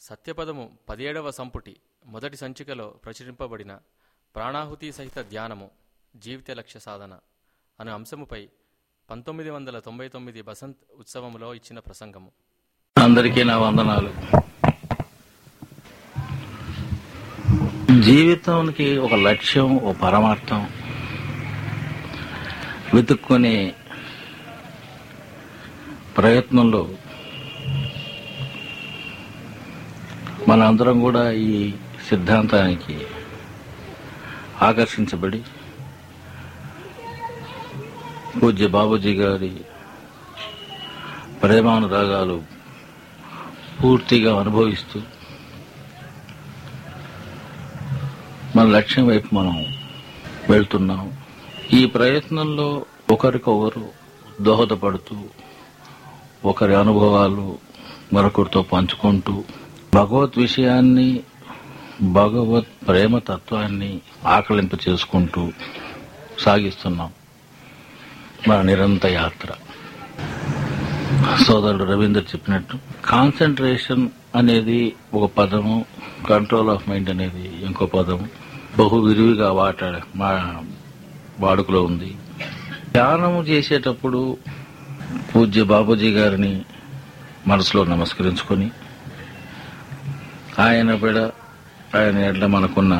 సత్యపదము పదిహేడవ సంపుటి మొదటి సంచికలో ప్రచురింపబడిన ప్రాణాహుతి సహిత ధ్యానము జీవిత లక్ష్య సాధన అనే అంశముపై పంతొమ్మిది వందల తొంభై తొమ్మిది బసంత్ ఉత్సవములో ఇచ్చిన ప్రసంగము అందరికీ నా వందనాలు జీవితానికి ఒక లక్ష్యం ఒక పరమార్థం వెతుక్కునే ప్రయత్నంలో మనందరం కూడా ఈ సిద్ధాంతానికి ఆకర్షించబడి పూజ్య బాబూజీ గారి ప్రేమానురాగాలు పూర్తిగా అనుభవిస్తూ మన లక్ష్యం వైపు మనం వెళ్తున్నాం ఈ ప్రయత్నంలో ఒకరికొకరు దోహదపడుతూ ఒకరి అనుభవాలు మరొకరితో పంచుకుంటూ భగవత్ విషయాన్ని భగవత్ ప్రేమ తత్వాన్ని ఆకలింప చేసుకుంటూ సాగిస్తున్నాం మన నిరంతర యాత్ర సోదరుడు రవీందర్ చెప్పినట్టు కాన్సన్ట్రేషన్ అనేది ఒక పదము కంట్రోల్ ఆఫ్ మైండ్ అనేది ఇంకో పదము బహు విరివిగా వాట మా వాడుకలో ఉంది ధ్యానము చేసేటప్పుడు పూజ్య బాబూజీ గారిని మనసులో నమస్కరించుకొని ఆయన బిడ ఆయన ఎడ్ల మనకున్న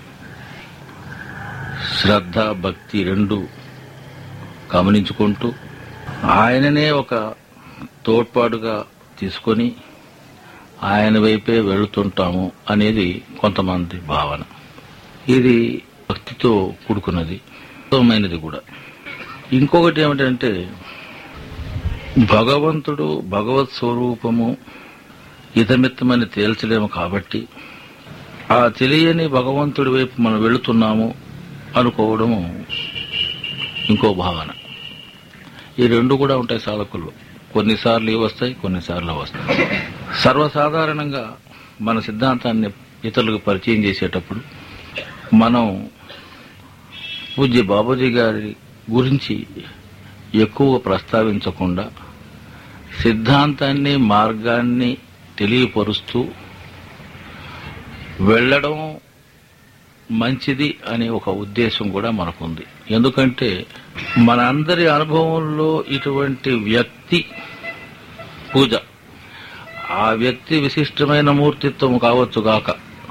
శ్రద్ధ భక్తి రెండు గమనించుకుంటూ ఆయననే ఒక తోడ్పాటుగా తీసుకొని ఆయన వైపే వెళుతుంటాము అనేది కొంతమంది భావన ఇది భక్తితో కూడుకున్నది ఉత్తమమైనది కూడా ఇంకొకటి ఏమిటంటే భగవంతుడు భగవత్ స్వరూపము ఇతమిత్తమని తేల్చలేము కాబట్టి ఆ తెలియని భగవంతుడి వైపు మనం వెళుతున్నాము అనుకోవడము ఇంకో భావన ఈ రెండు కూడా ఉంటాయి సాధకుల్లో కొన్నిసార్లు ఇవి వస్తాయి కొన్నిసార్లు వస్తాయి సర్వసాధారణంగా మన సిద్ధాంతాన్ని ఇతరులకు పరిచయం చేసేటప్పుడు మనం పూజ్య బాబూజీ గారి గురించి ఎక్కువ ప్రస్తావించకుండా సిద్ధాంతాన్ని మార్గాన్ని తెలియపరుస్తూ వెళ్ళడం మంచిది అనే ఒక ఉద్దేశం కూడా మనకుంది ఎందుకంటే మన అందరి అనుభవంలో ఇటువంటి వ్యక్తి పూజ ఆ వ్యక్తి విశిష్టమైన మూర్తిత్వం కావచ్చు గాక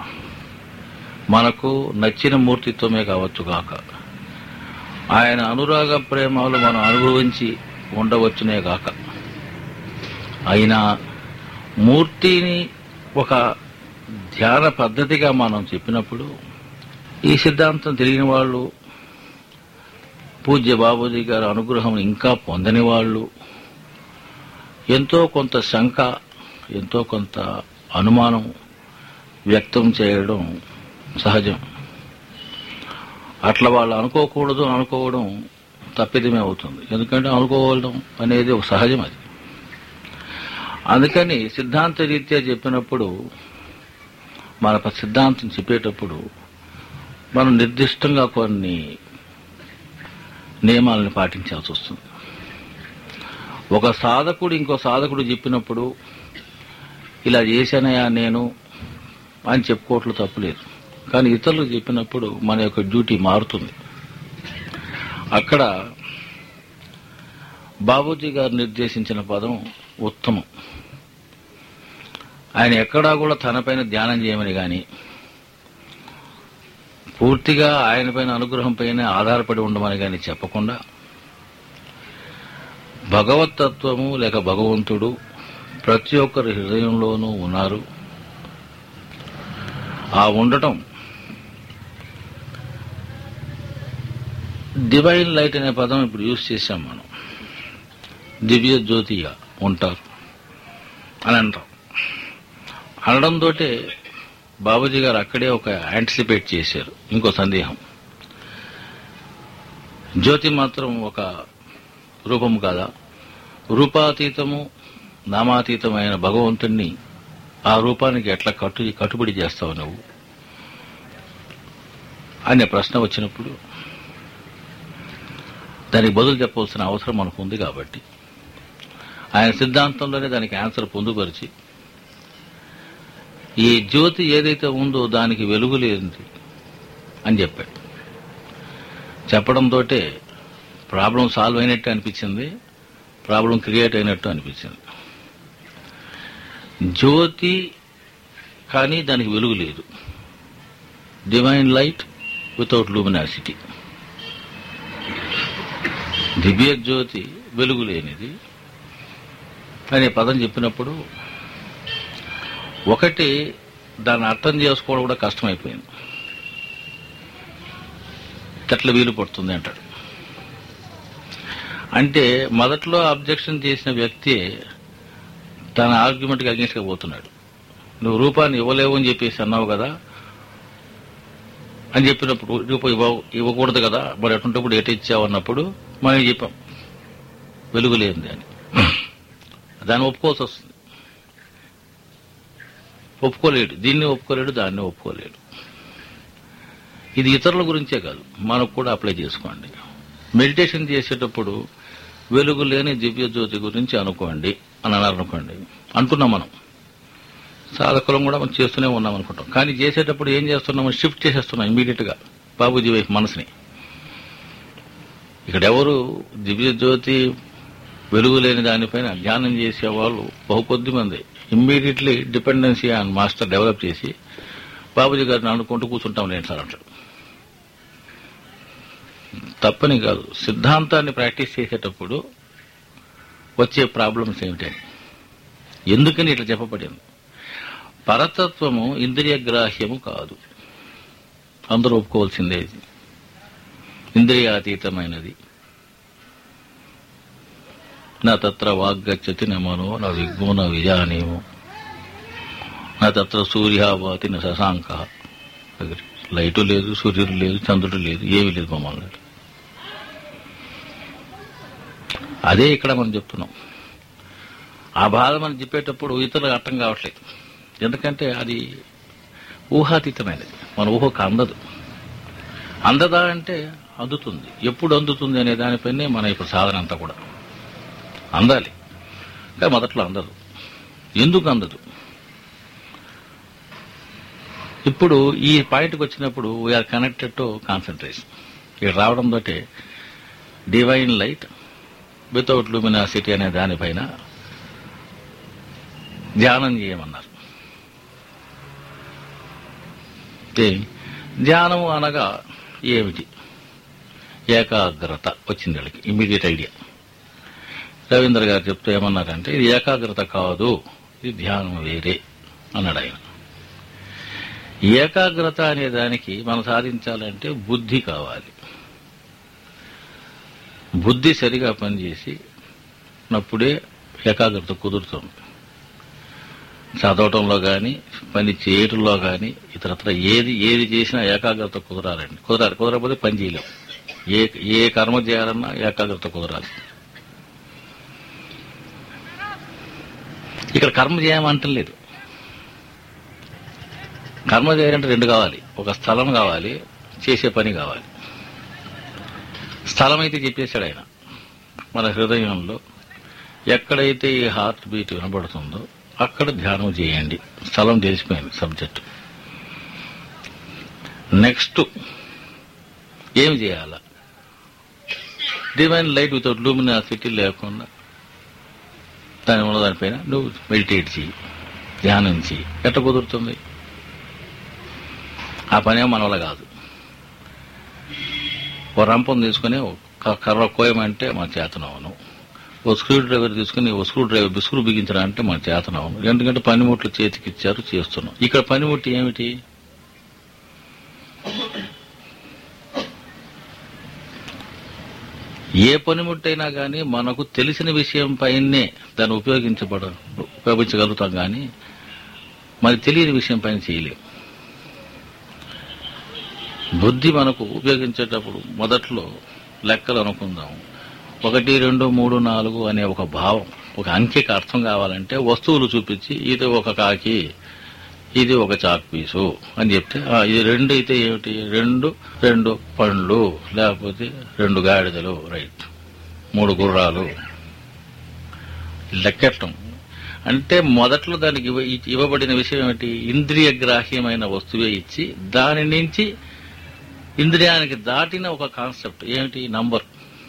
మనకు నచ్చిన మూర్తిత్వమే కావచ్చు గాక ఆయన అనురాగ ప్రేమలు మనం అనుభవించి ఉండవచ్చునే గాక అయినా మూర్తిని ఒక ధ్యాన పద్ధతిగా మనం చెప్పినప్పుడు ఈ సిద్ధాంతం తెలియని వాళ్ళు పూజ్య బాబూజీ గారి అనుగ్రహం ఇంకా పొందని వాళ్ళు ఎంతో కొంత శంక ఎంతో కొంత అనుమానం వ్యక్తం చేయడం సహజం అట్లా వాళ్ళు అనుకోకూడదు అని అనుకోవడం తప్పిదమే అవుతుంది ఎందుకంటే అనుకోవడం అనేది ఒక సహజం అది అందుకని సిద్ధాంత రీత్యా చెప్పినప్పుడు మన సిద్ధాంతం చెప్పేటప్పుడు మనం నిర్దిష్టంగా కొన్ని నియమాలను పాటించాల్సి వస్తుంది ఒక సాధకుడు ఇంకో సాధకుడు చెప్పినప్పుడు ఇలా చేశానయా నేను అని చెప్పుకోవట్లు తప్పులేదు కానీ ఇతరులకు చెప్పినప్పుడు మన యొక్క డ్యూటీ మారుతుంది అక్కడ బాబూజీ గారు నిర్దేశించిన పదం ఉత్తమం ఆయన ఎక్కడా కూడా తనపైన ధ్యానం చేయమని గాని పూర్తిగా ఆయన పైన అనుగ్రహం పైన ఆధారపడి ఉండమని గాని చెప్పకుండా భగవతత్వము లేక భగవంతుడు ప్రతి ఒక్కరి హృదయంలోనూ ఉన్నారు ఆ ఉండటం డివైన్ లైట్ అనే పదం ఇప్పుడు యూజ్ చేశాం మనం దివ్య జ్యోతిగా ఉంటారు అని అంటాం అనడంతో బాబూజీ గారు అక్కడే ఒక యాంటిసిపేట్ చేశారు ఇంకో సందేహం జ్యోతి మాత్రం ఒక రూపము కాదా రూపాతీతము నామాతీతమైన భగవంతుణ్ణి ఆ రూపానికి ఎట్లా కట్టు కట్టుబడి చేస్తావు నువ్వు అనే ప్రశ్న వచ్చినప్పుడు దానికి బదులు చెప్పవలసిన అవసరం మనకు ఉంది కాబట్టి ఆయన సిద్ధాంతంలోనే దానికి ఆన్సర్ పొందుపరిచి ఈ జ్యోతి ఏదైతే ఉందో దానికి వెలుగు లేనిది అని చెప్పాడు చెప్పడంతో ప్రాబ్లం సాల్వ్ అయినట్టు అనిపించింది ప్రాబ్లం క్రియేట్ అయినట్టు అనిపించింది జ్యోతి కానీ దానికి వెలుగు లేదు డివైన్ లైట్ వితౌట్ లూమినాసిటీ దివ్య జ్యోతి వెలుగు లేనిది అనే పదం చెప్పినప్పుడు ఒకటి దాన్ని అర్థం చేసుకోవడం కూడా కష్టమైపోయింది ఎట్లా వీలు పడుతుంది అంటాడు అంటే మొదట్లో అబ్జెక్షన్ చేసిన వ్యక్తి తన ఆర్గ్యుమెంట్కి అగేన్స్ట్గా పోతున్నాడు నువ్వు రూపాన్ని ఇవ్వలేవు అని చెప్పేసి అన్నావు కదా అని చెప్పినప్పుడు రూపాయి ఇవ్వ ఇవ్వకూడదు కదా మరి అటువంటిప్పుడు ఎటు ఇచ్చావు అన్నప్పుడు మనం చెప్పాం వెలుగు లేనిది అని దాన్ని ఒప్పుకోవాల్సి వస్తుంది ఒప్పుకోలేడు దీన్ని ఒప్పుకోలేడు దాన్ని ఒప్పుకోలేడు ఇది ఇతరుల గురించే కాదు మనకు కూడా అప్లై చేసుకోండి మెడిటేషన్ చేసేటప్పుడు వెలుగు లేని దివ్య జ్యోతి గురించి అనుకోండి అని అన్నారు అనుకోండి అంటున్నాం మనం సాధకులం కూడా మనం చేస్తూనే ఉన్నాం అనుకుంటాం కానీ చేసేటప్పుడు ఏం చేస్తున్నాం షిఫ్ట్ చేసేస్తున్నాం ఇమీడియట్ గా బాబుజీ వైపు మనసుని ఇక్కడ ఎవరు దివ్య జ్యోతి వెలుగు లేని దానిపైన ధ్యానం చేసే వాళ్ళు బహు కొద్ది మంది immediately dependency on master develop చేసి బాబుజీ గారిని అనుకుంటూ కూర్చుంటాం నేను సార్ అంటాడు తప్పని కాదు సిద్ధాంతాన్ని ప్రాక్టీస్ చేసేటప్పుడు వచ్చే ప్రాబ్లమ్స్ ఏమిటని ఎందుకని ఇట్లా చెప్పబడింది పరతత్వము ఇంద్రియ గ్రాహ్యము కాదు అందరూ ఒప్పుకోవాల్సిందే ఇది ఇంద్రియాతీతమైనది నా తత్ర వాగ్గచ్చతి నమనో నా విఘ్నో నా విజానీము నా తత్ర సూర్యావాతి నా శశాంక లైటు లేదు సూర్యుడు లేదు చంద్రుడు లేదు ఏమీ లేదు మమ్మల్ని అదే ఇక్కడ మనం చెప్తున్నాం ఆ బాధ మనం చెప్పేటప్పుడు ఇతరులకు అర్థం కావట్లేదు ఎందుకంటే అది ఊహాతీతమైనది మన ఊహకు అందదు అందదా అంటే అందుతుంది ఎప్పుడు అందుతుంది అనే దానిపైనే మన ఇప్పుడు సాధన అంతా కూడా అందాలి కానీ మొదట్లో అందదు ఎందుకు అందదు ఇప్పుడు ఈ పాయింట్కి వచ్చినప్పుడు వీఆర్ కనెక్టెడ్ టు కాన్సన్ట్రేషన్ ఇక్కడ రావడంతో డివైన్ లైట్ వితౌట్ లూమినాసిటీ అనే దానిపైన ధ్యానం చేయమన్నారు అంటే ధ్యానం అనగా ఏమిటి ఏకాగ్రత వచ్చింది వీళ్ళకి ఇమీడియట్ ఐడియా రవీంద్ర గారు చెప్తూ ఏమన్నారంటే ఇది ఏకాగ్రత కాదు ఇది ధ్యానం వేరే అన్నాడు ఆయన ఏకాగ్రత అనే దానికి మనం సాధించాలంటే బుద్ధి కావాలి బుద్ధి సరిగా పనిచేసి నప్పుడే ఏకాగ్రత కుదురుతుంది చదవటంలో కానీ పని చేయటంలో కానీ ఇతరత్ర ఏది ఏది చేసినా ఏకాగ్రత కుదరాలండి కుదరాలి కుదరకపోతే పని చేయలేం ఏ ఏ కర్మ చేయాలన్నా ఏకాగ్రత కుదరాలి ఇక్కడ కర్మ చేయమంటం లేదు కర్మ చేయాలంటే రెండు కావాలి ఒక స్థలం కావాలి చేసే పని కావాలి స్థలం అయితే చెప్పేశాడు ఆయన మన హృదయంలో ఎక్కడైతే ఈ హార్ట్ బీట్ వినబడుతుందో అక్కడ ధ్యానం చేయండి స్థలం తెలిసిపోయింది సబ్జెక్ట్ నెక్స్ట్ ఏం చేయాల డివైన్ లైట్ వితౌట్ లూమినాసిటీ లేకుండా దాని ఉన్న దానిపైన నువ్వు మెడిటేట్ చేయి ధ్యానం చేయి ఎట్ట కుదురుతుంది ఆ పనే మన వల్ల కాదు ఓ రంపం తీసుకుని ఒక కర్ర కోయమంటే మన చేతనవను ఓ స్క్రూ డ్రైవర్ తీసుకుని ఓ స్క్రూ డ్రైవర్ బిస్క్రూ బిగించడం అంటే మన చేతనవను ఎందుకంటే పనిముట్లు చేతికి ఇచ్చారు చేస్తున్నాం ఇక్కడ పనిముట్టి ఏమిటి ఏ పనిముట్టైనా కానీ మనకు తెలిసిన విషయం పైనే దాన్ని ఉపయోగించబడ ఉపయోగించగలుగుతాం కానీ మరి తెలియని విషయం పైన చేయలేం బుద్ధి మనకు ఉపయోగించేటప్పుడు మొదట్లో లెక్కలు అనుకుందాం ఒకటి రెండు మూడు నాలుగు అనే ఒక భావం ఒక అంకెకి అర్థం కావాలంటే వస్తువులు చూపించి ఇది ఒక కాకి ఇది ఒక చాక్ పీసు అని చెప్తే ఆ, ఇది రెండు అయితే ఏమిటి రెండు రెండు పండ్లు లేకపోతే రెండు గాడిదలు రైట్ మూడు గుర్రాలు లెక్కెట్టం అంటే మొదట్లో దానికి ఇవ్వ- ఇవ్వబడిన విషయం ఏమిటి ఇంద్రియ గ్రాహ్యమైన వస్తువే ఇచ్చి దాని నుంచి ఇంద్రియానికి దాటిన ఒక కాన్సెప్ట్ ఏమిటి నంబర్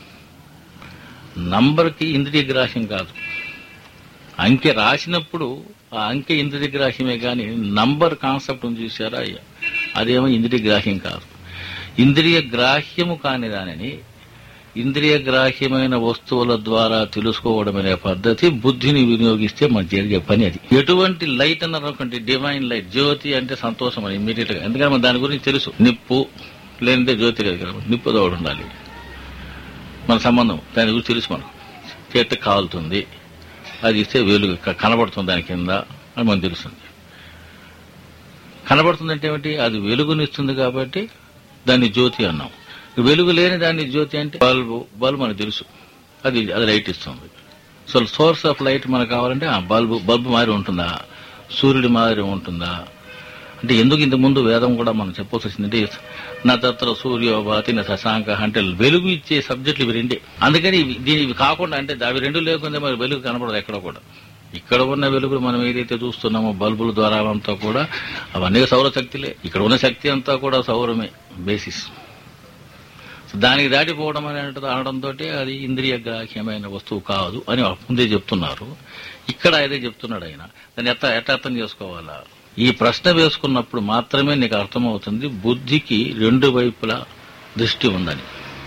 నంబర్కి ఇంద్రియ గ్రాహ్యం కాదు అంకె రాసినప్పుడు ఆ అంకె ఇంద్రియ గ్రాహ్యమే కానీ నంబర్ కాన్సెప్ట్ ఉంది చూసారా అదేమో ఇంద్రియ గ్రాహ్యం కాదు ఇంద్రియ గ్రాహ్యము కాని దానిని ఇంద్రియ గ్రాహ్యమైన వస్తువుల ద్వారా తెలుసుకోవడం అనే పద్ధతి బుద్ధిని వినియోగిస్తే మనకు జరిగే పని అది ఎటువంటి లైట్ అన్నారు అనుకోండి డివైన్ లైట్ జ్యోతి అంటే సంతోషం అని ఇమ్మీడియట్ గా ఎందుకంటే మన దాని గురించి తెలుసు నిప్పు లేనిదే జ్యోతి లేదు కదా నిప్పు తోడు ఉండాలి మన సంబంధం దాని గురించి తెలుసు మనకు చేత కాలుతుంది అది ఇస్తే వెలుగు క- కనబడుతుంది దాని కింద అని మనకు తెలుస్తుంది కనబడుతుందంటే ఏమిటి అది వెలుగునిస్తుంది కాబట్టి దాన్ని జ్యోతి అన్నాం వెలుగు లేని దాన్ని జ్యోతి అంటే బల్బు బల్బు మనకు తెలుసు అది అది లైట్ ఇస్తుంది సో సోర్స్ ఆఫ్ లైట్ మనకు కావాలంటే ఆ బల్బు బల్బు మాదిరి ఉంటుందా సూర్యుడి మాదిరి ఉంటుందా అంటే ఎందుకు ఇంత ముందు వేదం కూడా మనం చెప్పాల్సి వచ్చిందంటే నా తత్ర సూర్యోభాతి నా శశాంక అంటే వెలుగు ఇచ్చే సబ్జెక్టులు ఇవి రెండే అందుకని ఇవి- దీని ఇవి కాకుండా అంటే అవి రెండు లేకుండా మరి వెలుగు కనపడదు ఎక్కడ కూడా ఇక్కడ ఉన్న వెలుగులు మనం ఏదైతే చూస్తున్నామో బల్బుల ద్వారా అంతా కూడా అవన్నీ సౌరశక్తిలే ఇక్కడ ఉన్న శక్తి అంతా కూడా సౌరమే బేసిస్ సో దానికి దాటిపోవడం అని అనడంతో అది ఇంద్రియ గ్రాహ్యమైన వస్తువు కాదు అని ముందే చెప్తున్నారు ఇక్కడ అదే చెప్తున్నాడు ఆయన దాన్ని ఎట్లా ఎట్లా అర్థం చేసుకోవాలా ఈ ప్రశ్న వేసుకున్నప్పుడు మాత్రమే నీకు అర్థమవుతుంది బుద్ధికి రెండు వైపులా దృష్టి ఉందని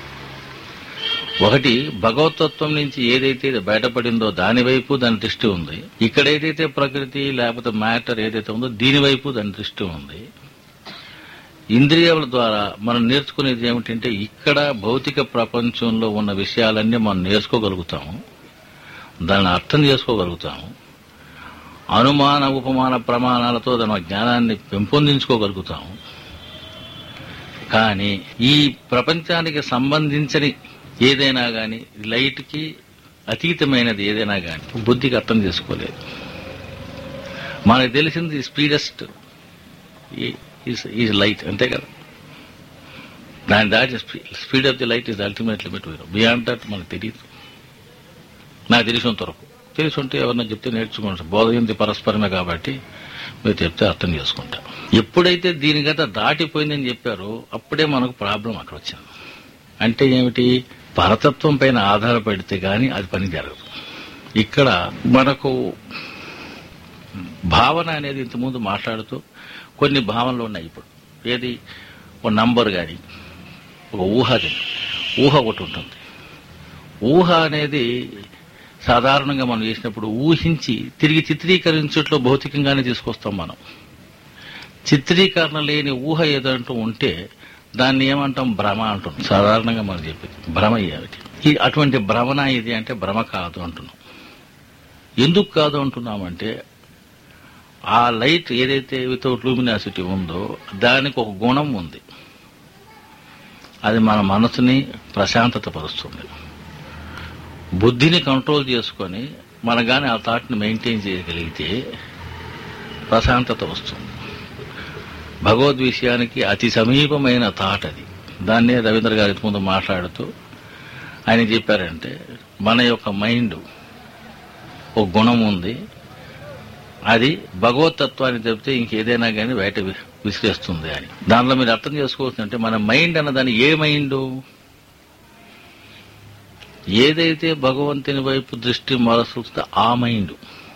ఒకటి భగవతత్వం నుంచి ఏదైతే బయటపడిందో దాని వైపు దాని దృష్టి ఉంది ఇక్కడ ఏదైతే ప్రకృతి లేకపోతే మ్యాటర్ ఏదైతే ఉందో దీని వైపు దాని దృష్టి ఉంది ఇంద్రియాల ద్వారా మనం నేర్చుకునేది ఏమిటంటే ఇక్కడ భౌతిక ప్రపంచంలో ఉన్న విషయాలన్నీ మనం నేర్చుకోగలుగుతాము దాన్ని అర్థం చేసుకోగలుగుతాము అనుమాన ఉపమాన ప్రమాణాలతో దాని జ్ఞానాన్ని పెంపొందించుకోగలుగుతాము కానీ ఈ ప్రపంచానికి సంబంధించని ఏదైనా గాని లైట్కి అతీతమైనది ఏదైనా గాని బుద్ధికి అర్థం చేసుకోలేదు మనకు తెలిసింది స్పీడెస్ట్ ఈజ్ లైట్ అంతే కదా దాని దాటి speed of the light is ultimate limit beyond that మనకు తెలియదు నాకు తెలిసినంత వరకు తెలిసి ఉంటే ఎవరన్నా చెప్తే నేర్చుకుంటా బోధయంతి పరస్పరమే కాబట్టి మీరు చెప్తే అర్థం చేసుకుంటా ఎప్పుడైతే దీని గత దాటిపోయిందని చెప్పారో అప్పుడే మనకు ప్రాబ్లం అక్కడ వచ్చింది అంటే ఏమిటి పరతత్వం పైన ఆధారపడితే గాని అది పని జరగదు ఇక్కడ మనకు భావన అనేది ఇంతకుముందు మాట్లాడుతూ కొన్ని భావనలు ఉన్నాయి ఇప్పుడు ఏది ఒక నంబర్ కానీ ఒక ఊహ కానీ ఊహ ఒకటి ఉంటుంది ఊహ అనేది సాధారణంగా మనం చేసినప్పుడు ఊహించి తిరిగి చిత్రీకరించట్లో భౌతికంగానే తీసుకొస్తాం మనం చిత్రీకరణ లేని ఊహ ఏదంటూ ఉంటే దాన్ని ఏమంటాం భ్రమ అంటున్నాం సాధారణంగా మనం చెప్పేది భ్రమ ఏమిటి ఈ అటువంటి భ్రమణ ఇది అంటే భ్రమ కాదు అంటున్నాం ఎందుకు కాదు అంటున్నామంటే ఆ లైట్ ఏదైతే వితౌట్ లూమినాసిటీ ఉందో దానికి ఒక గుణం ఉంది అది మన మనసుని ప్రశాంతత పరుస్తుంది బుద్ధిని కంట్రోల్ చేసుకొని మన కానీ ఆ థాట్ని మెయింటైన్ చేయగలిగితే ప్రశాంతత వస్తుంది భగవద్ విషయానికి అతి సమీపమైన థాట్ అది దాన్నే రవీంద్ర గారి ముందు మాట్లాడుతూ ఆయన చెప్పారంటే మన యొక్క మైండ్ ఒక గుణం ఉంది అది భగవతత్వాన్ని చెప్తే ఇంకేదైనా కానీ బయట వి- విసిరేస్తుంది అని దానిలో మీరు అర్థం చేసుకోవాల్సిందంటే మన మైండ్ అన్నదాన్ని ఏ మైండ్ ఏదైతే భగవంతుని వైపు దృష్టి మరస్తుందో ఆ మైండ్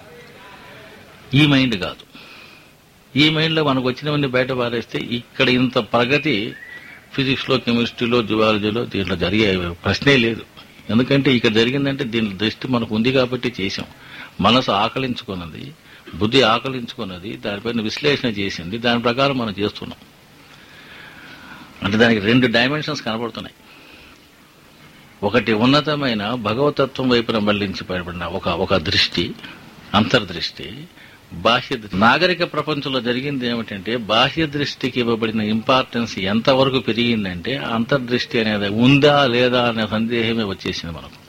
ఈ మైండ్ కాదు ఈ మైండ్లో మనకు వచ్చినవన్నీ బయట పారేస్తే ఇక్కడ ఇంత ప్రగతి ఫిజిక్స్లో కెమిస్ట్రీలో జువాలజీలో దీంట్లో జరిగే ప్రశ్నే లేదు ఎందుకంటే ఇక్కడ జరిగిందంటే దీని దృష్టి మనకు ఉంది కాబట్టి చేశాం మనసు ఆకలించుకున్నది బుద్ధి ఆకలించుకున్నది దానిపైన విశ్లేషణ చేసింది దాని ప్రకారం మనం చేస్తున్నాం అంటే దానికి రెండు డైమెన్షన్స్ కనబడుతున్నాయి ఒకటి ఉన్నతమైన భగవతత్వం వైపున మళ్లించబడిన ఒక ఒక దృష్టి అంతర్దృష్టి బాహ్య దృష్టి. నాగరిక ప్రపంచంలో జరిగింది ఏమిటంటే బాహ్య దృష్టికి ఇవ్వబడిన ఇంపార్టెన్స్ ఎంతవరకు పెరిగిందంటే అంతర్దృష్టి అనేది ఉందా లేదా అనే సందేహమే వచ్చేసింది మనకు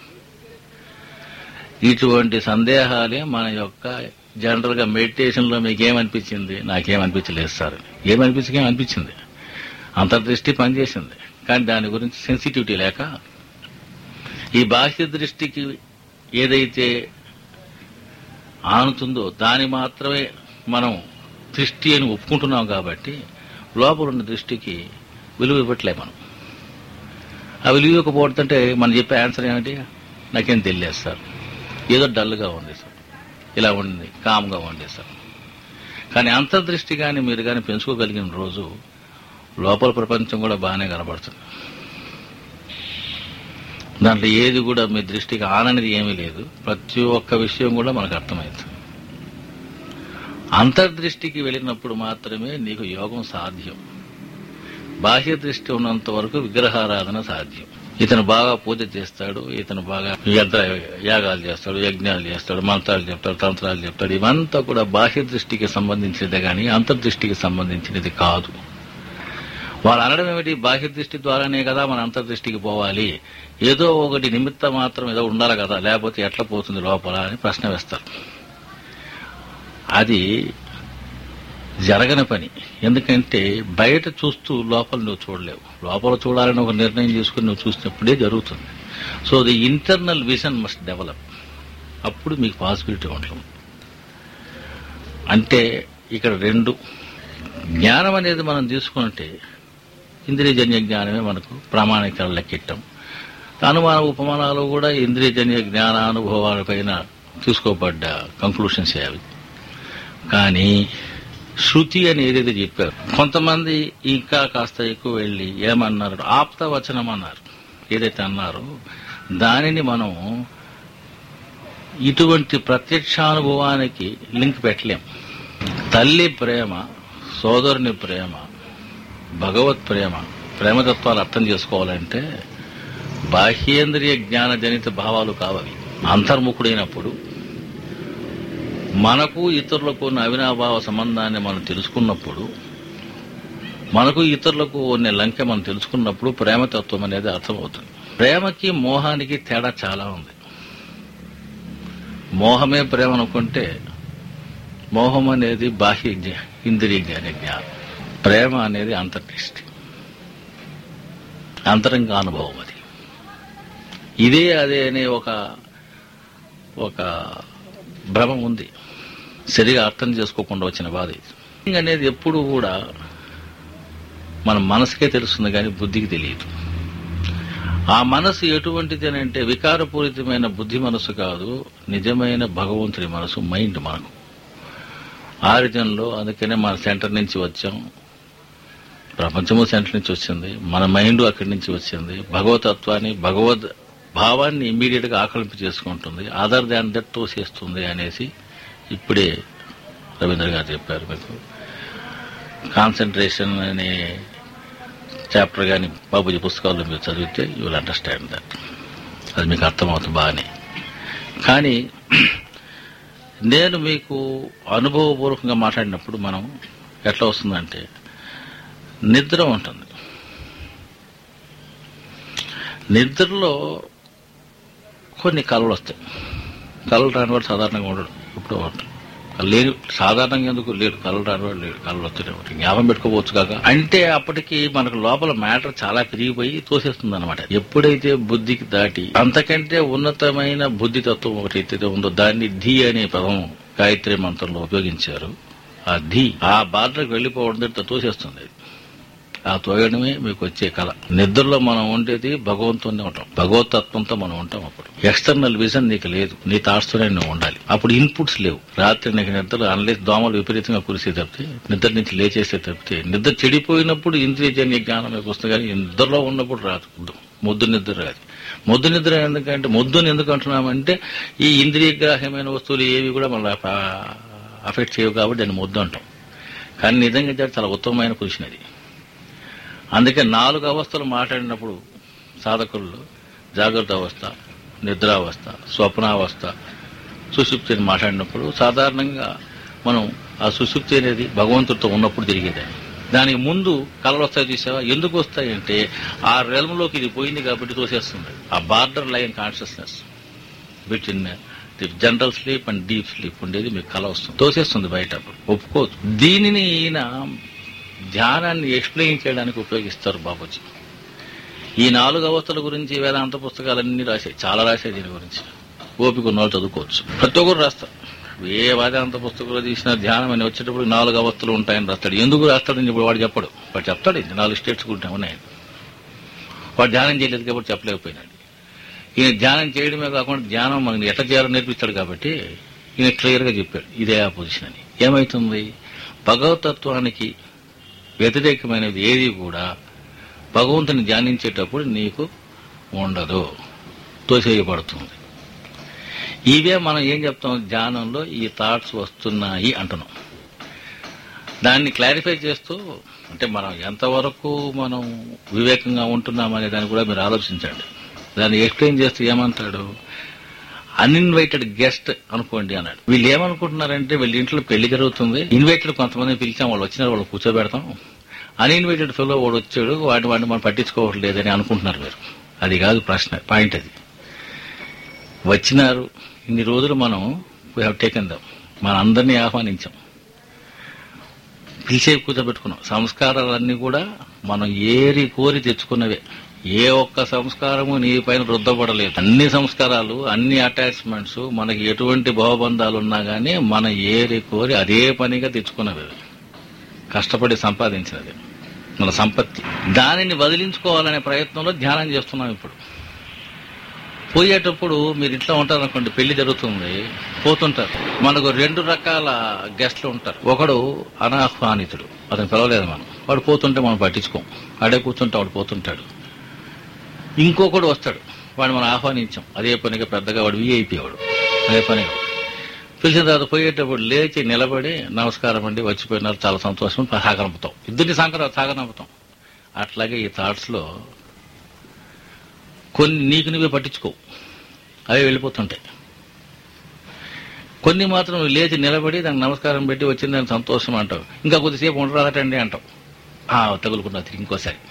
ఇటువంటి సందేహాలే మన యొక్క జనరల్ గా మెడిటేషన్ లో మీకు ఏమనిపించింది నాకేమనిపించలేదు సార్ ఏమనిపించి ఏమనిపించింది అంతర్దృష్టి పనిచేసింది కానీ దాని గురించి సెన్సిటివిటీ లేక ఈ బాహ్య దృష్టికి ఏదైతే ఆనుతుందో దాని మాత్రమే మనం దృష్టి అని ఒప్పుకుంటున్నాం కాబట్టి లోపల ఉన్న దృష్టికి విలువ ఇవ్వట్లే మనం ఆ విలువ ఇవ్వకపోతుంటే మనం చెప్పే ఆన్సర్ ఏమిటి నాకేం తెలియదు సార్ ఏదో డల్గా ఉంది సార్ ఇలా ఉంది కామ్గా ఉంది సార్ కానీ అంతర్దృష్టి కానీ మీరు కానీ పెంచుకోగలిగిన రోజు లోపల ప్రపంచం కూడా బాగానే కనబడుతుంది దాంట్లో ఏది కూడా మీ దృష్టికి ఆననిది ఏమీ లేదు ప్రతి ఒక్క విషయం కూడా మనకు అర్థమైంది అంతర్దృష్టికి వెళ్ళినప్పుడు మాత్రమే నీకు యోగం సాధ్యం బాహ్య దృష్టి ఉన్నంత వరకు విగ్రహారాధన సాధ్యం ఇతను బాగా పూజ చేస్తాడు ఇతను బాగా యంత్ర యాగాలు చేస్తాడు యజ్ఞాలు చేస్తాడు మంత్రాలు చెప్తాడు తంత్రాలు చెప్తాడు ఇవంతా కూడా బాహ్య దృష్టికి సంబంధించినదే కానీ అంతర్దృష్టికి సంబంధించినది కాదు వాళ్ళు అనడం ఏమిటి బాహ్య దృష్టి ద్వారానే కదా మన అంతర్దృష్టికి పోవాలి ఏదో ఒకటి నిమిత్తం మాత్రం ఏదో ఉండాలి కదా లేకపోతే ఎట్లా పోతుంది లోపల అని ప్రశ్న వేస్తారు అది జరగని పని ఎందుకంటే బయట చూస్తూ లోపల నువ్వు చూడలేవు లోపల చూడాలని ఒక నిర్ణయం చేసుకుని నువ్వు చూసినప్పుడే జరుగుతుంది so the internal vision must develop అప్పుడు మీకు పాసిబిలిటీ ఉంటుంది అంటే ఇక్కడ రెండు జ్ఞానం అనేది మనం తీసుకుంటే ఇంద్రియజన్య జ్ఞానమే మనకు ప్రామాణిక లెక్కిట్టం అనుమాన ఉపమానాలు కూడా ఇంద్రియజన్య జ్ఞానానుభవాలపైన తీసుకోబడ్డ కంక్లూషన్స్ అవి కానీ శృతి అని ఏదైతే చెప్పారు కొంతమంది ఇంకా కాస్త ఎక్కువ వెళ్ళి ఏమన్నారు ఆప్త వచనం అన్నారు ఏదైతే అన్నారో దానిని మనం ఇటువంటి ప్రత్యక్షానుభవానికి లింక్ పెట్టలేం తల్లి ప్రేమ సోదరుని ప్రేమ భగవత్ ప్రేమ ప్రేమతత్వాలు అర్థం చేసుకోవాలంటే బాహ్యేంద్రియ జ్ఞాన జనిత భావాలు కావవి అంతర్ముఖుడైనప్పుడు మనకు ఇతరులకు ఉన్న అవినాభావ సంబంధాన్ని మనం తెలుసుకున్నప్పుడు మనకు ఇతరులకు ఉన్న లంకె మనం తెలుసుకున్నప్పుడు ప్రేమతత్వం అనేది అర్థమవుతుంది ప్రేమకి మోహానికి తేడా చాలా ఉంది మోహమే ప్రేమ అనుకుంటే మోహం అనేది బాహ్య జ్ఞా- ఇంద్రియ జ్ఞాన జ్ఞానం ప్రేమ అనేది అంతర్దృష్టి అంతరంగ అనుభవం అది ఇదే అదే అనే ఒక ఒక భ్రమ ఉంది సరిగా అర్థం చేసుకోకుండా వచ్చిన బాధ ఇది Feeling అనేది ఎప్పుడు కూడా మన మనసుకే తెలుస్తుంది కానీ బుద్ధికి తెలియదు ఆ మనసు ఎటువంటిది అని అంటే వికారపూరితమైన బుద్ధి మనసు కాదు నిజమైన భగవంతుడి మనసు మైండ్ మనకు ఆరిజన్లో అందుకనే మన సెంటర్ నుంచి వచ్చాం ప్రపంచము సెంటర్ నుంచి వచ్చింది మన మైండ్ అక్కడి నుంచి వచ్చింది భగవతత్వాన్ని భగవద్ భావాన్ని ఇమీడియట్ గా ఆకలింపు చేసుకుంటుంది అదర్ దాన్ దట్ తోసేస్తుంది అనేసి ఇప్పుడే రవీంద్ర గారు చెప్పారు మీకు కాన్సన్ట్రేషన్ అనే చాప్టర్ కానీ బాబుజీ పుస్తకాల్లో మీరు చదివితే యూ విల్ అండర్స్టాండ్ దట్ అది మీకు అర్థమవుతుంది బాగానే కానీ నేను మీకు అనుభవపూర్వకంగా మాట్లాడినప్పుడు మనం ఎట్లా వస్తుందంటే నిద్ర ఉంటుంది నిద్రలో కొన్ని కళలు వస్తాయి కళలు రాని వాడు సాధారణంగా ఉండడు ఇప్పుడు ఉంటాడు లేని సాధారణంగా ఎందుకు లేడు కళలు రాని వాడు లేడు కళలు వస్తూనే ఉంటాయి జ్ఞాపం పెట్టుకోవచ్చు కాక అంటే అప్పటికి మనకు లోపల మ్యాటర్ చాలా పెరిగిపోయి తోసేస్తుంది అనమాట ఎప్పుడైతే బుద్ధికి దాటి అంతకంటే ఉన్నతమైన బుద్ధి తత్వం ఒకటి ఏదైతే ఉందో దాన్ని ధీ అనే పదం గాయత్రి మంత్రంలో ఉపయోగించారు ఆ ధీ ఆ బాధలకు వెళ్లిపోవడం తోసేస్తుంది అది. ఆ తోయడమే మీకు వచ్చే కళ నిద్రలో మనం ఉండేది భగవంతుని ఉంటాం భగవతత్వంతో మనం ఉంటాం అప్పుడు ఎక్స్టర్నల్ విజన్ నీకు లేదు నీ థాట్స్తోనే నువ్వు ఉండాలి అప్పుడు ఇన్పుట్స్ లేవు రాత్రి నీకు నిద్ర అనలేసి దోమలు విపరీతంగా కురిసే తప్పితే నిద్ర నుంచి లేచేస్తే తప్పితే నిద్ర చెడిపోయినప్పుడు ఇంద్రియజన్య జ్ఞానం మీకు వస్తుంది కానీ నిద్రలో ఉన్నప్పుడు రాదు ముద్దు నిద్ర రాదు ముద్దు నిద్ర ఎందుకంటే ముద్దుని ఎందుకు అంటున్నామంటే ఈ ఇంద్రియగ్రాహ్యమైన వస్తువులు ఏవి కూడా మన అఫెక్ట్ చేయవు కాబట్టి దాన్ని ముద్దు అంటాం కానీ నిజంగా ఇది చాలా ఉత్తమమైన పొజిషన్ అది అందుకే నాలుగు అవస్థలు మాట్లాడినప్పుడు సాధకుల్లో జాగ్రత్త అవస్థ నిద్రావస్థ స్వప్నావస్థ సుషుప్తి అని మాట్లాడినప్పుడు సాధారణంగా మనం ఆ సుషుప్తి అనేది భగవంతుడితో ఉన్నప్పుడు తిరిగేది దానికి ముందు కళలు వస్తాయి చూసావా ఎందుకు వస్తాయి అంటే ఆ రెల్మ్లోకి ఇది పోయింది కాబట్టి తోసేస్తుంది ఆ border line consciousness between the general sleep and deep sleep ఉండేది మీకు కళ వస్తుంది తోసేస్తుంది బయట అప్పుడు ఒప్పుకోవచ్చు దీనిని ఈయన ధ్యానాన్ని ఎక్స్ప్లెయిన్ చేయడానికి ఉపయోగిస్తారు బాబుజీ ఈ నాలుగు అవస్థల గురించి వేదాంత పుస్తకాలన్నీ రాశాయి చాలా రాశాయి దీని గురించి ఓపిక ఉన్న వాళ్ళు చదువుకోవచ్చు ప్రతి ఒక్కరు రాస్తారు ఏ వేదాంత పుస్తకంలో తీసిన ధ్యానం అని వచ్చేటప్పుడు నాలుగు అవస్థలు ఉంటాయని రాస్తాడు ఎందుకు రాస్తాడని ఇప్పుడు వాడు చెప్పడు వాడు చెప్తాడు ఇది నాలుగు స్టేట్స్ కూడా ఉన్నాయని వాడు ధ్యానం చేయలేదు కాబట్టి చెప్పలేకపోయినాడు ఈయన ధ్యానం చేయడమే కాకుండా ధ్యానం మనకి ఎట్లా చేయాలో నేర్పిస్తాడు కాబట్టి ఈయన క్లియర్ గా చెప్పాడు ఇదే ఆ పొజిషన్ అని ఏమైతుంది భగవతత్వానికి వ్యతిరేకమైనది ఏది కూడా భగవంతుని ధ్యానించేటప్పుడు నీకు ఉండదు తోసేయబడుతుంది ఇవే మనం ఏం చెప్తాం ధ్యానంలో ఈ థాట్స్ వస్తున్నాయి అంటున్నాం దాన్ని క్లారిఫై చేస్తూ అంటే మనం ఎంతవరకు మనం వివేకంగా ఉంటున్నాం అనే దాన్ని కూడా మీరు ఆలోచించండి దాన్ని ఎక్స్ప్లెయిన్ చేస్తూ ఏమంటాడు అన్ఇన్వైటెడ్ గెస్ట్ అనుకోండి అన్నాడు వీళ్ళు ఏమనుకుంటున్నారంటే వీళ్ళ ఇంట్లో పెళ్లి జరుగుతుంది ఇన్వైటెడ్ కొంతమంది పిలిచాం వాళ్ళు వచ్చినారు వాళ్ళు కూర్చోబెడతాం అన్ఇన్వైటెడ్ ఫెలో వాడు వచ్చాడు వాటి వాడిని మనం పట్టించుకోవట్లేదని అనుకుంటున్నారు మీరు అది కాదు ప్రశ్న పాయింట్ అది వచ్చినారు ఇన్ని రోజులు మనం వీ హ్యావ్ టేకెన్ దమ్ మన అందరినీ ఆహ్వానించాం పిలిచే కూర్చోబెట్టుకున్నాం సంస్కారాలన్నీ కూడా మనం ఏరి కోరి తెచ్చుకున్నవే ఏ ఒక్క సంస్కారము నీ పైన రుద్దపడలేదు అన్ని సంస్కారాలు అన్ని అటాచ్మెంట్స్ మనకి ఎటువంటి భావబంధాలు ఉన్నా గానీ మన ఏరి కోరి అదే పనిగా తెచ్చుకున్నవి అవి. కష్టపడి సంపాదించినది మన సంపత్తి దానిని వదిలించుకోవాలనే ప్రయత్నంలో ధ్యానం చేస్తున్నాం ఇప్పుడు పోయేటప్పుడు మీరు ఇంట్లో ఉంటారు అనుకోండి పెళ్లి జరుగుతుంది పోతుంటారు మనకు రెండు రకాల గెస్ట్లు ఉంటారు ఒకడు అనాహ్వానితుడు అతను పిలవలేదు మనం వాడు పోతుంటే మనం పట్టించుకోం ఆడే కూర్చుంటే వాడు పోతుంటాడు ఇంకొకడు వస్తాడు వాడు మనం ఆహ్వానించాం అదే పనిగా పెద్దగా వాడు విఐపి వాడు అదే పనిగా పిలిచిన తర్వాత పోయేటప్పుడు లేచి నిలబడి నమస్కారం అండి వచ్చిపోయినారు చాలా సంతోషం సాగనంపుతాం ఇద్దరిని సాగర సాగనంపుతాం అట్లాగే ఈ థాట్స్ లో కొన్ని నీకు నువ్వే పట్టించుకో అవే వెళ్ళిపోతుంటాయి కొన్ని మాత్రం నువ్వు లేచి నిలబడి దానికి నమస్కారం పెట్టి వచ్చిందని సంతోషం అంటావు ఇంకా కొద్దిసేపు ఉండరాదటండి అంటావు ఆ తగులుకున్నా తిరిగి ఇంకోసారి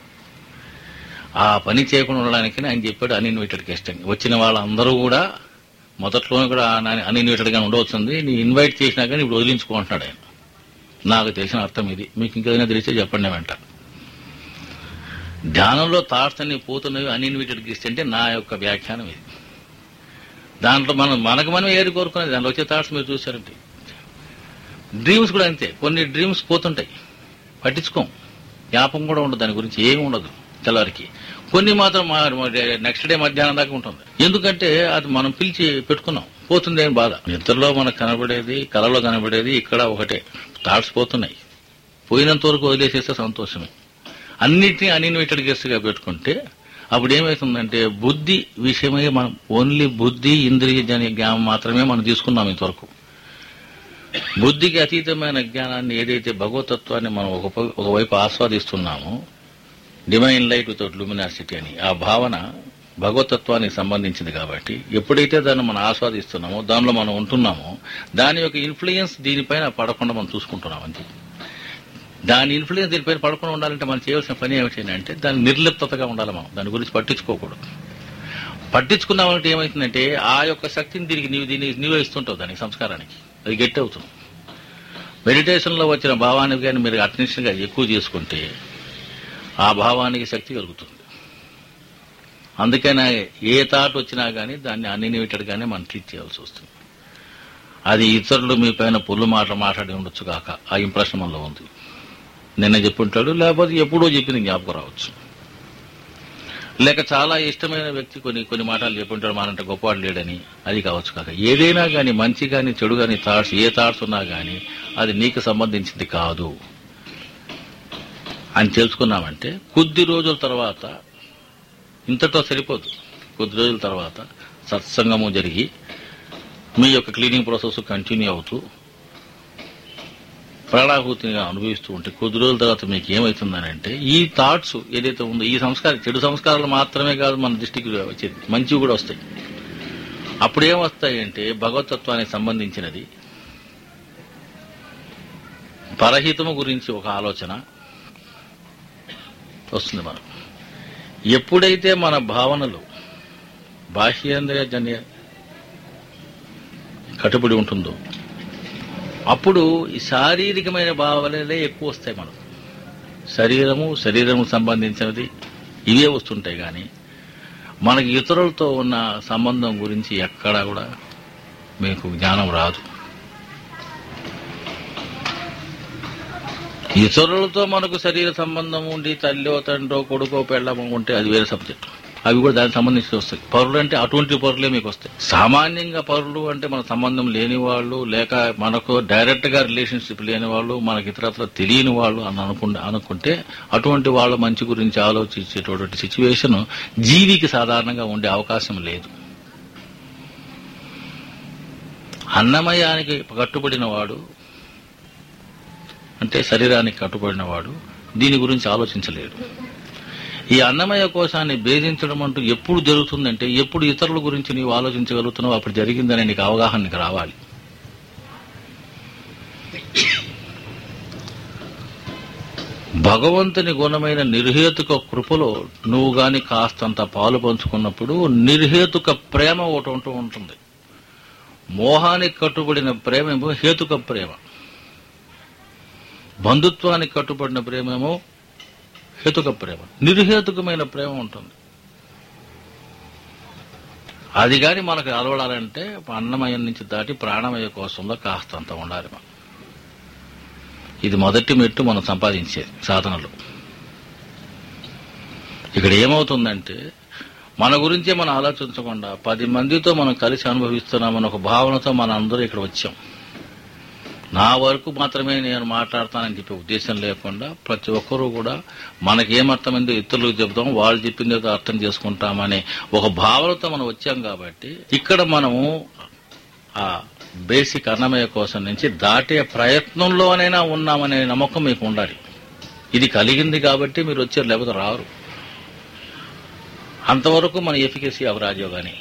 ఆ పని చేయకుండా ఉండడానికి ఆయన చెప్పాడు అన్ఇన్వైటెడ్ గెస్ట్ అని వచ్చిన వాళ్ళందరూ కూడా మొదట్లోనే కూడా అన్ఇన్వైటెడ్ గా ఉండవచ్చుంది నీ ఇన్వైట్ చేసినా కానీ ఇప్పుడు వదిలించుకుంటున్నాడు ఆయన నాకు తెలిసిన అర్థం ఇది మీకు ఇంకేదైనా తెలిస్తే చెప్పండి వెంట ధ్యానంలో థాట్స్ అన్ని పోతున్నవి అన్ఇన్విటెడ్ గెస్ట్ అంటే నా యొక్క వ్యాఖ్యానం ఇది దాంట్లో మనం మనకు మనం ఏది కోరుకునేది దాంట్లో వచ్చే థాట్స్ మీరు చూసారంటే డ్రీమ్స్ కూడా అంతే కొన్ని డ్రీమ్స్ పోతుంటాయి పట్టించుకోం జ్ఞాపకం కూడా ఉండదు దాని గురించి ఏమి ఉండదు తెల్లవారికి కొన్ని మాత్రం నెక్స్ట్ డే మధ్యాహ్నం దాకా ఉంటుంది ఎందుకంటే అది మనం పిలిచి పెట్టుకున్నాం పోతుంది ఏం బాధ నిద్రలో మనకు కనబడేది కళలో కనబడేది ఇక్కడ ఒకటే థాట్స్ పోతున్నాయి పోయినంత వరకు వదిలేసేస్తే సంతోషమే అన్నిటినీ అన్ఇన్వైటెడ్ గెస్ట్ గా పెట్టుకుంటే అప్పుడు ఏమవుతుందంటే బుద్ధి విషయమై మనం ఓన్లీ బుద్ధి ఇంద్రియ జన జ్ఞానం మాత్రమే మనం తీసుకున్నాం ఇంతవరకు బుద్ధికి అతీతమైన జ్ఞానాన్ని ఏదైతే భగవతత్వాన్ని మనం ఒక ఒకవైపు ఆస్వాదిస్తున్నామో డివైన్ లైట్ వితౌట్ లూమినాసిటీ అని ఆ భావన భగవతత్వానికి సంబంధించింది కాబట్టి ఎప్పుడైతే దాన్ని మనం ఆస్వాదిస్తున్నామో దానిలో మనం ఉంటున్నామో దాని యొక్క ఇన్ఫ్లుయెన్స్ దీనిపైన పడకుండా మనం చూసుకుంటున్నాం అంతే దాని ఇన్ఫ్లుయెన్స్ దీనిపైన పడకుండా ఉండాలంటే మనం చేయవలసిన పని ఏమిటి అంటే దాని నిర్లిప్తగా ఉండాలి మనం దాని గురించి పట్టించుకోకూడదు పట్టించుకున్నామంటే ఏమవుతుందంటే ఆ యొక్క శక్తిని తిరిగి నీవు దీన్ని నీవే ఇస్తుంటావు దానికి సంస్కారానికి అది గట్టి అవుతుంది మెడిటేషన్ లో వచ్చిన భావానికి కానీ మీరు అటెన్షన్ గా ఎక్కువ చేసుకుంటే ఆ భావానికి శక్తి కలుగుతుంది అందుకనే ఏ థాట్ వచ్చినా గానీ దాన్ని అన్ఇన్విటెడ్ గానే మనం ట్రీట్ చేయాల్సి వస్తుంది అది ఇతరులు మీ పైన పుల్లు మాట మాట్లాడి ఉండొచ్చు కాక ఆ ఇంప్రెషన్ మనలో ఉంది నిన్న చెప్పుంటాడు లేకపోతే ఎప్పుడో చెప్పింది జ్ఞాపకం రావచ్చు లేక చాలా ఇష్టమైన వ్యక్తి కొన్ని కొన్ని మాటలు చెప్పుంటాడు మనంటే గొప్పవాడు లేడని అది కావచ్చు కాక ఏదైనా కానీ మంచి కానీ చెడు కానీ థాట్స్ ఏ థాట్స్ ఉన్నా కానీ అది నీకు సంబంధించింది కాదు అని తెలుసుకున్నామంటే కొద్ది రోజుల తర్వాత ఇంతతో సరిపోదు కొద్ది రోజుల తర్వాత సత్సంగము జరిగి మీ యొక్క క్లీనింగ్ ప్రాసెస్ కంటిన్యూ అవుతూ ప్రాణాహూతిగా అనుభవిస్తూ ఉంటే కొద్ది రోజుల తర్వాత మీకు ఏమవుతుందని అంటే ఈ థాట్స్ ఏదైతే ఉందో ఈ సంస్కారం చెడు సంస్కారాలు మాత్రమే కాదు మన దృష్టికి వచ్చేది మంచివి కూడా వస్తాయి అప్పుడు ఏమొస్తాయి అంటే భగవతత్వానికి సంబంధించినది పరహితము గురించి ఒక ఆలోచన వస్తుంది మనం ఎప్పుడైతే మన భావనలు బాహ్యేంద్రియ జన్య కట్టుబడి ఉంటుందో అప్పుడు ఈ శారీరకమైన భావనలే ఎక్కువ వస్తాయి మనకు శరీరము శరీరము సంబంధించినది ఇవే వస్తుంటాయి కానీ మనకి ఇతరులతో ఉన్న సంబంధం గురించి ఎక్కడా కూడా మీకు జ్ఞానం రాదు ఇతరులతో మనకు శరీర సంబంధం ఉండి తల్లిో తండ్రో కొడుకో పెళ్ళమో ఉంటే అది వేరే సబ్జెక్ట్ అవి కూడా దానికి సంబంధించి వస్తాయి పరులు అంటే అటువంటి పరులే మీకు వస్తాయి సామాన్యంగా పరులు అంటే మన సంబంధం లేని వాళ్ళు లేక మనకు డైరెక్ట్ గా రిలేషన్షిప్ లేని వాళ్ళు మనకి ఇతరత్ర తెలియని వాళ్ళు అని అనుకుంటే అనుకుంటే అటువంటి వాళ్ళ మంచి గురించి ఆలోచించేటటువంటి సిచ్యువేషన్ జీవికి సాధారణంగా ఉండే అవకాశం లేదు అన్నమయానికి కట్టుబడిన వాడు అంటే శరీరానికి కట్టుబడిన వాడు దీని గురించి ఆలోచించలేడు ఈ అన్నమయ కోశాన్ని భేదించడం అంటూ ఎప్పుడు జరుగుతుందంటే ఎప్పుడు ఇతరుల గురించి నీవు ఆలోచించగలుగుతున్నావు అప్పుడు జరిగిందని నీకు అవగాహన నీకు రావాలి భగవంతుని గుణమైన నిర్హేతుక కృపలో నువ్వు గాని కాస్తంత పాలు పంచుకున్నప్పుడు నిర్హేతుక ప్రేమ ఒకటి ఉంటూ ఉంటుంది మోహానికి కట్టుబడిన ప్రేమేమో హేతుక ప్రేమ బంధుత్వానికి కట్టుబడిన ప్రేమేమో హేతుక ప్రేమ నిర్హేతుకమైన ప్రేమ ఉంటుంది అది గాని మనకు అలవడాలంటే అన్నమయం నుంచి దాటి ప్రాణమయ కోసంలో కాస్తంత ఉండాలి మనం ఇది మొదటి మెట్టు మనం సంపాదించేది సాధనలో ఇక్కడ ఏమవుతుందంటే మన గురించే మనం ఆలోచించకుండా పది మందితో మనం కలిసి అనుభవిస్తున్నామని ఒక భావనతో మన అందరూ ఇక్కడ వచ్చాం నా వరకు మాత్రమే నేను మాట్లాడతానని చెప్పే ఉద్దేశం లేకుండా ప్రతి ఒక్కరూ కూడా మనకేమర్థమైందో ఇతరులకు చెబుతాం వాళ్ళు చెప్పింది ఏదో అర్థం చేసుకుంటామనే ఒక భావనతో మనం వచ్చాం కాబట్టి ఇక్కడ మనము ఆ బేసిక్ అన్నమయ కోసం నుంచి దాటే ప్రయత్నంలోనైనా ఉన్నామనే నమ్మకం మీకు ఉండాలి ఇది కలిగింది కాబట్టి మీరు వచ్చారు లేకపోతే రారు అంతవరకు మన ఎఫికసీ అవరాజయోగాని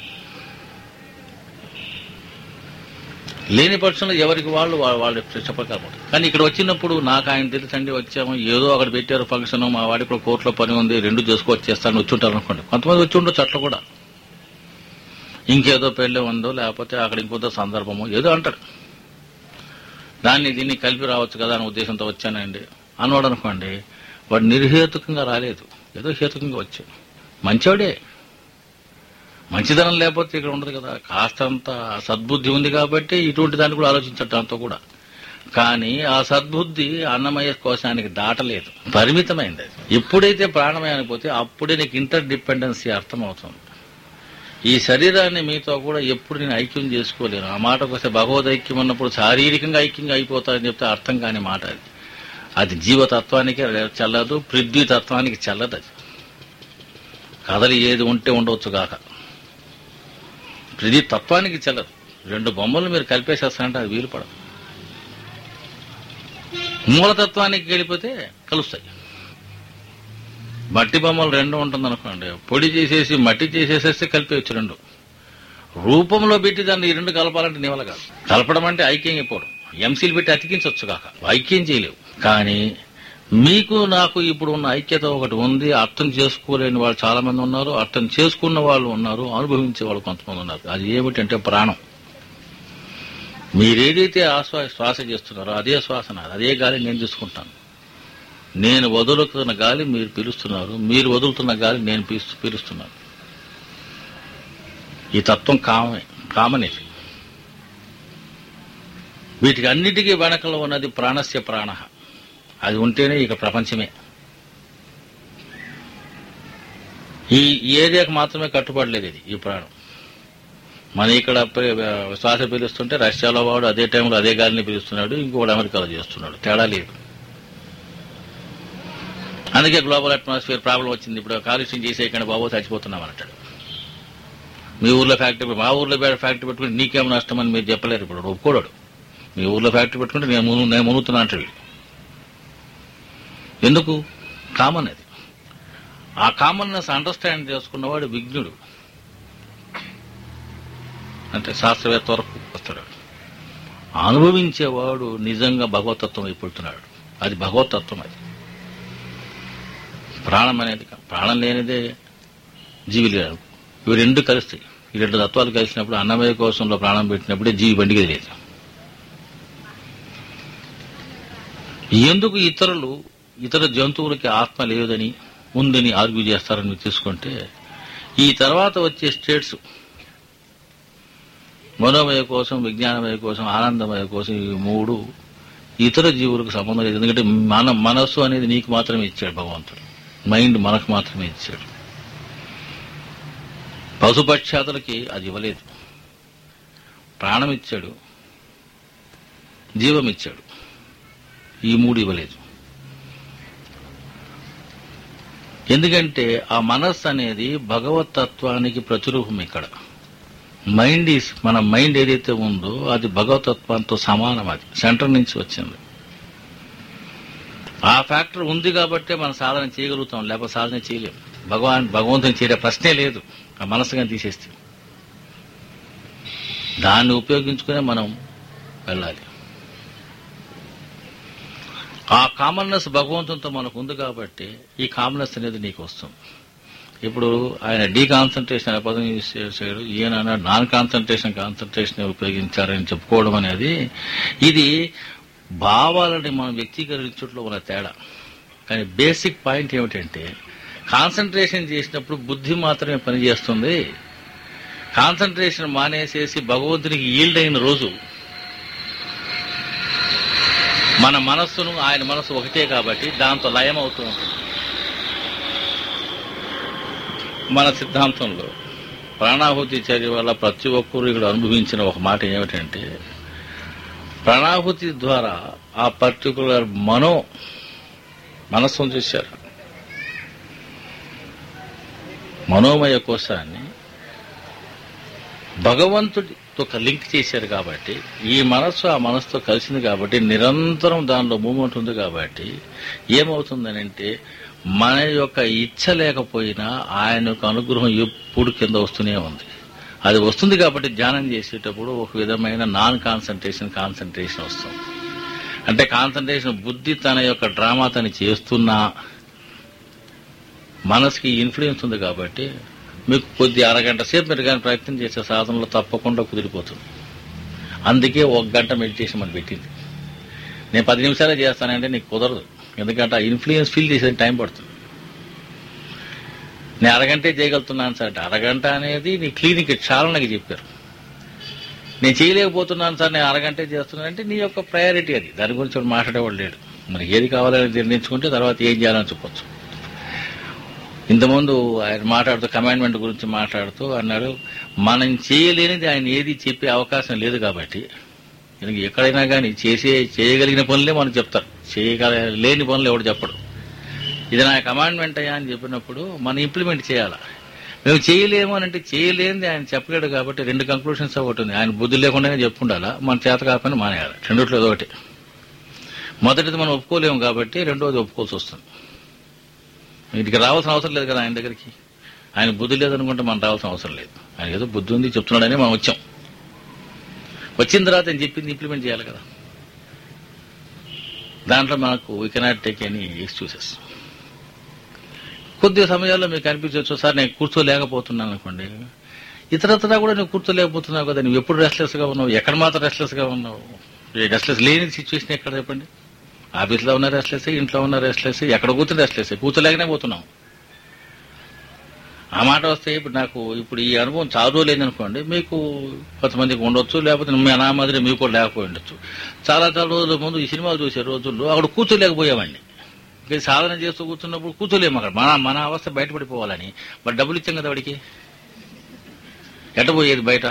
లేని పక్షంలో ఎవరికి వాళ్ళు వా- వాళ్ళు చెప్పగలరు కానీ ఇక్కడ వచ్చినప్పుడు నాకు ఆయన తెలుసండి వచ్చాము ఏదో అక్కడ పెట్టారు ఫంక్షన్ మా వాడికి కూడా కోర్టులో పని ఉంది రెండు చేసుకొచ్చేస్తాను వచ్చి ఉంటారు అనుకోండి కొంతమంది వచ్చి ఉండొచ్చు అట్లా కూడా ఇంకేదో పెళ్ళి ఉందో లేకపోతే అక్కడ ఇంకొంత సందర్భమో ఏదో అంటాడు దాన్ని దీన్ని కలిపి రావచ్చు కదా అనే ఉద్దేశంతో వచ్చానండి అన్నవాడు అనుకోండి వాడు నిర్హేతుకంగా రాలేదు ఏదో హేతుకంగా వచ్చాడు మంచోడే మంచిదనం లేకపోతే ఇక్కడ ఉండదు కదా కాస్తంత సద్బుద్ధి ఉంది కాబట్టి ఇటువంటి దాన్ని కూడా ఆలోచించాడు దాంతో కూడా కానీ ఆ సద్బుద్ధి అన్నమయ కోశానికి దాటలేదు పరిమితమైంది అది ఎప్పుడైతే ప్రాణమయానికి పోతే అప్పుడే నీకు ఇంటర్ డిపెండెన్సీ అర్థమవుతుంది ఈ శరీరాన్ని మీతో కూడా ఎప్పుడు నేను ఐక్యం చేసుకోలేను ఆ మాటకు వస్తే భగవద్ ఐక్యం అన్నప్పుడు శారీరకంగా ఐక్యంగా అయిపోతారని చెప్తే అర్థం కాని మాట అది అది జీవతత్వానికి చెల్లదు పృథ్వీ తత్వానికి చెల్లదు అది కదలి ఏది ఉంటే ఉండవచ్చు కాక పృథ్వీ తత్వానికి చెల్లదు రెండు బొమ్మలు మీరు కలిపేసేస్తారంటే అది వీలు పడదు మూలతత్వానికి వెళ్ళిపోతే కలుస్తాయి మట్టి బొమ్మలు రెండు ఉంటుంది అనుకోండి పొడి చేసేసి మట్టి చేసేసేస్తే కలిపేయచ్చు రెండు రూపంలో పెట్టి దాన్ని ఈ రెండు కలపాలంటే నీవల కాదు కలపడం అంటే ఐక్యం అయిపోవడం ఎంసీలు పెట్టి అతికించవచ్చు కాక ఐక్యం చేయలేవు కానీ మీకు నాకు ఇప్పుడు ఉన్న ఐక్యత ఒకటి ఉంది అర్థం చేసుకోలేని వాళ్ళు చాలా మంది ఉన్నారు అర్థం చేసుకున్న వాళ్ళు ఉన్నారు అనుభవించే వాళ్ళు కొంతమంది ఉన్నారు అది ఏమిటంటే ప్రాణం మీరేదైతే ఆశ్వా శ్వాస చేస్తున్నారో అదే శ్వాస నాది అదే గాలి నేను తీసుకుంటాను నేను వదులుతున్న గాలి మీరు పీలుస్తున్నారు మీరు వదులుతున్న గాలి నేను పీల్చు- పీలుస్తున్నాను ఈ తత్వం కామమే కామనేది వీటికి అన్నిటికీ వెనకలో ఉన్నది ప్రాణస్య ప్రాణ అది ఉంటేనే ఇక ప్రపంచమే ఈ ఈ ఏరియాకు మాత్రమే కట్టుబడలేదు ఇది ఈ ప్రాణం మన ఇక్కడ పే- శ్వాస పీలుస్తుంటే రష్యాలో వాడు అదే టైంలో అదే గాలిని పీలుస్తున్నాడు ఇంకోటి అమెరికాలో చేస్తున్నాడు తేడా లేదు అందుకే గ్లోబల్ అట్మాస్ఫియర్ ప్రాబ్లం వచ్చింది ఇప్పుడు కాలుష్యం చేసేయకుండా బాబు చచ్చిపోతున్నాం అంటాడు మీ ఊర్లో ఫ్యాక్టరీ మా ఊర్లో బే- ఫ్యాక్టరీ పెట్టుకుంటే నీకేం నష్టం అని మీరు చెప్పలేరు ఇప్పుడు ఒప్పుకోడు మీ ఊర్లో ఫ్యాక్టరీ పెట్టుకుంటే నేను మును నేను మునుగుతున్నా అంటాడు వీడు. ఎందుకు కామన్ అది ఆ కామన్నెస్ అండర్స్టాండ్ చేసుకున్నవాడు విఘ్నుడు అంటే శాస్త్రవేత్త వరకు వస్తాడు అనుభవించేవాడు నిజంగా భగవతత్వం అయిపోతున్నాడు అది భగవతత్వం అది ప్రాణం అనేది కా- ప్రాణం లేనిదే జీవి లేడు ఇవి రెండు కలుస్తాయి ఈ రెండు తత్వాలు కలిసినప్పుడు అన్నమయ కోసంలో ప్రాణం పెట్టినప్పుడే జీవి బండికి లేదు ఎందుకు ఇతరులు ఇతర జంతువులకి ఆత్మ లేదని ఉందని ఆర్గ్యూ చేస్తారని మీరు తీసుకుంటే ఈ తర్వాత వచ్చే స్టేట్స్ మనోమయ కోసం విజ్ఞానమయ కోసం ఆనందమయ కోసం ఈ మూడు ఇతర జీవులకు సంబంధం లేదు ఎందుకంటే మన మనస్సు అనేది నీకు మాత్రమే ఇచ్చాడు భగవంతుడు మైండ్ మనకు మాత్రమే ఇచ్చాడు పశుపక్షాదులకి అది ఇవ్వలేదు ప్రాణం ఇచ్చాడు జీవం ఇచ్చాడు ఈ మూడు ఇవ్వలేదు ఎందుకంటే ఆ మనస్సు అనేది భగవత్ తత్వానికి ప్రతిరూపం ఇక్కడ మైండ్ ఈస్ మన మైండ్ ఏదైతే ఉందో అది భగవతత్వంతో సమానం అది సెంటర్ నుంచి వచ్చింది ఆ ఫ్యాక్టర్ ఉంది కాబట్టే మనం సాధన చేయగలుగుతాం లేకపోతే సాధన చేయలేం భగవాన్ భగవంతుని చేరే ప్రశ్నే లేదు ఆ మనసుగా తీసేస్తే దాన్ని ఉపయోగించుకునే మనం వెళ్ళాలి ఆ కామన్నెస్ భగవంతునితో మనకు ఉంది కాబట్టి ఈ కామన్నెస్ అనేది నీకు వస్తుంది ఇప్పుడు ఆయన డీ కాన్సన్ట్రేషన్ అనే పదం యూజ్ చేశాడు ఈయన అన్నాడు నాన్ కాన్సన్ట్రేషన్ కాన్సన్ట్రేషన్ ఉపయోగించారని చెప్పుకోవడం అనేది ఇది భావాలని మనం వ్యక్తీకరించట్లో ఉన్న తేడా కానీ బేసిక్ పాయింట్ ఏమిటంటే కాన్సన్ట్రేషన్ చేసినప్పుడు బుద్ధి మాత్రమే పనిచేస్తుంది కాన్సన్ట్రేషన్ మానేసేసి భగవంతునికి ఈల్డ్ అయిన రోజు మన మనస్సును ఆయన మనస్సు ఒకటే కాబట్టి దాంతో లయం అవుతూ ఉంటుంది మన సిద్ధాంతంలో ప్రాణాహుతి చర్య వల్ల ప్రతి ఒక్కరు ఇక్కడ అనుభవించిన ఒక మాట ఏమిటంటే ప్రాణాహుతి ద్వారా ఆ పర్టికులర్ మనో మనస్సును చూశారు మనోమయ కోశాన్ని భగవంతుడితో ఒక లింక్ చేశారు కాబట్టి ఈ మనస్సు ఆ మనస్సుతో కలిసింది కాబట్టి నిరంతరం దానిలో మూమెంట్ ఉంది కాబట్టి ఏమవుతుందనంటే మన యొక్క ఇచ్చ లేకపోయినా ఆయన యొక్క అనుగ్రహం ఎప్పుడు కింద వస్తూనే ఉంది అది వస్తుంది కాబట్టి ధ్యానం చేసేటప్పుడు ఒక విధమైన నాన్ కాన్సన్ట్రేషన్ కాన్సన్ట్రేషన్ వస్తుంది అంటే కాన్సన్ట్రేషన్ బుద్ధి తన యొక్క డ్రామా తను చేస్తున్నా మనసుకి ఇన్ఫ్లుయెన్స్ ఉంది కాబట్టి మీకు కొద్ది అరగంట సేపు మీరు కానీ ప్రయత్నం చేసే సాధనలో తప్పకుండా కుదిరిపోతుంది అందుకే ఒక గంట మెడిటేషన్ మనం పెట్టింది నేను పది నిమిషాలే చేస్తానంటే నీకు కుదరదు ఎందుకంటే ఆ ఇన్ఫ్లుయెన్స్ ఫీల్ చేసే టైం పడుతుంది నేను అరగంటే చేయగలుగుతున్నాను సార్ అంటే అరగంట అనేది నీ క్లినిక్ చాలనకి చెప్పారు నేను చేయలేకపోతున్నాను సార్ నేను అరగంటే చేస్తున్నానంటే నీ యొక్క ప్రయారిటీ అది దాని గురించి వాడు మాట్లాడేవాడు లేడు మనకి ఏది కావాలని నిర్ణయించుకుంటే తర్వాత ఏం చేయాలని చెప్పొచ్చు ఇంతకుముందు ఆయన మాట్లాడుతూ కమాండ్మెంట్ గురించి మాట్లాడుతూ అన్నాడు మనం చేయలేనిది ఆయన ఏది చెప్పే అవకాశం లేదు కాబట్టి ఇది ఎక్కడైనా కానీ చేసే చేయగలిగిన పనులే మనం చెప్తారు చేయగల లేని పనులు ఎవడు చెప్పడు ఇది నా కమాండ్మెంట్ అయ్యా అని చెప్పినప్పుడు మనం ఇంప్లిమెంట్ చేయాలా మేము చేయలేము అని అంటే చేయలేనిది ఆయన చెప్పలేడు కాబట్టి రెండు కంక్లూషన్స్ ఒకటి ఉంది ఆయన బుద్ధి లేకుండానే చెప్పుండాలా మన చేత కాకపోయినా మానేయాలి రెండిట్లో ఏదో ఒకటి మొదటిది మనం ఒప్పుకోలేము కాబట్టి రెండోది ఒప్పుకోవాల్సి వస్తుంది వీటికి రావాల్సిన అవసరం లేదు కదా ఆయన దగ్గరికి ఆయన బుద్ధి లేదనుకుంటే మనం రావాల్సిన అవసరం లేదు ఆయన ఏదో బుద్ధి ఉంది చెప్తున్నాడని మనం వచ్చాం వచ్చిన తర్వాత నేను చెప్పింది ఇంప్లిమెంట్ చేయాలి కదా దాంట్లో మనకు we cannot take any excuses కొద్ది సమయాల్లో మీకు అనిపించవచ్చు సార్ నేను కూర్చోలేకపోతున్నాను అనుకోండి ఇతరత్రా కూడా నువ్వు కూర్చోలేకపోతున్నావు కదా నువ్వు ఎప్పుడు రెస్ట్లెస్ గా ఉన్నావు ఎక్కడ మాత్రం రెస్ట్లెస్ గా ఉన్నావు రెస్ట్లెస్ లేని సిచ్యువేషన్ ఎక్కడ చెప్పండి ఆఫీస్లో ఉన్న రెస్ట్లెస్ ఇంట్లో ఉన్న రెస్ట్లెస్ ఎక్కడ కూర్చుని రెస్ట్లెస్ కూర్చోలేకనే పోతున్నాం ఆ మాట వస్తే ఇప్పుడు నాకు ఇప్పుడు ఈ అనుభవం చాలా రోజులు అనుకోండి మీకు కొంతమందికి ఉండొచ్చు లేకపోతే మీ నా మాదిరి మీకు కూడా లేకపోయి ఉండొచ్చు చాలా చాలా రోజుల ముందు ఈ సినిమాలు చూసే రోజుల్లో అక్కడ కూర్చోలేకపోయామండి ఇంకా సాధన చేస్తూ కూర్చున్నప్పుడు కూర్చోలేము అక్కడ మన మన అవస్థ బయటపడిపోవాలని మరి డబ్బులు ఇచ్చాం కదా వాడికి ఎట్టబోయేది బయట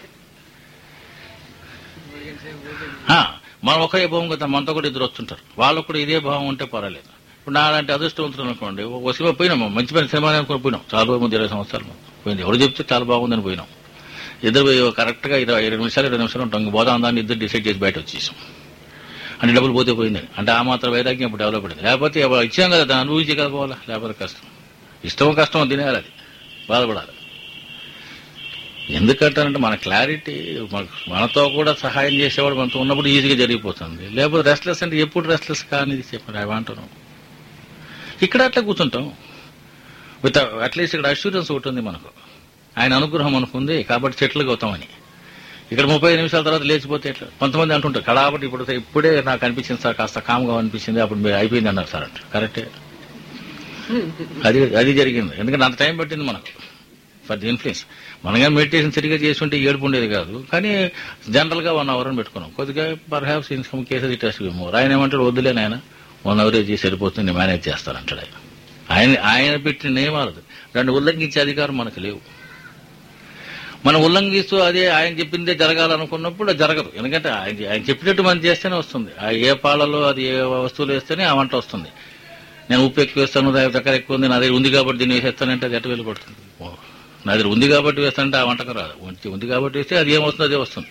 ఆ, మనం ఒకే భావం కదా మనతో కూడా ఇద్దరు వస్తుంటారు వాళ్ళకు కూడా ఇదే భావం ఉంటే పర్వాలేదు ఇప్పుడు నాలాంటి అదృష్టవంతులు అనుకోండి ఒక సినిమా పోయినాం మంచి మంచి సినిమా అనుకుని పోయినాం చాలా రోజుల ముందు ఇరవై సంవత్సరాల ముందు పోయింది ఎవరు చెప్తే చాలా బాగుందని పోయినాం ఇద్దరు పోయి కరెక్ట్ గా ఇరవై ఇరవై నిమిషాలు ఇరవై నిమిషాలు ఉంటాం ఇంక పోదాం దాన్ని ఇద్దరు డిసైడ్ చేసి బయట వచ్చేసాం అంటే డబ్బులు పోతే పోయింది అంటే ఆ మాత్రం వైరాగ్యం ఇప్పుడు డెవలప్ అయింది లేకపోతే ఎవరు ఇచ్చాం కదా దాన్ని అనుభవించే కదా పోవాలా లేకపోతే కష్టం ఇష్టం కష్టం తినేయాలి అది బాధపడాలి ఎందుకంటానంటే మన క్లారిటీ మనతో కూడా సహాయం చేసేవాడు మనతో ఉన్నప్పుడు ఈజీగా జరిగిపోతుంది లేకపోతే రెస్ట్లెస్ అంటే ఎప్పుడు రెస్ట్లెస్ కానిది చెప్పండి అవి అంటున్నాం ఇక్కడ అట్లా కూర్చుంటాం విత్ అట్లీస్ట్ ఇక్కడ అష్యూరెన్స్ ఒకటి ఉంది మనకు ఆయన అనుగ్రహం మనకుంది కాబట్టి చెట్లుగా అవుతామని ఇక్కడ ముప్పై నిమిషాల తర్వాత లేచిపోతే ఎట్లా కొంతమంది అంటుంటారు కాబట్టి ఇప్పుడు ఇప్పుడే నాకు అనిపించింది సార్ కాస్త కామ్గా అనిపించింది అప్పుడు మీరు అయిపోయింది అన్నారు సార్ అంటే కరెక్టే అది అది జరిగింది ఎందుకంటే అంత టైం పట్టింది మనకు ఫర్ ది ఇన్ఫ్లుయెన్స్ మనగా మెడిటేషన్ సరిగా చేసి ఉంటే ఏడుపు ఉండేది కాదు కానీ జనరల్ గా వన్ అవర్ అని పెట్టుకున్నాం కొద్దిగా perhaps in some cases it has more ఆయన ఏమంటాడు వద్దులే నాయన వన్ అవర్ చేసి సరిపోతుంది నేను మేనేజ్ చేస్తానంటాడు ఆయన ఆయన ఆయన పెట్టిన నియమాలు దాన్ని ఉల్లంఘించే అధికారం మనకు లేవు మనం ఉల్లంఘిస్తూ అదే ఆయన చెప్పిందే జరగాలనుకున్నప్పుడు అది జరగదు ఎందుకంటే ఆయన ఆయన చెప్పినట్టు మనం చేస్తేనే వస్తుంది ఆ ఏ పాలలో అది ఏ వస్తువులు వేస్తేనే ఆ వంట వస్తుంది నేను ఉప్పు ఎక్కువ వేస్తాను దా- చక్కెర ఎక్కువ ఉంది నా దగ్గర ఉంది కాబట్టి దీన్ని వేసేస్తానంటే అది ఎట్ట వెళ్ళిపడుతుంది ఓ, నా దగ్గర ఉంది కాబట్టి వేస్తానంటే ఆ వంటకం రాదు ఉంది- ఉంది కాబట్టి వేస్తే అది ఏమొస్తుంది అదే వస్తుంది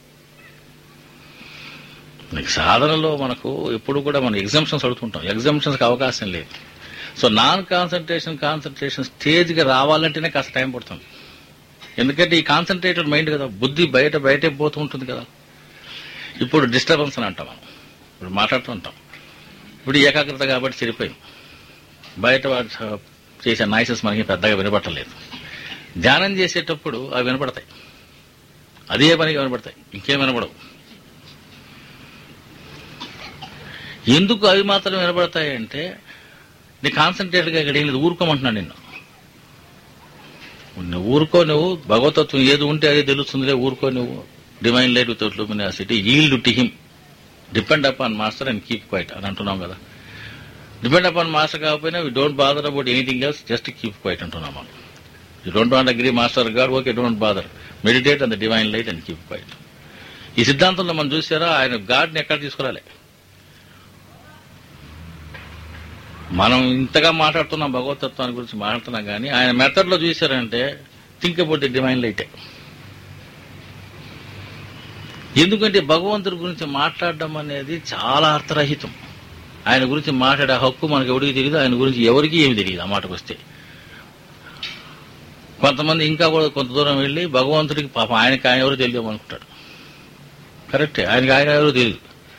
నీకు సాధనలో మనకు ఎప్పుడు కూడా మనం ఎగ్జామ్షన్స్ అడుగుతుంటాం ఎగ్జామ్షన్స్కి అవకాశం లేదు సో నాన్ కాన్సన్ట్రేషన్ కాన్సన్ట్రేషన్ స్టేజ్కి రావాలంటేనే కాస్త టైం పడుతుంది ఎందుకంటే ఈ కాన్సన్ట్రేటెడ్ మైండ్ కదా బుద్ధి బయట బయటే పోతూ ఉంటుంది కదా ఇప్పుడు డిస్టర్బెన్స్ అని అంటాం మనం ఇప్పుడు మాట్లాడుతూ ఉంటాం ఇప్పుడు ఏకాగ్రత కాబట్టి సరిపోయింది బయట వాడు చ- చేసే నాయిసెస్ మనకి పెద్దగా వినపట్టలేదు ధ్యానం చేసేటప్పుడు అవి వినపడతాయి అదే పనిగా వినపడతాయి ఇంకేం వినపడవు ఎందుకు అవి మాత్రం వినపడతాయి అంటే నీ కాన్సన్ట్రేట్గా ఇక్కడ ఏం లేదు ఊరుకోమంటున్నాను నిన్ను నువ్వు ఊరుకో నువ్వు భగవతత్వం ఏది ఉంటే అదే తెలుస్తుందిలే ఊరుకో నువ్వు divine light without luminosity yield to him depend upon master and keep quiet అని అంటున్నాం కదా డిపెండ్ అపాన్ మాస్టర్ కాకపోయినా we don't bother about anything else just keep quiet అంటున్నాం మనం you don't want agree master God okay don't bother meditate and the divine light and keep quiet ఈ సిద్ధాంతంలో మనం చూసారా ఆయన గాడ్ని ఎక్కడ తీసుకురాలే మనం ఇంతగా మాట్లాడుతున్నాం భగవతత్వాన్ని గురించి మాట్లాడుతున్నాం కానీ ఆయన మెథడ్ లో చూశారంటే థింక్ అబౌట్ ది డివైన్ లైటే ఎందుకంటే భగవంతుడి గురించి మాట్లాడడం అనేది చాలా అర్థరహితం ఆయన గురించి మాట్లాడే హక్కు మనకు ఎవరికి తెలియదు ఆయన గురించి ఎవరికి ఏమి తెలియదు ఆ మాటకు వస్తే కొంతమంది ఇంకా కూడా కొంత దూరం వెళ్ళి భగవంతుడికి పాపం ఆయనకి ఆయన ఎవరు తెలియదు అనుకుంటాడు కరెక్టే ఆయనకి ఆయన ఎవరు తెలియదు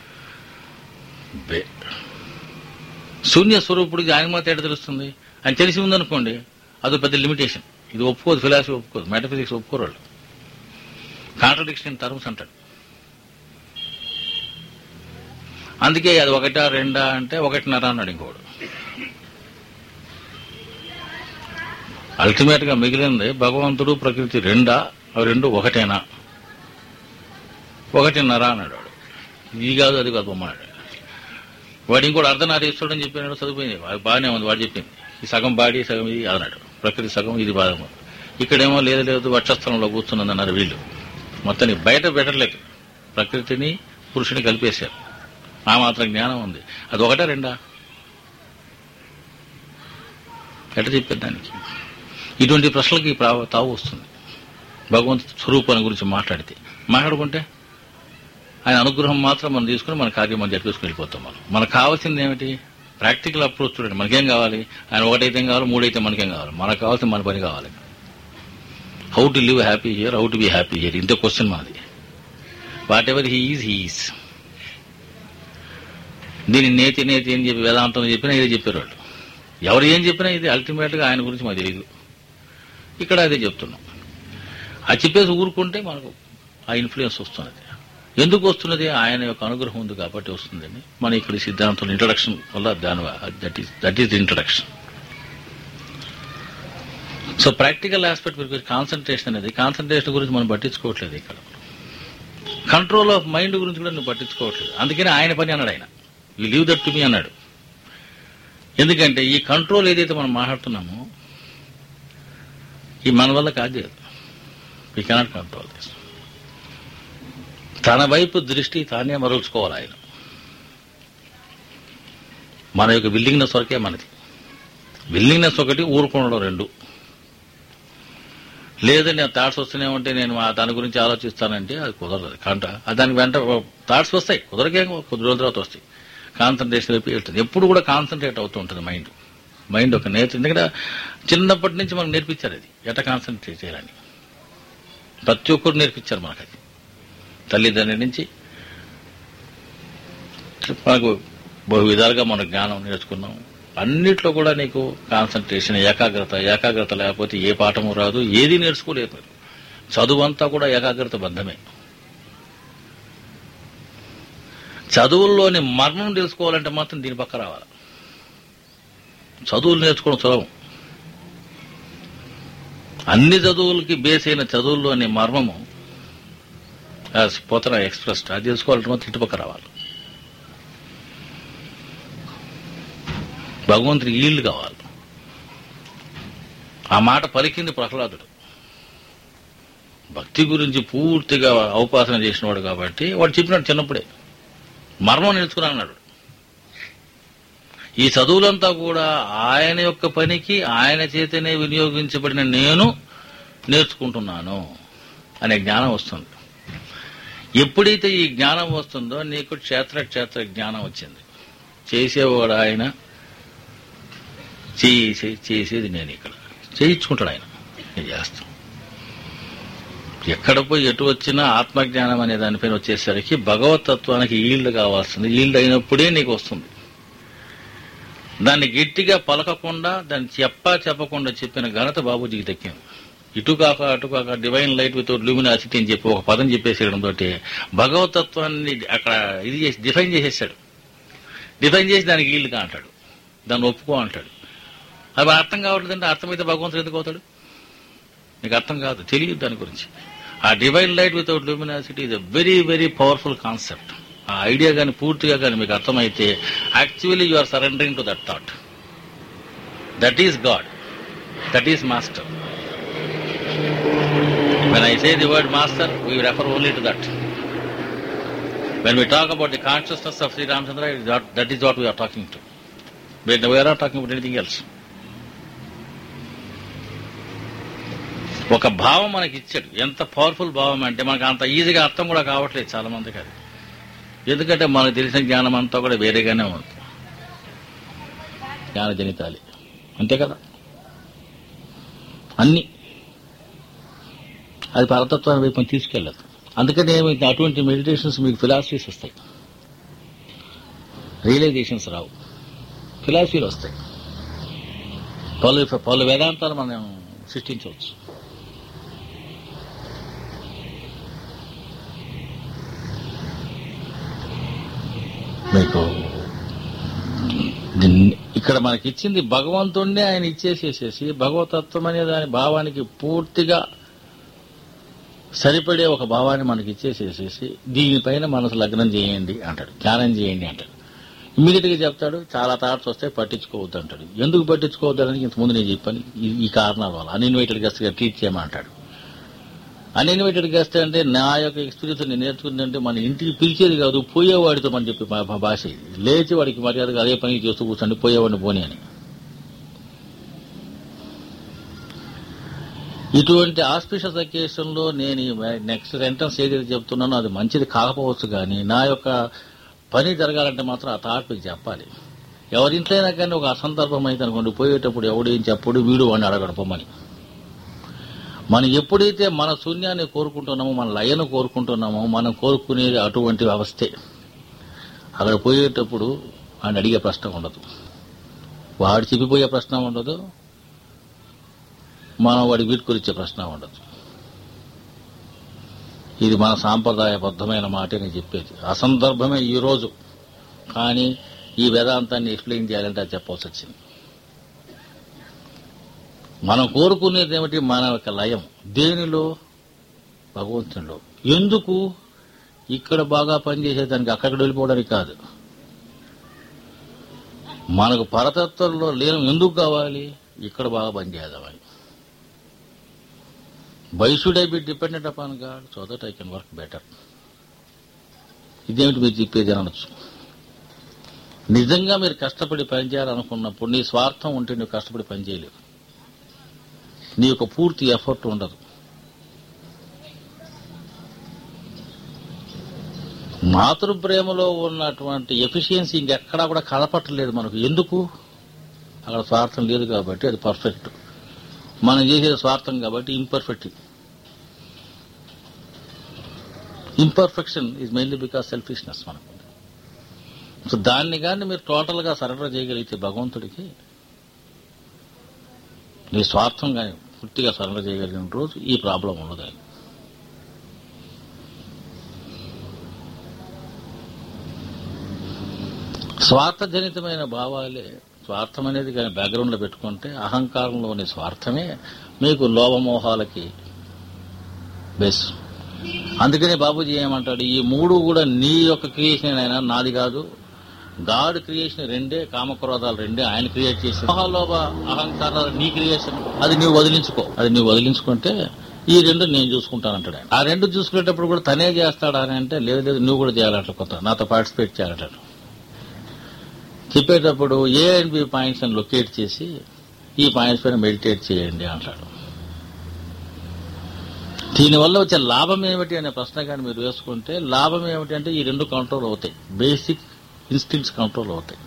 బే- శూన్య స్వరూపుడికి ఆయన మాత్రం ఎట్లా తెలుస్తుంది ఆయన తెలిసి ఉందనుకోండి అదో పెద్ద లిమిటేషన్ ఇది ఒప్పుకోదు ఫిలాసఫీ ఒప్పుకోదు మెటఫిజిక్స్ ఒప్పుకోరు వాళ్ళు కాంట్రడిక్షన్ ఇన్ టర్మ్స్ అంటాడు అందుకే అది ఒకటా రెండా అంటే ఒకటిన్నర అన్నాడు ఇంకోడు అల్టిమేట్ గా మిగిలింది భగవంతుడు ప్రకృతి రెండా అవి రెండు ఒకటేనా ఒకటిన్నర అన్నాడు వాడు ఇది కాదు అది కాదు బొమ్మన్నాడు వాడు ఇంకోటి అర్ధనారీశ్వరుడు అని చెప్పినాడు చదివిపోయింది వాడు బాగానే ఉంది వాడు చెప్పింది ఈ సగం బాడీ సగం ఇది అన్నాడు ప్రకృతి సగం ఇది భాగం ఇక్కడేమో లేదు లేదు వక్షస్థలంలో కూర్చున్నది అన్నారు వీళ్ళు మొత్తానికి బయట పెట్టలేదు ప్రకృతిని పురుషుని కలిపేశారు ఆ మాత్రం జ్ఞానం ఉంది అది ఒకటా రెండా ఎట్ట చెప్పేది దానికి ఇటువంటి ప్రశ్నలకి ప్రా- తావు వస్తుంది భగవంతు స్వరూపాన్ని గురించి మాట్లాడితే మాట్లాడుకుంటే ఆయన అనుగ్రహం మాత్రం మనం తీసుకుని మన కార్యం మనం జరిపేసుకుని వెళ్ళిపోతాం మనం మనకు కావాల్సింది ఏమిటి ప్రాక్టికల్ అప్రోచ్ చూడండి మనకేం కావాలి ఆయన ఒకటైతే కావాలి మూడైతే మనకేం కావాలి మనకు కావాల్సిన మన పని కావాలి how to live happy here how to be happy here ఇంత క్వశ్చన్ మనది వాట్ ఎవర్ హీఈస్ హీఈస్ దీని నేతి నేతి అని చెప్పి వేదాంతం చెప్పినా ఇదే చెప్పారు వాళ్ళు ఎవరు ఏం చెప్పినా ఇది అల్టిమేట్ గా ఆయన గురించి మాకు తెలియదు ఇక్కడ అదే చెప్తున్నాం అది చెప్పేసి ఊరుకుంటే మనకు ఆ ఇన్ఫ్లుయెన్స్ వస్తున్నది ఎందుకు వస్తున్నది ఆయన యొక్క అనుగ్రహం ఉంది కాబట్టి వస్తుందని మన ఇక్కడ ఈ సిద్ధాంతం ఇంట్రడక్షన్ వల్ల దాని that is that is the introduction so practical aspect గురించి కాన్సన్ట్రేషన్ అనేది కాన్సన్ట్రేషన్ గురించి మనం పట్టించుకోవట్లేదు ఇక్కడ కంట్రోల్ ఆఫ్ మైండ్ గురించి కూడా నువ్వు పట్టించుకోవట్లేదు అందుకని ఆయన పని అన్నాడు ఆయన you leave that to me అన్నాడు ఎందుకంటే ఈ కంట్రోల్ ఏదైతే మనం మాట్లాడుతున్నామో ఈ మన వల్ల కాదు వీ కెనాట్ కంట్రోల్ దిస్ తన వైపు దృష్టి తానే మరల్చుకోవాలి ఆయన మన యొక్క విల్లింగ్నెస్ వరకే మనది విల్లింగ్నెస్ ఒకటి ఊరుకోవడం రెండు లేదు నేను థాట్స్ వస్తూనే ఉంటే నేను ఆ దాని గురించి ఆలోచిస్తానంటే అది కుదరదు కంట అది దానికి వెంట థాట్స్ వస్తాయి కుదరకేం కొద్ది రోజుల తర్వాత వస్తాయి కాన్సన్ట్రేషన్ వైపు వెళ్తుంది ఎప్పుడు కూడా కాన్సన్ట్రేట్ అవుతూ ఉంటుంది మైండ్ మైండ్ ఒక నేర్చు ఎందుకంటే చిన్నప్పటి నుంచి మనకు నేర్పించారు అది ఎట్ట కాన్సన్ట్రేట్ చేయాలని ప్రతి ఒక్కరు నేర్పించారు మనకు అది తల్లిదండ్రుల నుంచి మనకు బహు విధాలుగా మన జ్ఞానం నేర్చుకున్నాం అన్నిట్లో కూడా నీకు కాన్సన్ట్రేషన్ ఏకాగ్రత ఏకాగ్రత లేకపోతే ఏ పాఠము రాదు ఏది నేర్చుకోలేదు మీరు చదువు అంతా కూడా ఏకాగ్రత బంధమే చదువుల్లోని మర్మం తెలుసుకోవాలంటే మాత్రం దీని పక్క రావాలి చదువులు నేర్చుకోవడం సులభం అన్ని చదువులకి బేస్ అయిన చదువుల్లోని మర్మము యాజ్ పోతన ఎక్స్ప్రెస్ అది తెలుసుకోవాలంటే మాత్రం ఇటుపక్క రావాలి భగవంతుడికి ఈళ్ళు కావాలి ఆ మాట పలికింది ప్రహ్లాదుడు భక్తి గురించి పూర్తిగా అవపాసన చేసినవాడు కాబట్టి వాడు చెప్పినాడు చిన్నప్పుడే మర్మం నేర్చుకున్నా అన్నాడు ఈ చదువులంతా కూడా ఆయన యొక్క పనికి ఆయన చేతనే వినియోగించబడిన నేను నేర్చుకుంటున్నాను అనే జ్ఞానం వస్తుంది ఎప్పుడైతే ఈ జ్ఞానం వస్తుందో నీకు క్షేత్ర క్షేత్ర జ్ఞానం వచ్చింది చేసేవాడు ఆయన చేసే చేసేది నేను ఇక్కడ చేయించుకుంటాడు ఆయన నేను చేస్తాను ఎక్కడ పోయి ఎటు వచ్చినా ఆత్మజ్ఞానం అనే దానిపైన వచ్చేసరికి భగవతత్వానికి ఈల్డ్ కావాల్సింది ఈల్డ్ అయినప్పుడే నీకు వస్తుంది దాన్ని గట్టిగా పలకకుండా దాన్ని చెప్పా చెప్పకుండా చెప్పిన ఘనత బాబూజీకి దక్కింది ఇటు కాక అటు కాక డివైన్ లైట్ విత్ లూమినాసిటీ అని చెప్పి ఒక పదం చెప్పేసేయడం తోటి భగవతత్వాన్ని అక్కడ ఇది చేసి డిఫైన్ చేసేసాడు డిఫైన్ చేసి దానికి ఈల్డ్గా అంటాడు దాన్ని ఒప్పుకో అంటాడు అది అర్థం కావట్లేదంటే అర్థమైతే భగవంతుడు ఎందుకు అవుతాడు నీకు అర్థం కాదు తెలియదు దాని గురించి ఆ divine light without luminosity is a very very powerful concept ఆ ఐడియా కానీ పూర్తిగా కానీ మీకు అర్థమైతే actually you are surrendering to that thought that is God that is master when I say the word master we refer only to that when we talk about the consciousness of Shri Ramchandra that is what we are talking to we are not talking about anything else ఒక భావం మనకి ఇచ్చాడు ఎంత powerful భావం అంటే మనకు అంత ఈజీగా అర్థం కూడా కావట్లేదు చాలా మందికి అది ఎందుకంటే మనకు తెలిసిన జ్ఞానం అంతా కూడా వేరేగానే ఉంది జ్ఞాన జనితాలి అంతే కదా అన్ని అది పరతత్వాన్ని వైపు మనం తీసుకెళ్ళదు అందుకని ఏమైతే అటువంటి మెడిటేషన్స్ మీకు ఫిలాసఫీస్ వస్తాయి రియలైజేషన్స్ రావు ఫిలాసఫీలు వస్తాయి పలు పలు వేదాంతాలు మనం సృష్టించవచ్చు మీకు దీన్ని- ఇక్కడ మనకి ఇచ్చింది భగవంతుణ్ణి ఆయన ఇచ్చేసేసేసి భగవతత్వం అనే దాని భావానికి పూర్తిగా సరిపడే ఒక భావాన్ని మనకి ఇచ్చేసేసేసి దీనిపైన మనసు లగ్నం చేయండి అంటాడు ధ్యానం చేయండి అంటాడు ఇమీడియట్ గా చెప్తాడు చాలా థాట్స్ వస్తే పట్టించుకోవద్దు అంటాడు ఎందుకు పట్టించుకోవద్దు అని ఇంతకుముందు నేను చెప్పాను ఈ- ఈ కారణాల వల్ల అన్ఇన్వైటెడ్ గెస్ట్ గా ట్రీట్ చేయమంటాడు అన్ఇన్వైటెడ్ గెస్ట్ అంటే నా యొక్క ఎక్స్పీరియన్స్ నేను నేర్చుకుందంటే మన ఇంటికి పిలిచేది కాదు పోయేవాడితో మనం చెప్పి మా మా భాష ఇది. లేచి వాడికి మర్యాదగా అదే పని చేస్తూ కూర్చోండి పోయేవాడిని పోనీ అని ఇటువంటి ఆస్పిషియస్ అకేషన్ లో నేను నెక్స్ట్ సెంటెన్స్ ఏదైతే చెప్తున్నానో అది మంచిది కాకపోవచ్చు కానీ నా యొక్క పని జరగాలంటే మాత్రం ఆ థాట్ మీకు చెప్పాలి ఎవరింట్లో అయినా కానీ ఒక అసందర్భం అయితే అనుకోండి పోయేటప్పుడు ఎవడేం చెప్పడు వీడు వాడిని అడగడు పొమ్మని మనం ఎప్పుడైతే మన శూన్యాన్ని కోరుకుంటున్నామో మన లయను కోరుకుంటున్నామో మనం కోరుకునేది అటువంటి అవస్థే అక్కడ పోయేటప్పుడు ఆయన అడిగే ప్రశ్న ఉండదు వాడు చెప్పిపోయే ప్రశ్న ఉండదు మనం వాడి వీడ్కొలిచ్చే ప్రశ్న ఉండదు ఇది మన సాంప్రదాయబద్ధమైన మాట నేను చెప్పేది అసందర్భమే ఈ రోజు కానీ ఈ వేదాంతాన్ని ఎక్స్ప్లెయిన్ చేయాలంటే అది చెప్పవలసి వచ్చింది మనం కోరుకునేది ఏమిటి మన యొక్క లయం దేనిలో భగవంతునిలో ఎందుకు ఇక్కడ బాగా పనిచేసేదానికి అక్కడికి వెళ్ళిపోవడానికి కాదు మనకు పరతత్వంలో లీనం ఎందుకు కావాలి ఇక్కడ బాగా పనిచేద్దామని why should I be dependent upon God so that I can work better ఇదేమిటి మీరు చెప్పేది అని అనొచ్చు నిజంగా మీరు కష్టపడి పనిచేయాలనుకున్నప్పుడు నీ స్వార్థం ఉంటే నువ్వు కష్టపడి పనిచేయలేవు నీ యొక్క పూర్తి ఎఫర్ట్ ఉండదు మాతృప్రేమలో ఉన్నటువంటి ఎఫిషియన్సీ ఇంకెక్కడా కూడా కనపట్టలేదు మనకు ఎందుకు అక్కడ స్వార్థం లేదు కాబట్టి అది పర్ఫెక్ట్ మనం చేసేది స్వార్థం కాబట్టి imperfect imperfection is mainly because selfishness మనకు సో దాన్ని కానీ మీరు టోటల్ గా సరెండర్ చేయగలిగితే భగవంతుడికి నీ స్వార్థం కానీ పూర్తిగా సరెండర్ చేయగలిగిన రోజు ఈ ప్రాబ్లం ఉండదు ఆయన స్వార్థజనితమైన భావాలే స్వార్థం అనేది కానీ బ్యాక్గ్రౌండ్ లో పెట్టుకుంటే అహంకారంలోని స్వార్థమే మీకు లోభమోహాలకి బేస్ అందుకనే బాబూజీ ఏమంటాడు ఈ మూడు కూడా నీ యొక్క క్రియేషన్ అయినా నాది కాదు గాడ్ క్రియేషన్ రెండే కామక్రోధాలు రెండే ఆయన క్రియేట్ చేసి మహాలోభ అహంకారాలు నీ క్రియేషన్ అది నువ్వు వదిలించుకో అది నువ్వు వదిలించుకుంటే ఈ రెండు నేను చూసుకుంటానంటాడు ఆయన ఆ రెండు చూసుకునేటప్పుడు కూడా తనే చేస్తాడా అని అంటే లేదు లేదు నువ్వు కూడా చేయాలంట కొత్త నాతో పార్టిసిపేట్ చేయాలంటాడు చెప్పేటప్పుడు ఏ అండ్ బి పాయింట్స్ అని లొకేట్ చేసి ఈ పాయింట్స్ పైన మెడిటేట్ చేయండి అంటాడు దీనివల్ల వచ్చే లాభం ఏమిటి అనే ప్రశ్న కానీ మీరు వేసుకుంటే లాభం ఏమిటి అంటే ఈ రెండు కంట్రోల్ అవుతాయి బేసిక్ ఇన్స్టింక్ట్స్ కంట్రోల్ అవుతాయి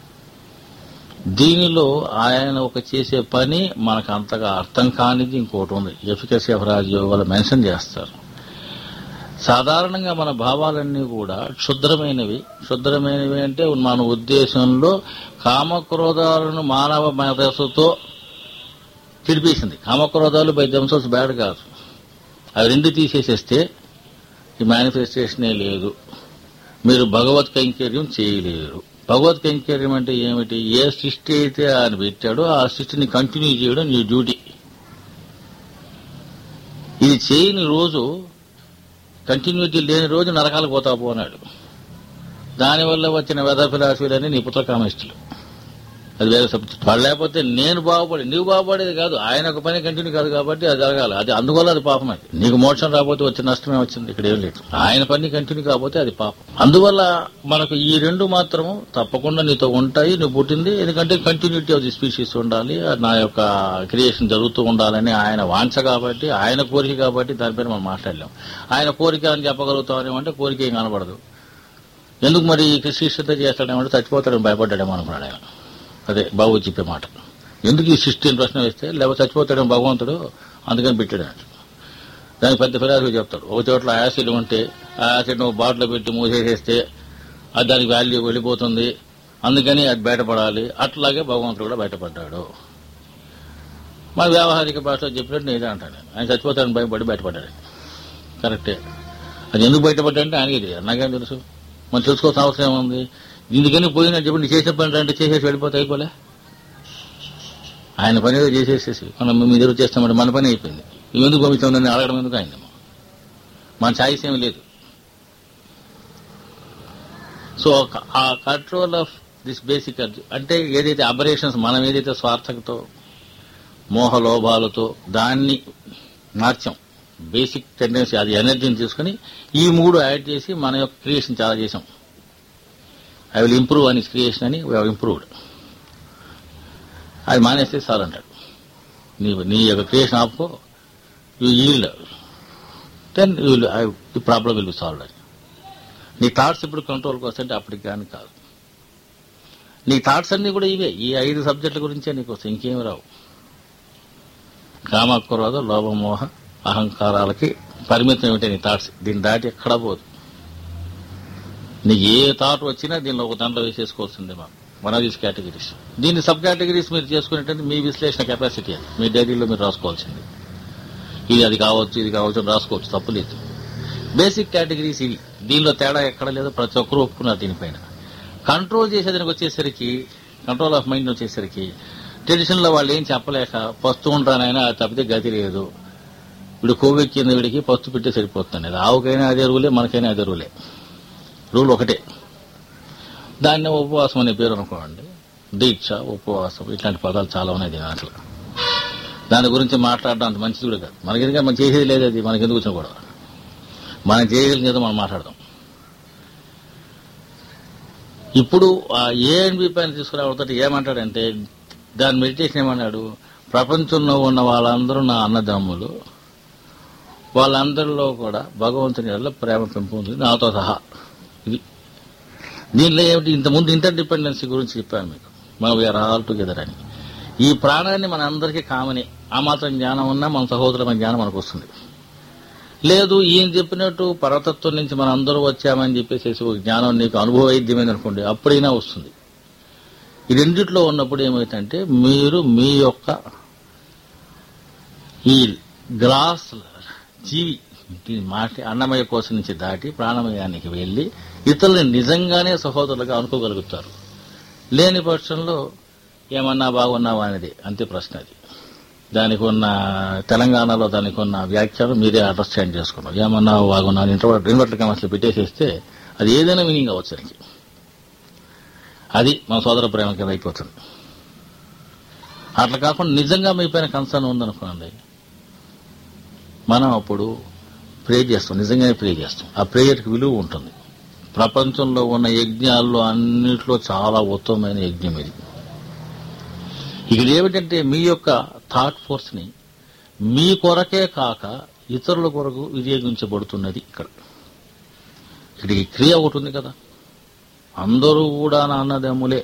దీనిలో ఆయన ఒక చేసే పని మనకు అంతగా అర్థం కానిది ఇంకోటి ఉంది ఎఫికసీ ఆఫ్ రాజయోగాలు మెన్షన్ చేస్తారు సాధారణంగా మన భావాలన్నీ కూడా క్షుద్రమైనవి క్షుద్రమైనవి అంటే మన ఉద్దేశంలో కామక్రోధాలను మానవ మనసుతో తిడిపేసింది కామక్రోధాలు బై దెమ్సెల్స్ బ్యాడ్ కాదు అవి రెండు తీసేసేస్తే ఈ మేనిఫెస్టేషనే లేదు మీరు భగవత్ కైంకర్యం చేయలేరు భగవత్ కైంకర్యం అంటే ఏమిటి ఏ సృష్టి అయితే ఆయన పెట్టాడో ఆ సృష్టిని కంటిన్యూ చేయడం నీ డ్యూటీ ఇది చేయని రోజు కంటిన్యూటీ లేని రోజు నరకాలకు పోతా పోనాడు దానివల్ల వచ్చిన వెద ఫిలాసఫీలన్నీ నీ పుత్ర కామిస్టులు అది వేరే సబ్జెక్ట్ వాళ్ళు లేకపోతే నేను బాగుపడి నువ్వు బాగుపడేది కాదు ఆయన ఒక పని కంటిన్యూ కాదు కాబట్టి అది జరగాలి అది అందువల్ల అది పాపం అది నీకు మోక్షం రాకపోతే వచ్చే నష్టమే వచ్చింది ఇక్కడ ఏం లేదు ఆయన పని కంటిన్యూ కాకపోతే అది పాపం అందువల్ల మనకు ఈ రెండు మాత్రము తప్పకుండా నీతో ఉంటాయి నువ్వు పుట్టింది ఎందుకంటే కంటిన్యూటీ ఆఫ్ ది స్పీషీస్ ఉండాలి నా యొక్క క్రియేషన్ జరుగుతూ ఉండాలని ఆయన వాంఛ కాబట్టి ఆయన కోరిక కాబట్టి దానిపైన మనం మాట్లాడలేం ఆయన కోరిక అని చెప్పగలుగుతామేమంటే కోరిక ఏం కనబడదు ఎందుకు మరి కృష్ణ చేస్తాడేమంటే చచ్చిపోతాడని భయపడ్డాడేమో అనుకున్నాడు ఆయన అదే బాబు చెప్పే మాట ఎందుకు ఈ సృష్టి అని ప్రశ్న వేస్తే లేకపోతే చచ్చిపోతాడేమో భగవంతుడు అందుకని పెట్టాడు అన్నట్టు. దానికి పెద్ద ఫిలాసఫీ చెప్తాడు ఒక చోట్ల యాసిడ్ ఉంటే ఆ యాసిడ్ నువ్వు బాటిల్ పెట్టి మూసేసేస్తే అది దానికి వాల్యూ వెళ్ళిపోతుంది అందుకని అది బయటపడాలి అట్లాగే భగవంతుడు కూడా బయటపడ్డాడు మన వ్యావహారిక భాషలో చెప్పినట్టు నేను ఇదే అంటాను ఆయన చచ్చిపోతాడని భయపడి బయటపడ్డాడు కరెక్టే అది ఎందుకు బయటపడ్డాడంటే ఆయనకి తెలియదు నాకేం తెలుసు మనం తెలుసుకోవాల్సిన అవసరం ఏముంది ఇందుకని పోయినట్టు చెప్పి నీ చేసే పని అంటే చేసేసి వెళ్ళిపోతే అయిపోలే ఆయన పని ఏదో చేసేసేసి మనం మీ దగ్గర చేస్తామంటే మన పని అయిపోయింది నువ్వు ఎందుకు పంపించామని అడగడం ఎందుకు ఆయన మన ఛాయిస్ ఏమీ లేదు సో ఆ కంట్రోల్ ఆఫ్ దిస్ బేసిక్ అంటే ఏదైతే అబరేషన్స్ మనం ఏదైతే స్వార్థకతో మోహలోభాలతో దాన్ని మార్చాం బేసిక్ టెండెన్సీ అది ఎనర్జీని తీసుకుని ఈ మూడు యాడ్ చేసి మన యొక్క క్రియేషన్ చాలా చేసాం ఐ విల్ ఇంప్రూవ్ అని క్రియేషన్ అని వీ ఇంప్రూవ్డ్ అది మానేస్తే చాలు అంటాడు నీ నీ యొక్క క్రియేషన్ ఆపుకో you yield then you will the problem will be solve అని నీ థాట్స్ ఇప్పుడు కంట్రోల్కి వస్తుంటే అప్పటికి కానీ కాదు నీ థాట్స్ అన్ని కూడా ఇవే ఈ ఐదు సబ్జెక్టుల గురించే నీకు వస్తాయి ఇంకేమి రావు కామక్రోధ లోభమోహ అహంకారాలకి పరిమితం ఏమిటి నీ థాట్స్ దీన్ని దాటి ఎక్కడా పోదు నీకు ఏ థాట్ వచ్చినా దీనిలో ఒక దాంట్లో వేసేసుకోవాల్సిందే మనం వన్ ఆఫ్ దీస్ కేటగిరీస్ దీన్ని సబ్ కేటగిరీస్ మీరు చేసుకునేటంటే మీ విశ్లేషణ కెపాసిటీ అది మీ డైరీలో మీరు రాసుకోవాల్సింది ఇది అది కావచ్చు ఇది కావచ్చు అని రాసుకోవచ్చు తప్పులేదు బేసిక్ కేటగిరీస్ ఇవి దీనిలో తేడా ఎక్కడ లేదో ప్రతి ఒక్కరూ ఒప్పుకున్నారు దీనిపైన కంట్రోల్ చేసేదానికి వచ్చేసరికి కంట్రోల్ ఆఫ్ మైండ్ వచ్చేసరికి ట్రెడిషన్ లో వాళ్ళు ఏం చెప్పలేక పస్తు ఉంటానైనా అది తప్పితే గతి లేదు ఇప్పుడు కోవిడ్ కింద వీడికి పస్తు పెట్టి సరిపోతుంది అది ఆవుకైనా అదే రూలే మనకైనా అదే రూలే రూల్ ఒకటే దాన్ని ఉపవాసం అనే పేరు అనుకోండి దీక్ష ఉపవాసం ఇట్లాంటి పదాలు చాలా ఉన్నాయి దీని దాంట్లో దాని గురించి మాట్లాడడం అంత మంచిది కూడా కాదు మనకి ఎందుకంటే మనం చేసేది లేదు అది మనకి ఎందుకు వచ్చిన కూడా మనం చేయగలిగేదో మనం మాట్లాడదాం ఇప్పుడు ఆ ఏ అండ్ బి పైన తీసుకురావడంతో ఏమంటాడంటే దాని మెడిటేషన్ ఏమన్నాడు ప్రపంచంలో ఉన్న వాళ్ళందరూ నా అన్నదమ్ములు వాళ్ళందరిలో కూడా భగవంతుని వల్ల ప్రేమ పెంపొందింది నాతో సహా ఇది దీనిలో ఏమిటి ఇంతకుముందు ఇంటర్ డిపెండెన్సీ గురించి చెప్పాను మీకు మనం వీఆర్ ఆల్ టుగెదర్ అని ఈ ప్రాణాన్ని మన అందరికీ కామని ఆ మాత్రం జ్ఞానం ఉన్నా మన సహోదరమైన జ్ఞానం మనకు వస్తుంది లేదు ఈయన చెప్పినట్టు పరతత్వం నుంచి మనం అందరూ వచ్చామని చెప్పేసి ఒక జ్ఞానం నీకు అనుభవైద్యమైంది అనుకోండి అప్పుడైనా వస్తుంది ఈ రెండిట్లో ఉన్నప్పుడు ఏమైందంటే మీరు మీ యొక్క ఈ గ్లాస్ జీవి దీని మాట అన్నమయ కోశం నుంచి దాటి ప్రాణమయానికి వెళ్లి ఇతరులని నిజంగానే సహోదరులుగా అనుకోగలుగుతారు లేని పక్షంలో ఏమన్నా బాగున్నావా అనేది అంతే ప్రశ్న అది దానికి ఉన్న తెలంగాణలో దానికి ఉన్న వ్యాఖ్యానం మీరే అండర్స్టాండ్ చేసుకున్నాం ఏమన్నా బాగున్నావు ఇంటర్వర్ ఇన్వర్టర్ కమర్స్లో పెట్టేసేస్తే అది ఏదైనా మీనింగ్ అవ్వచ్చు దానికి అది మన సోదర ప్రేమ కింద అయిపోతుంది అట్లా కాకుండా నిజంగా మీ పైన కన్సర్న్ ఉందనుకోండి మనం అప్పుడు ప్రే చేస్తాం నిజంగానే ప్రే చేస్తాం ఆ ప్రేయర్కి విలువ ఉంటుంది ప్రపంచంలో ఉన్న యజ్ఞాల్లో అన్నిట్లో చాలా ఉత్తమమైన యజ్ఞం ఇది ఇక్కడ ఏమిటంటే మీ యొక్క థాట్ ఫోర్స్ ని మీ కొరకే కాక ఇతరుల కొరకు వినియోగించబడుతున్నది ఇక్కడ ఇక్కడ ఈ క్రియ ఒకటి ఉంది కదా అందరూ కూడా నా అన్నదమ్ములే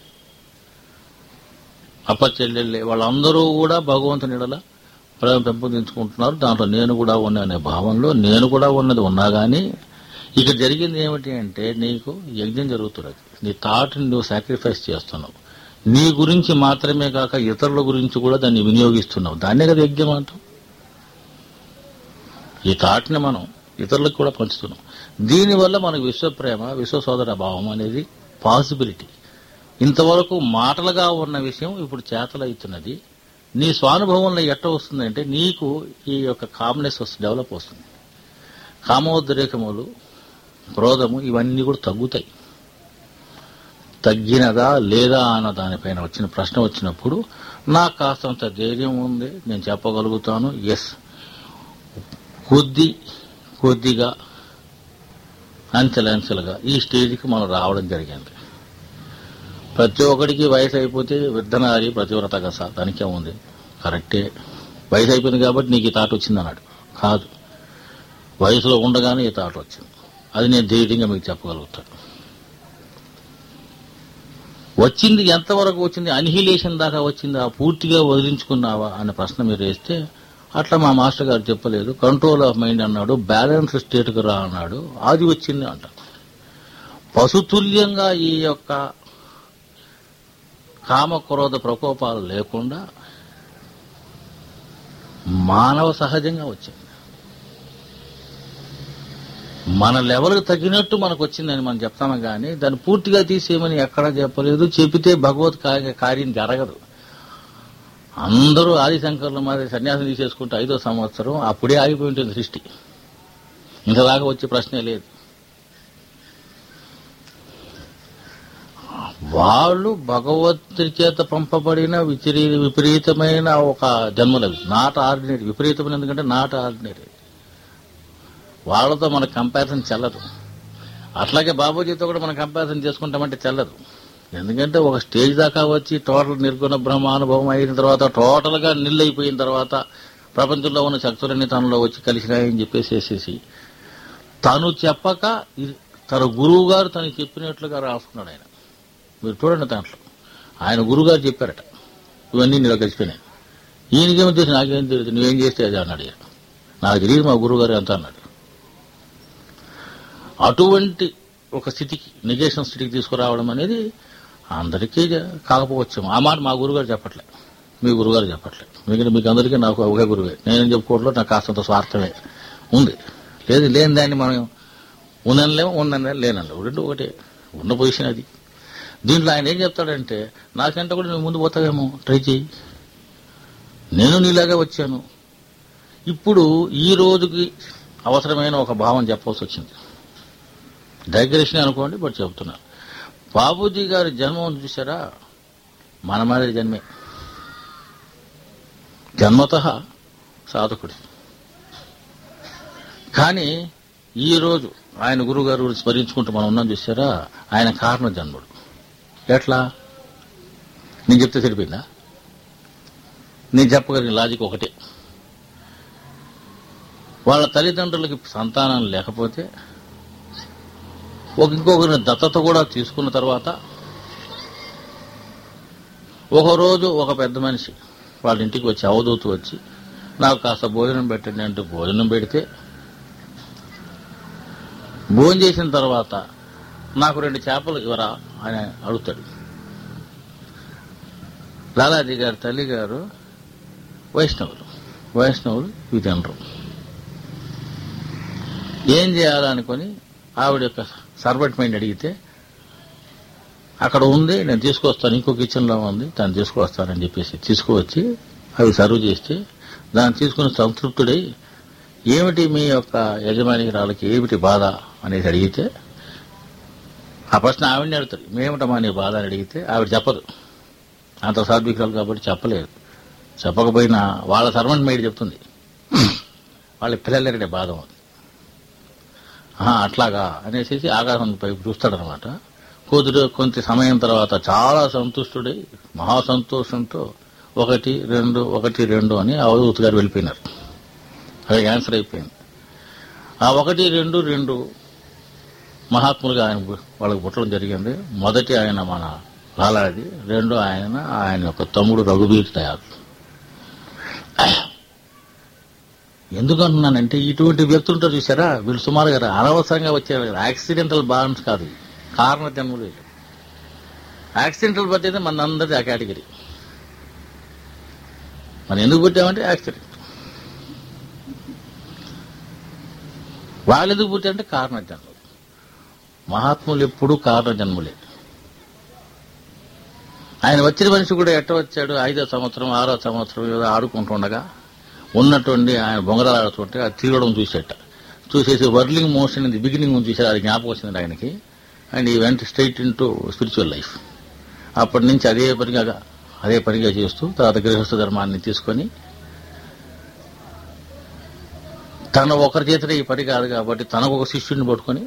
అప్పచెల్లెళ్ళే వాళ్ళందరూ కూడా భగవంతుని ఎడల ప్రేమ పెంపొందించుకుంటున్నారు దాంట్లో నేను కూడా ఉన్నా అనే భావంలో నేను కూడా ఉన్నది ఉన్నా గానీ ఇక్కడ జరిగింది ఏమిటి అంటే నీకు యజ్ఞం జరుగుతున్నది నీ థాట్ని నువ్వు సాక్రిఫైస్ చేస్తున్నావు నీ గురించి మాత్రమే కాక ఇతరుల గురించి కూడా దాన్ని వినియోగిస్తున్నావు దాన్నే కదా యజ్ఞం అంటాం ఈ థాట్ని మనం ఇతరులకు కూడా పంచుతున్నాం దీనివల్ల మనకు విశ్వప్రేమ విశ్వ సోదర భావం అనేది పాసిబిలిటీ ఇంతవరకు మాటలుగా ఉన్న విషయం ఇప్పుడు చేతలవుతున్నది నీ స్వానుభవంలో ఎట్ట వస్తుందంటే నీకు ఈ యొక్క కామ్నెస్ వస్తుంది డెవలప్ వస్తుంది కామోద్రేకములు క్రోధము ఇవన్నీ కూడా తగ్గుతాయి తగ్గినదా లేదా అన్న దానిపైన వచ్చిన ప్రశ్న వచ్చినప్పుడు నాకు కాస్తంత ధైర్యం ఉంది నేను చెప్పగలుగుతాను ఎస్ కొద్ది కొద్దిగా అంచెలంచెలుగా ఈ స్టేజ్కి మనం రావడం జరిగింది ప్రతి ఒక్కడికి వయసు అయిపోతే విర్ధనారి ప్రతివ్రతగా సార్ దానికే ఉంది కరెక్టే వయసు అయిపోయింది కాబట్టి నీకు ఈ తాట వచ్చింది అన్నాడు కాదు వయసులో ఉండగానే ఈ తాట వచ్చింది అది నేను ధైర్యంగా మీకు చెప్పగలుగుతాను వచ్చింది ఎంతవరకు వచ్చింది అన్హిలేషన్ దాకా వచ్చిందా పూర్తిగా వదిలించుకున్నావా అనే ప్రశ్న మీరు వేస్తే అట్లా మా మాస్టర్ గారు చెప్పలేదు కంట్రోల్ ఆఫ్ మైండ్ అన్నాడు బ్యాలెన్స్ స్టేట్కి రా అన్నాడు అది వచ్చింది అంట పశుతుల్యంగా ఈ యొక్క కామక్రోధ ప్రకోపాలు లేకుండా మానవ సహజంగా వచ్చింది మన లెవెల్కి తగినట్టు మనకు వచ్చిందని మనం చెప్తాము కానీ దాన్ని పూర్తిగా తీసేయమని ఎక్కడా చెప్పలేదు చెబితే భగవత్ కార్య- కార్యం జరగదు అందరూ ఆదిశంకర్ల మాదిరి సన్యాసం తీసేసుకుంటే ఐదో సంవత్సరం అప్పుడే ఆగిపోయి ఉంటుంది సృష్టి ఇంతదాకా వచ్చే ప్రశ్నే లేదు వాళ్ళు భగవంతుడి చేత పంపబడిన విచరీ విపరీతమైన ఒక జన్మలవి నాట్ ఆర్డినరీ విపరీతమైన ఎందుకంటే నాట్ ఆర్డినరీ వాళ్ళతో మన కంపారిజన్ చెల్లదు అట్లాగే బాబూజీతో కూడా మనం కంపారిజన్ చేసుకుంటామంటే చెల్లదు ఎందుకంటే ఒక స్టేజ్ దాకా వచ్చి టోటల్ నిర్గుణ బ్రహ్మానుభవం అయిన తర్వాత టోటల్ గా నిల్లైపోయిన తర్వాత ప్రపంచంలో ఉన్న శక్తులన్నీ తనలో వచ్చి కలిసినాయని చెప్పేసేసేసి తను చెప్పక ఇది- తన గురువు గారు తను చెప్పినట్లుగా రాసుకున్నాడు ఆయన మీరు చూడండి దాంట్లో ఆయన గురువు గారు చెప్పారట ఇవన్నీ నీలో కలిసిపోయినాయి ఈయనకేమో తెలిసి నాకేం తెలియదు నువ్వేం చేస్తే అది అన్నాడు ఈయన. నాకు తెలియదు మా గురువు గారు ఎంత అన్నాడు అటువంటి ఒక స్థితికి నిగేషన్ స్థితికి తీసుకురావడం అనేది అందరికీ జ- కాకపోవచ్చు ఆ మాట మా గురుగారు చెప్పట్లే మీ గురుగారు చెప్పట్లే మిగిలిన మీకు అందరికీ నాకు ఒకే గురువే నేను చెప్పుకోవడంలో నాకు కాస్తంత స్వార్థమే ఉంది లేదు లేని దాన్ని మనం ఉన్నలేము ఉన్నలే లేనలేము రెండు ఒకటే ఉన్న పొజిషన్ అది దీంట్లో ఆయన ఏం చెప్తాడంటే నాకంటే కూడా నువ్వు ముందు పోతావేమో ట్రై చేయి నేను నీలాగే వచ్చాను ఇప్పుడు ఈ రోజుకి అవసరమైన ఒక భావం చెప్పవలసి వచ్చింది డైగ్రెషన్ అనుకోండి బట్ చెప్తున్నా బాబూజీ గారి జన్మం చూసారా మన మాదిరి జన్మే జన్మత సాధకుడు కానీ ఈ రోజు ఆయన గురుగారు గురించి స్మరించుకుంటూ మనం ఉన్నాం చూసారా ఆయన కారణ జన్ముడు ఎట్లా నేను చెప్తే సరిపోయిందా నేను చెప్పగలిగిన లాజిక్ ఒకటే వాళ్ళ తల్లిదండ్రులకి సంతానం లేకపోతే ఒక ఇంకొకరిని దత్తత కూడా తీసుకున్న తర్వాత ఒక రోజు ఒక పెద్ద మనిషి వాళ్ళ ఇంటికి వచ్చి అవధూతు వచ్చి నాకు కాస్త భోజనం పెట్టండి అంటూ భోజనం పెడితే భోజనం చేసిన తర్వాత నాకు రెండు చేపలు ఇవరా అని అడుగుతాడు లాలాజీ గారి తల్లి గారు వైష్ణవులు వైష్ణవులు ఇవి తినరు ఏం చేయాలనుకొని ఆవిడ యొక్క సర్వెంట్ మైండ్ అడిగితే అక్కడ ఉంది నేను తీసుకొస్తాను ఇంకో కిచెన్లో ఉంది దాన్ని తీసుకొస్తానని చెప్పేసి తీసుకువచ్చి అవి సర్వ్ చేస్తే దాన్ని తీసుకుని సంతృప్తుడై ఏమిటి మీ యొక్క యజమానిరాలకి ఏమిటి బాధ అనేసి అడిగితే ఆ ప్రశ్న ఆవిడని అడుగుతారు మేమిటమా నీ బాధ అని అడిగితే ఆవిడ చెప్పదు అంత సాత్వికురాలు కాబట్టి చెప్పలేదు చెప్పకపోయినా వాళ్ళ సర్వెంట్ మేడ్ చెప్తుంది వాళ్ళ పిల్లలంటే బాధ ఉంది ఆహా, అట్లాగా అనేసి ఆకాశం పైపు చూస్తాడనమాట కొద్ది కొంత సమయం తర్వాత చాలా సంతుష్టుడై మహా సంతోషంతో ఒకటి రెండు ఒకటి రెండు అని అవధూత్ గారు వెళ్ళిపోయినారు అది ఆన్సర్ అయిపోయింది ఆ ఒకటి రెండు రెండు మహాత్ములుగా ఆయన పు- వాళ్ళకి పుట్టడం జరిగింది మొదటి ఆయన మన లాలాది రెండు ఆయన ఆయన యొక్క తమ్ముడు రఘుబీర్ తయారు ఎందుకంటున్నానంటే ఇటువంటి వ్యక్తులు ఉంటారు చూసారా వీళ్ళు సుమారుగా అనవసరంగా వచ్చారు యాక్సిడెంటల్ బాండ్స్ కాదు కారణ జన్మలు వీళ్ళు. యాక్సిడెంటల్ బర్త్ అయితే మన అందరిది ఆ కేటగిరీ మనం ఎందుకు పుట్టామంటే యాక్సిడెంట్ వాళ్ళు ఎందుకు పుట్టారంటే కారణ జన్మలు మహాత్ములు ఎప్పుడూ కారణ జన్ములే ఆయన వచ్చిన మనిషి కూడా ఎట్ట వచ్చాడు ఐదో సంవత్సరం ఆరో సంవత్సరం ఏదో ఆడుకుంటుండగా ఉన్నటువంటి ఆయన బొంగరాలు ఆడుతుంటే అది తిరగడం చూసేట చూసేసి వర్లింగ్ మోషన్ ఇది బిగినింగ్ చూసాడు అది జ్ఞాపకం వచ్చింది ఆయనకి అండ్ ఈ వెంట straight into spiritual life అప్పటి నుంచి అదే పనిగా అదే పనిగా చేస్తూ తర్వాత గృహస్థ ధర్మాన్ని తీసుకొని తన ఒకరి చేతిలో ఈ పని కాదు కాబట్టి తనకు ఒక శిష్యుడిని పట్టుకొని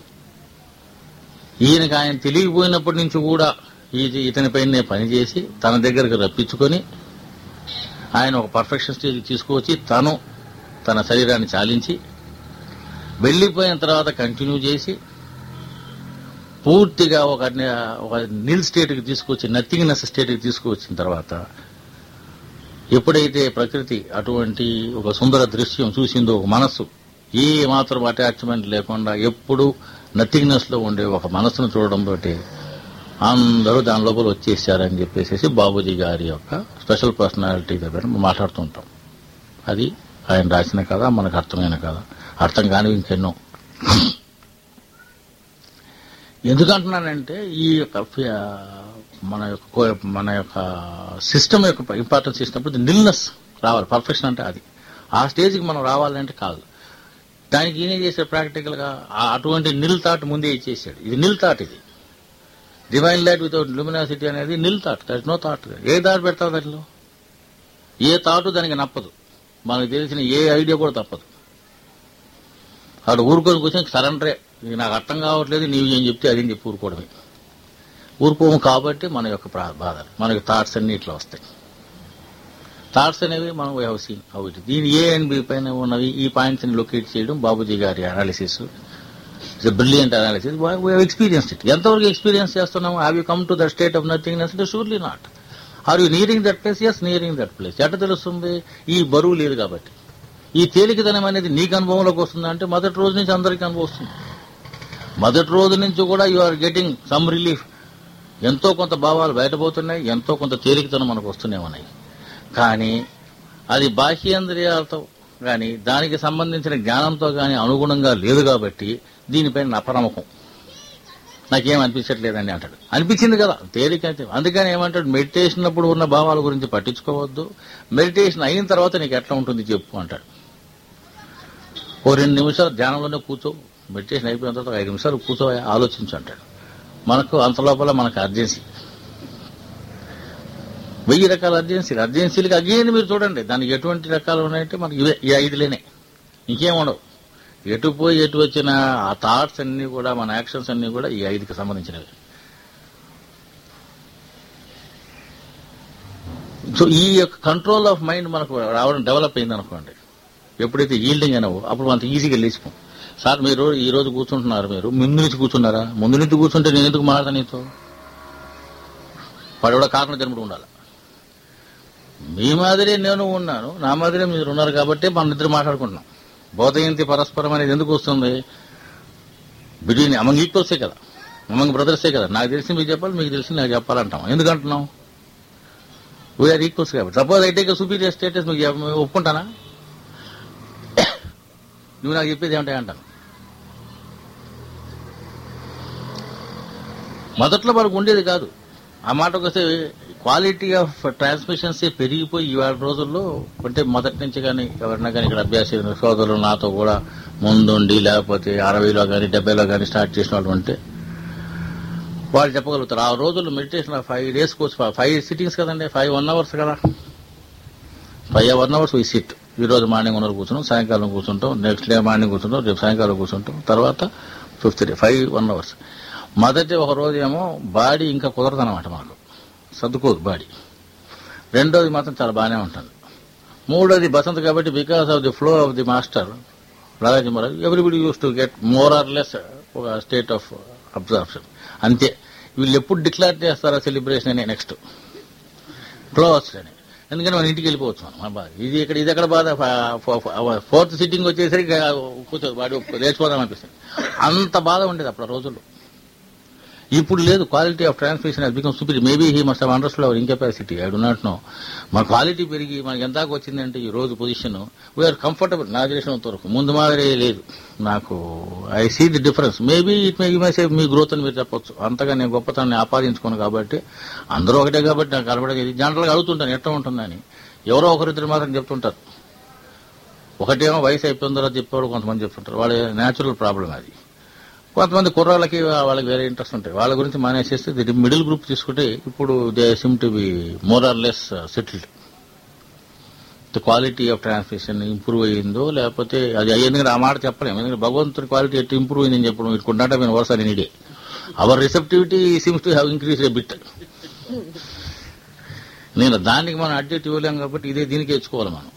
ఈయనకి ఆయన తెలియపోయినప్పటి నుంచి కూడా ఇది ఇతనిపైనే పనిచేసి తన దగ్గరకు రప్పించుకొని ఆయన ఒక పర్ఫెక్షన్ స్టేజ్ తీసుకువచ్చి తను తన శరీరాన్ని చాలించి వెళ్ళిపోయిన తర్వాత కంటిన్యూ చేసి పూర్తిగా ఒక ఒక నిల్ స్టేట్కి తీసుకొచ్చి నథింగ్నెస్ స్టేట్కి తీసుకువచ్చిన తర్వాత ఎప్పుడైతే ప్రకృతి అటువంటి ఒక సుందర దృశ్యం చూసిందో ఒక మనస్సు ఏ మాత్రం అటాచ్మెంట్ లేకుండా ఎప్పుడు నథింగ్నెస్ లో ఉండే ఒక మనస్సును చూడడం తోటి అందరూ దాని లోపల వచ్చేసారని చెప్పేసి బాబూజీ గారి యొక్క స్పెషల్ పర్సనాలిటీ దగ్గర మనం మాట్లాడుతుంటాం అది ఆయన రాసిన కథ మనకు అర్థమైన కథ అర్థం కాని ఇంకెన్నో ఎందుకంటున్నానంటే ఈ యొక్క ఫి- మన యొక్క కో- మన యొక్క సిస్టమ్ యొక్క ఇంపార్టెన్స్ ఇచ్చినప్పుడు నిల్నెస్ రావాలి పర్ఫెక్షన్ అంటే అది ఆ స్టేజ్కి మనం రావాలంటే కాదు దానికి ఈయన చేశాడు ప్రాక్టికల్ గా ఆ- అటువంటి నిల్ థాట్ ముందే ఇచ్చేసాడు ఇది నిల్ థాట్ ఇది డివైన్ లైట్ వితౌట్ లుమినాసిటీ అనేది nil thought that no thought ఏ థాట్ పెడతావు దానిలో ఏ థాట్ దానికి నప్పదు మనకు తెలిసిన ఏ ఐడియా కూడా తప్పదు అక్కడ ఊరుకొని కూర్చొని సరెండరే ఇది నాకు అర్థం కావట్లేదు నీవు ఏం చెప్తే అదేం చెప్పి ఊరుకోవడమే ఊరుకోము కాబట్టి మన యొక్క ప్రా- బాధలు మనకి థాట్స్ అన్ని ఇట్లా వస్తాయి థాట్స్ అనేవి మనం we have seen how it దీని ఏ అండ్ బి పైన ఉన్నవి ఈ పాయింట్స్ ని లొకేట్ చేయడం బాబుజీ గారి analysis it's brilliant analysis we experience it ఎంతవరకు ఎక్స్పీరియన్స్ చేస్తున్నాము have you come to the state of nothingness అంటే surely not are you nearing that place yes nearing that place ఎట్ట తెలుస్తుంది ఈ బరువు లేదు కాబట్టి ఈ తేలికదనం అనేది నీకు అనుభవంలోకి వస్తుందా అంటే మొదటి రోజు నుంచి అందరికీ అనుభవం వస్తుంది మొదటి రోజు నుంచి కూడా you are getting some relief ఎంతో కొంత భావాలు బయటపోతున్నాయి ఎంతో కొంత తేలికతనం మనకు వస్తూనే ఉన్నాయి కానీ అది బాహ్యేంద్రియాలతో కానీ దానికి సంబంధించిన జ్ఞానంతో కానీ అనుగుణంగా లేదు కాబట్టి దీనిపైన అపనమ్మకం నాకేం అనిపించట్లేదని అంటాడు అనిపించింది కదా తేలికైతే అందుకని ఏమంటాడు మెడిటేషన్ అప్పుడు ఉన్న భావాల గురించి పట్టించుకోవద్దు మెడిటేషన్ అయిన తర్వాత నీకు ఎట్లా ఉంటుంది చెప్పు అంటాడు ఓ రెండు నిమిషాలు ధ్యానంలోనే కూర్చో మెడిటేషన్ అయిపోయిన తర్వాత ఒక ఐదు నిమిషాలు కూర్చో ఆలోచించు అంటాడు మనకు అంత లోపల మనకు అర్జెన్సీ వెయ్యి రకాల అర్జెన్సీలు అర్జెన్సీలకి అగేన్ మీరు చూడండి దానికి ఎటువంటి రకాలు ఉన్నాయంటే మనకి ఇవే ఈ ఐదులేనే ఇంకేం ఉండవు ఎటు పోయి ఎటు వచ్చిన ఆ థాట్స్ అన్ని కూడా మన యాక్షన్స్ అన్ని కూడా ఈ ఐదుకి సంబంధించినవి సో ఈ యొక్క కంట్రోల్ ఆఫ్ మైండ్ మనకు రావడం డెవలప్ అయింది అనుకోండి ఎప్పుడైతే ఈల్డింగ్ అయినావో అప్పుడు మనకి ఈజీగా లేచిపోం సార్ మీరు ఈ రోజు కూర్చుంటున్నారు మీరు ముందు నుంచి కూర్చున్నారా ముందు నుంచి కూర్చుంటే నేను ఎందుకు మాట్లాడతా నీతో వాడు కూడా కారణ జన్ముడు ఉండాలి మీ మాదిరే నేను ఉన్నాను నా మాదిరే మీరు ఉన్నారు కాబట్టి మన ఇద్దరు మాట్లాడుకుంటున్నాం బోధయంతి పరస్పరం అనేది ఎందుకు వస్తుంది బిట్వీన్ అమంగ్ ఈక్వల్సే కదా అమంగ్ బ్రదర్సే కదా నాకు తెలిసి మీకు చెప్పాలి మీకు తెలిసి నాకు చెప్పాలంటాం ఎందుకంటున్నాం వీఆర్ ఈక్వల్స్ కాబట్టి suppose I take superior status మీకు చెప్ప- ఒప్పుకుంటానా నువ్వు నాకు చెప్పేది ఏమంటాయి అంటాను మొదట్లో మనకు ఉండేది కాదు ఆ మాటకు వస్తే క్వాలిటీ ఆఫ్ ట్రాన్స్మిషన్స్ పెరిగిపోయి ఇవాళ రోజుల్లో అంటే మొదటి నుంచి కానీ ఎవరైనా కానీ ఇక్కడ అభ్యాస సోదరులు నాతో కూడా ముందుండి లేకపోతే అరవైలో కానీ డెబ్బైలో కానీ స్టార్ట్ చేసిన వాళ్ళు ఉంటే వాళ్ళు చెప్పగలుగుతారు ఆ రోజుల్లో meditation five days course five sittings కదండి ఫైవ్ వన్ అవర్స్ కదా ఫైవ్ వన్ అవర్స్ ఈ సిట్ ఈ రోజు మార్నింగ్ ఉన్నది కూర్చున్నాం సాయంకాలం కూర్చుంటాం నెక్స్ట్ డే మార్నింగ్ కూర్చుంటాం రేపు సాయంకాలం కూర్చుంటాం తర్వాత fifth day five one hours మొదటి ఒక రోజు ఏమో బాడీ ఇంకా కుదరదు అనమాట మనకు సర్దుకోదు బాడీ రెండోది మాత్రం చాలా బాగానే ఉంటుంది మూడోది బసంత్ కాబట్టి because of the flow of the master Rajaji Maharaj everybody used to get more or less ఒక స్టేట్ ఆఫ్ అబ్జర్ప్షన్ అంతే వీళ్ళు ఎప్పుడు డిక్లేర్ చేస్తారా సెలబ్రేషన్ అని నెక్స్ట్ క్లోజ్ అని ఎందుకంటే మన ఇంటికి వెళ్ళిపోవచ్చు మనం మన బాధ ఇది ఇక్కడ ఇది ఎక్కడ బాధ ఫోర్త్ సిట్టింగ్ వచ్చేసరికి కూర్చోదు వాడి లేచిపోదాం అనిపిస్తుంది అంత బాధ ఉండేది అప్పుడు ఆ రోజుల్లో ఇప్పుడు లేదు quality of transmission he's become super maybe he must have understood our incapacity I do not know మన క్వాలిటీ పెరిగి మనకి ఎంతకు వచ్చిందంటే ఈ రోజు పొజిషన్ వీఆర్ కంఫర్టబుల్ నా చేసినంత వరకు ముందు మాదిరి లేదు నాకు I see the difference maybe it may may save me growth అని మీరు చెప్పొచ్చు అంతగా నేను గొప్పతనాన్ని ఆపాదించుకోను కాబట్టి అందరూ ఒకటే కాబట్టి నాకు కనబడేది జనరల్గా అడుగుతుంటాను ఎట్లా ఉంటుందని ఎవరో ఒకరిద్దరు మాత్రం చెప్తుంటారు ఒకటేమో వయసు అయిపోయిందో చెప్పేవాడు కొంతమంది చెప్తుంటారు వాళ్ళ న్యాచురల్ ప్రాబ్లం అది కొంతమంది కుర్రాళ్ళకి వాళ్ళకి వేరే ఇంట్రెస్ట్ ఉంటాయి వాళ్ళ గురించి మానేసేస్తే ది మిడిల్ గ్రూప్ తీసుకుంటే ఇప్పుడు they seem to be more or less settled the quality of transmission improve అయ్యిందో లేకపోతే అది ఎందుకంటే ఆ మాట చెప్పలేము ఎందుకంటే భగవంతుని క్వాలిటీ ఎట్టు ఇంప్రూవ్ అయిందని చెప్పడం మీరు కొండంటే మేము వరుస నీడే our receptivity seems to have increase a bit నేను దానికి మనం అడ్జెక్ట్ ఇవ్వలేం కాబట్టి ఇదే దీనికి తెచ్చుకోవాలి మనం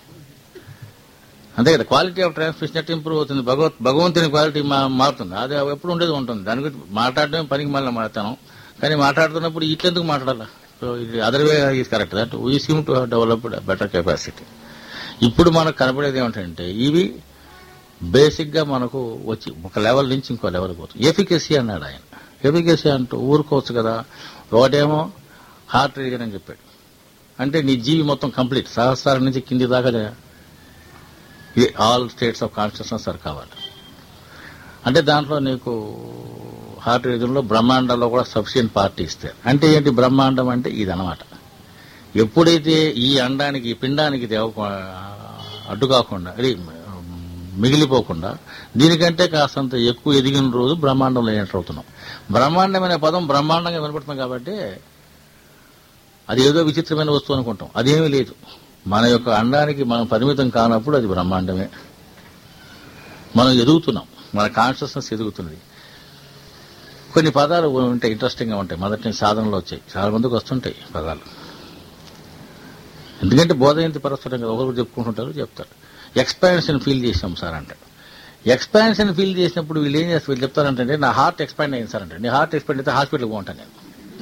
అంతే కదా క్వాలిటీ ఆఫ్ ట్రాన్స్మిషన్ ఎట్లా ఇంప్రూవ్ అవుతుంది భగవత్ భగవంతుని క్వాలిటీ మా- మారుతుంది అది ఎప్పుడు ఉండేది ఉంటుంది దాని గురించి మాట్లాడటమే పనికి మళ్ళీ మాట్లాడతాను కానీ మాట్లాడుతున్నప్పుడు ఇట్లెందుకు మాట్లాడాలా సో ఇది other way is correct that we seem to have developed better capacity ఇప్పుడు మనకు కనపడేది ఏమిటంటే ఇవి బేసిక్ గా మనకు వచ్చి ఒక లెవెల్ నుంచి ఇంకో లెవెల్ పోతుంది ఎఫికసీ అన్నాడు ఆయన ఎఫికసీ అంటూ ఊరుకోవచ్చు కదా ఒకటేమో హార్ట్ రీజన్ అని చెప్పాడు అంటే నీ జీవి మొత్తం కంప్లీట్ సహస్రాల నుంచి కింది దాకా ఇది all states of consciousness sir కావాలి అంటే దాంట్లో నీకు హార్ట్ రీజన్లో బ్రహ్మాండంలో కూడా సఫిషియెంట్ పార్టీ ఇస్తారు అంటే ఏంటి బ్రహ్మాండం అంటే ఇది అనమాట ఎప్పుడైతే ఈ అండానికి ఈ పిండానికి ఇది అవ్వకు- అడ్డు కాకుండా అది మిగిలిపోకుండా దీనికంటే కాస్తంత ఎక్కువ ఎదిగిన రోజు బ్రహ్మాండంలో ఎంటర్ అవుతున్నాం బ్రహ్మాండం అనే పదం బ్రహ్మాండంగా వినపడుతుంది కాబట్టి అది ఏదో విచిత్రమైన వస్తువు అనుకుంటాం అదేమీ లేదు మన యొక్క అండానికి మనం పరిమితం కానప్పుడు అది బ్రహ్మాండమే మనం ఎదుగుతున్నాం మన కాన్షియస్నెస్ ఎదుగుతున్నది కొన్ని పదాలు ఉంటాయి ఇంట్రెస్టింగ్ గా ఉంటాయి మొదటి నుంచి సాధనలో వచ్చాయి చాలా మందికి వస్తుంటాయి పదాలు ఎందుకంటే బోధయంతి పరస్పరం కదా ఒకరు చెప్పుకుంటుంటారు చెప్తారు ఎక్స్పాన్షన్ ఫీల్ చేసాం సార్ అంటాడు ఎక్స్పాన్షన్ ఫీల్ చేసినప్పుడు వీళ్ళు ఏం చేస్తారు వీళ్ళు చెప్తారంటే నా హార్ట్ ఎక్స్పాండ్ అయింది సార్ అంటే నీ హార్ట్ ఎక్స్పాండ్ అయితే హాస్పిటల్కి పోంటాను నేను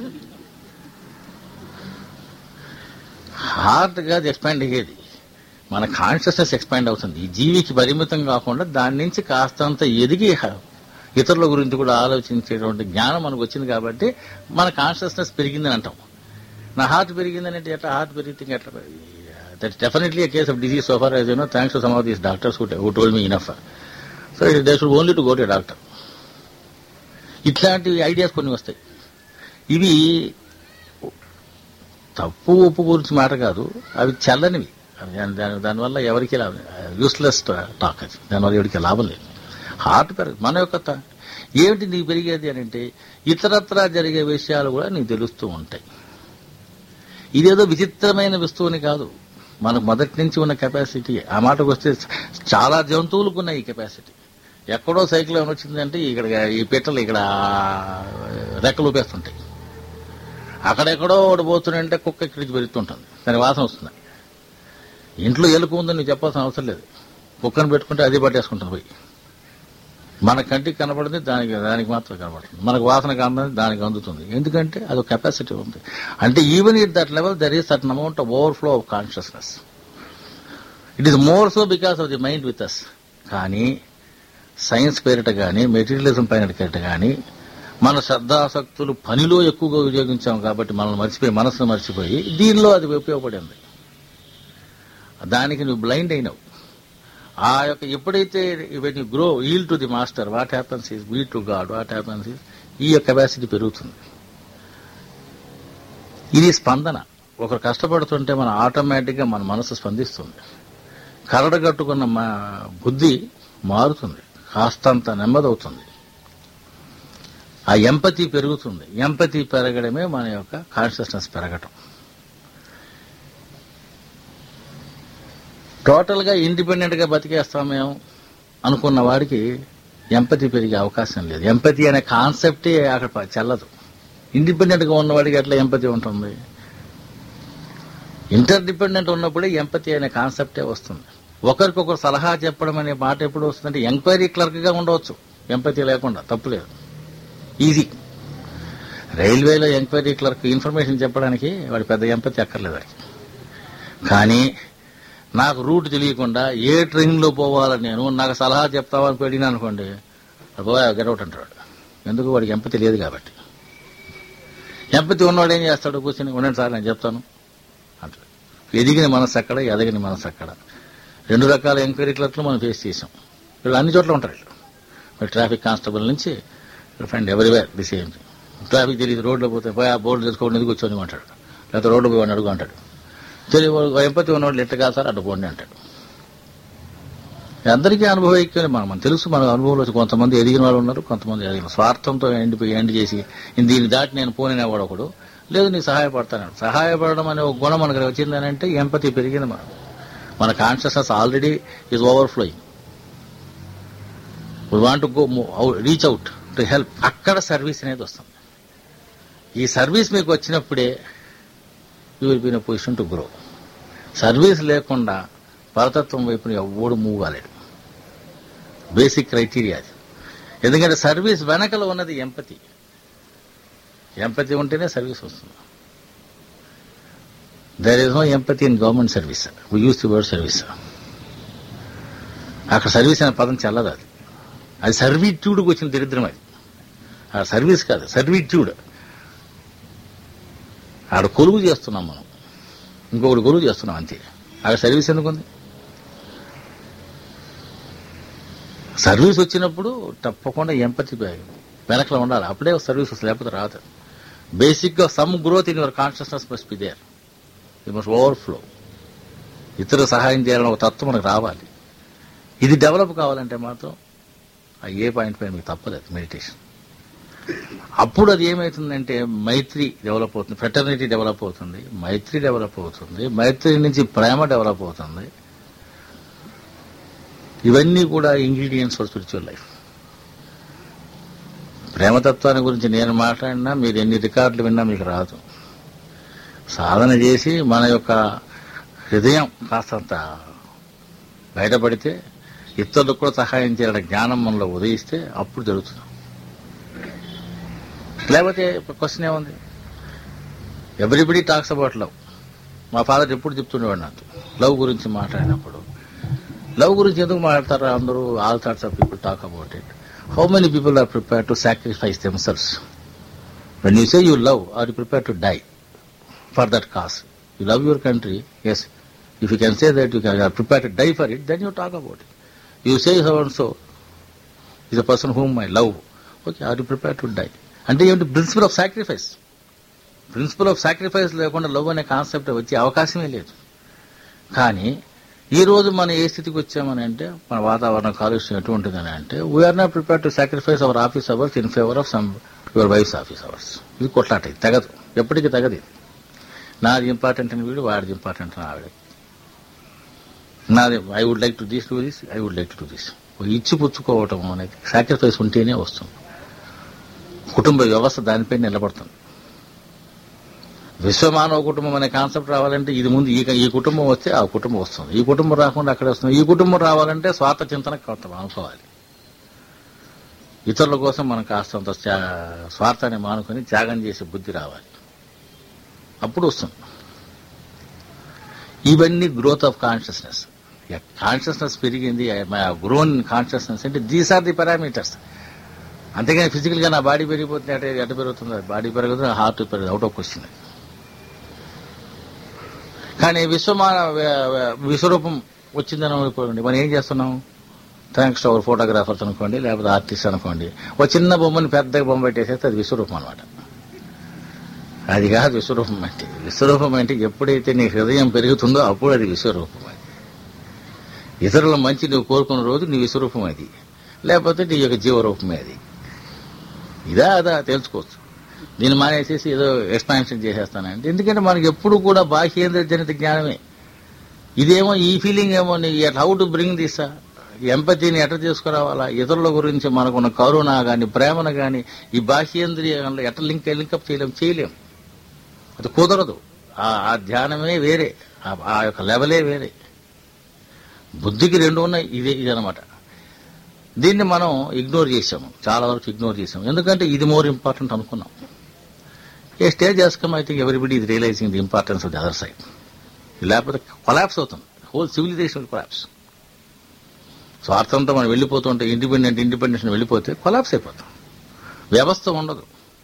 హార్ట్ కాదు ఎక్స్పాండ్ అయ్యేది మన కాన్షియస్నెస్ ఎక్స్పాండ్ అవుతుంది ఈ జీవికి పరిమితం కాకుండా దాని నుంచి కాస్తంత ఎదిగి హ- ఇతరుల గురించి కూడా ఆలోచించేటువంటి జ్ఞానం మనకు వచ్చింది కాబట్టి మన కాన్షియస్నెస్ పెరిగిందని అంటాం నా హార్ట్ పెరిగిందని అంటే ఎట్లా హార్ట్ పెరిగితే ఎట్లా that definitely case of disease so far as you know thanks to some of these doctors who told me enough so they should only to go to doctor ఇట్లాంటి ఐడియాస్ కొన్ని వస్తాయి ఇవి తప్పు ఉప్పు గురించి మాట కాదు అవి చల్లనివి అవి దాని దాని- దానివల్ల ఎవరికి లాభం యూస్లెస్ టాక్ అది దానివల్ల ఎవరికి లాభం లేదు హార్ట్ పెరగదు మన యొక్క త- ఏమిటి నీకు పెరిగేది అని అంటే ఇతరత్రా జరిగే విషయాలు కూడా నీకు తెలుస్తూ ఉంటాయి ఇదేదో విచిత్రమైన వస్తువుని కాదు మనకు మొదటి నుంచి ఉన్న కెపాసిటీ ఆ మాటకు వస్తే చాలా జంతువులకు ఉన్న ఈ కెపాసిటీ ఎక్కడో సైకిల్ ఏమైనా వచ్చిందంటే ఇక్కడ ఈ పిట్టలు ఇక్కడ రెక్కలు ఊపేస్తుంటాయి అక్కడెక్కడో ఒకటి పోతుందంటే కుక్క ఇక్కడి నుంచి పెరుగుతుంటుంది దాని వాసన వస్తుంది ఇంట్లో ఎలుక ఉందని నువ్వు చెప్పాల్సిన అవసరం లేదు కుక్కను పెట్టుకుంటే అది పట్టేసుకుంటుంది పోయి మన కంటికి కనపడింది దానికి దానికి మాత్రం కనపడుతుంది మనకు వాసన కనబడింది దానికి అందుతుంది ఎందుకంటే అది కెపాసిటీ ఉంది అంటే even it that level there is certain amount of overflow of consciousness it is more so because of the mind with us కానీ సైన్స్ పేరిట కానీ మెటీరియలిజం పేరిట కానీ మన శ్రద్ధాసక్తులు పనిలో ఎక్కువగా ఉపయోగించాం కాబట్టి మనల్ని మర్చిపోయి మనసును మర్చిపోయి దీనిలో అది ఉపయోగపడింది దానికి నువ్వు బ్లైండ్ అయినావు ఆ యొక్క ఎప్పుడైతే when you grow yield to the master what happens is we to God what happens is ఈ కెపాసిటీ పెరుగుతుంది ఇది స్పందన ఒకరు కష్టపడుతుంటే మన ఆటోమేటిక్గా మన మనసు స్పందిస్తుంది కరడగట్టుకున్న మా బుద్ధి మారుతుంది కాస్తంత నెమ్మదవుతుంది ఆ ఎంపతి పెరుగుతుంది ఎంపతి పెరగడమే మన యొక్క కాన్షియస్నెస్ పెరగటం టోటల్గా ఇండిపెండెంట్గా బతికేస్తాం మేము అనుకున్న వాడికి ఎంపతి పెరిగే అవకాశం లేదు ఎంపతి అనే కాన్సెప్టే అక్కడ ప- చెల్లదు ఇండిపెండెంట్గా ఉన్నవాడికి ఎట్లా ఎంపతి ఉంటుంది ఇంటర్ డిపెండెంట్ ఉన్నప్పుడే ఎంపతి అనే కాన్సెప్టే వస్తుంది ఒకరికొకరు సలహా చెప్పడం అనే మాట ఎప్పుడు వస్తుందంటే ఎంక్వైరీ క్లర్క్గా ఉండవచ్చు ఎంపతి లేకుండా తప్పులేదు ఈజీ రైల్వేలో ఎంక్వైరీ క్లర్క్ ఇన్ఫర్మేషన్ చెప్పడానికి వాడి పెద్ద ఎంపతి అక్కర్లేదు వాడికి కానీ నాకు రూట్ తెలియకుండా ఏ ట్రైన్లో పోవాలని నేను నాకు సలహా చెప్తావా అని అడిగినా అనుకోండి గెటౌట్ అంటాడు ఎందుకు వాడికి ఎంపతి లేదు కాబట్టి ఎంపతి ఉన్నవాడు ఏం చేస్తాడు కూర్చొని ఉండండి సార్ నేను చెప్తాను అంటాడు ఎదిగిన మనసు అక్కడ ఎదగిన మనసు అక్కడ రెండు రకాల ఎంక్వైరీ క్లర్క్లు మనం ఫేస్ చేసాం వీళ్ళు అన్ని చోట్ల ఉంటారు వీళ్ళు మరి ట్రాఫిక్ కానిస్టేబుల్ నుంచి find everywhere the same traffic తెలియదు రోడ్లో పోతే పోయి ఆ బోర్డు తెచ్చుకోండి ఎందుకు కూర్చొని అంటాడు లేకపోతే రోడ్డు పోయి అడుగు అంటాడు తెలియ ఎంపతి ఉన్నవాళ్ళు ఎట్ట కాదు సార్ అడ్డు పోండి అంటాడు అందరికీ అనుభవం ఎక్కువ మనం మనకు తెలుసు మన అనుభవంలో కొంతమంది ఎదిగిన వాళ్ళు ఉన్నారు కొంతమంది ఎదిగిన స్వార్థంతో ఎండిపోయి ఎండ్ చేసి దీన్ని దాటి నేను పోనేవాడు ఒకడు లేదు నీకు సహాయపడతాను సహాయపడడం అనే ఒక గుణం మనకు వచ్చిందని అంటే ఎంపతి పెరిగింది మనం మన consciousness already is overflowing we want go reach out to help అక్కడ సర్వీస్ అనేది వస్తుంది ఈ సర్వీస్ మీకు వచ్చినప్పుడే you will be in position to grow service లేకుండా పరతత్వం వైపున ఎవడు మూవ్ కాలేడు బేసిక్ క్రైటీరియా అది ఎందుకంటే సర్వీస్ వెనకల ఉన్నది ఎంపతి ఎంపతి ఉంటేనే సర్వీస్ వస్తుంది there is no empathy in government service we use the word service అక్కడ సర్వీస్ అనే పదం చల్లదు అది అది సర్వీట్యూడ్కి వచ్చిన దరిద్రం అది ఆ సర్వీస్ కాదు సర్వీట్యూడ్ ఆడ కొలువు చేస్తున్నాం మనం ఇంకొకటి కొలువు చేస్తున్నాం అంతే ఆడ సర్వీస్ ఎందుకుంది సర్వీస్ వచ్చినప్పుడు తప్పకుండా ఎంపతి వెనకలో ఉండాలి అప్పుడే సర్వీస్ వస్తుంది లేకపోతే రాదు బేసిక్ గా some growth in your consciousness must be there you must overflow ఇతర సహాయం చేయాలని ఒక తత్వం మనకు రావాలి ఇది డెవలప్ కావాలంటే మాత్రం ఆ ఏ పాయింట్ పైన మీకు తప్పలేదు మెడిటేషన్ అప్పుడు అది ఏమవుతుందంటే మైత్రి డెవలప్ అవుతుంది ఫ్రెటర్నిటీ డెవలప్ అవుతుంది మైత్రి డెవలప్ అవుతుంది మైత్రి నుంచి ప్రేమ డెవలప్ అవుతుంది ఇవన్నీ కూడా ఇంగ్రీడియంట్స్ ఫర్ స్పిరిచువల్ లైఫ్ ప్రేమతత్వాన్ని గురించి నేను మాట్లాడినా మీరు ఎన్ని రికార్డులు విన్నా మీకు రాదు సాధన చేసి మన యొక్క హృదయం కాస్తంత బయటపడితే ఇతరులకు కూడా సహాయం చేయాలని జ్ఞానం మనలో ఉదయిస్తే అప్పుడు జరుగుతుంది లేకపోతే క్వశ్చన్ ఏముంది ఎవ్రీబడి టాక్స్ అబౌట్ లవ్ మా ఫాదర్ ఎప్పుడు చెప్తుండేవాడు నాకు లవ్ గురించి మాట్లాడినప్పుడు లవ్ గురించి ఎందుకు మాట్లాడతారు అందరూ all thoughts of people talk about it how many people are prepare to sacrifice themselves when you say you love are you prepare to die for that cause you love your country yes if you can say that you can prepare to die for it then you talk about it you say so and so is a person whom I love okay are you prepare to die అంటే ఏమిటి principle of sacrifice principle of sacrifice లేకుండా love అనే concept వచ్చే అవకాశమే లేదు కానీ ఈ రోజు మనం ఏ స్థితికి వచ్చామని అంటే మన వాతావరణ కాలుష్యం ఎటువంటిదని అంటే we are not prepare to sacrifice our office hours in favour of some your wife's office hours ఇది కొట్లాట ఇది తెగదు ఎప్పటికీ తెగదు ఇది నాది ఇంపార్టెంట్ అని వీడు వాడిది ఇంపార్టెంట్ అని ఆవిడ నాది I would like to this do this I would like to do this ఇచ్చి పుచ్చుకోవటం అనేది సాక్రిఫైస్ ఉంటేనే వస్తుంది కుటుంబ వ్యవస్థ దానిపై నిలబడుతుంది విశ్వమానవ కుటుంబం అనే కాన్సెప్ట్ రావాలంటే ఇది ముందు ఈ ఈ కుటుంబం వస్తే ఆ కుటుంబం వస్తుంది ఈ కుటుంబం రాకుండా అక్కడ వస్తుంది ఈ కుటుంబం రావాలంటే స్వార్థ చింతన కొంత అనుకోవాలి ఇతరుల కోసం మనం కాస్తంత త్యా- స్వార్థాన్ని మానుకొని త్యాగం చేసే బుద్ధి రావాలి అప్పుడు వస్తుంది ఇవన్నీ గ్రోత్ ఆఫ్ కాన్షియస్నెస్ కాన్షియస్నెస్ పెరిగింది గ్రోన్ కాన్షియస్నెస్ అంటే దీస్ ఆర్ ది పారామీటర్స్ అంతేగాని ఫిజికల్ గా నా బాడీ పెరిగిపోతుంది అంటే ఎట్ట పెరుగుతుంది బాడీ పెరగదు హార్ట్ పెరగదు అవుట్ ఆఫ్ క్వశ్చన్ కానీ విశ్వమాన వ- వ- విశ్వరూపం వచ్చిందని అనుకోండి మనం ఏం చేస్తున్నాం థ్యాంక్స్ టు అవర్ ఫోటోగ్రాఫర్స్ అనుకోండి లేకపోతే ఆర్టిస్ట్ అనుకోండి ఒక చిన్న బొమ్మని పెద్దగా బొమ్మ పెట్టేసేస్తే అది విశ్వరూపం అనమాట అది కాదు విశ్వరూపం అంటే విశ్వరూపం అంటే ఎప్పుడైతే నీ హృదయం పెరుగుతుందో అప్పుడు అది విశ్వరూపం అది ఇతరుల మంచి నువ్వు కోరుకున్న రోజు నీ విశ్వరూపం అది లేకపోతే నీ యొక్క జీవరూపమే అది ఇదా అదా తెలుసుకోవచ్చు దీన్ని మానేసేసి ఏదో ఎక్స్పాన్షన్ చేసేస్తానంటే ఎందుకంటే మనకి ఎప్పుడు కూడా బాహ్యేంద్ర జనిత జ్ఞానమే ఇదేమో ఈ ఫీలింగ్ ఏమో నీ హౌ టు బ్రింగ్ దిస్ ఎంపతిని ఎట్లా తీసుకురావాలా ఇతరుల గురించి మనకున్న కరుణ గాని ప్రేమను గాని ఈ బాహ్యేంద్రియంలో ఎట్లా లింక్ లింకప్ చేయలేం చేయలేం అది కుదరదు ఆ ఆ ధ్యానమే వేరే ఆ- ఆ యొక్క లెవెలే వేరే బుద్ధికి రెండు ఉన్నాయి ఇదే ఇదనమాట దీన్ని మనం ఇగ్నోర్ చేసాము చాలా వరకు ఇగ్నోర్ చేసాము ఎందుకంటే ఇది మోర్ ఇంపార్టెంట్ అనుకున్నాం ఏ స్టేజ్ చేసుకమ్ ఐ థింక్ ఎవ్రీబడి ఇది realising the importance of the other side లేకపోతే కొలాప్స్ అవుతుంది హోల్ సివిలైజేషన్ కొలాప్స్ స్వార్థంతో మనం వెళ్ళిపోతుంటే ఇండిపెండెంట్ ఇండిపెండెన్స్ వెళ్ళిపోతే కొలాప్స్ అయిపోతాం వ్యవస్థ ఉండదు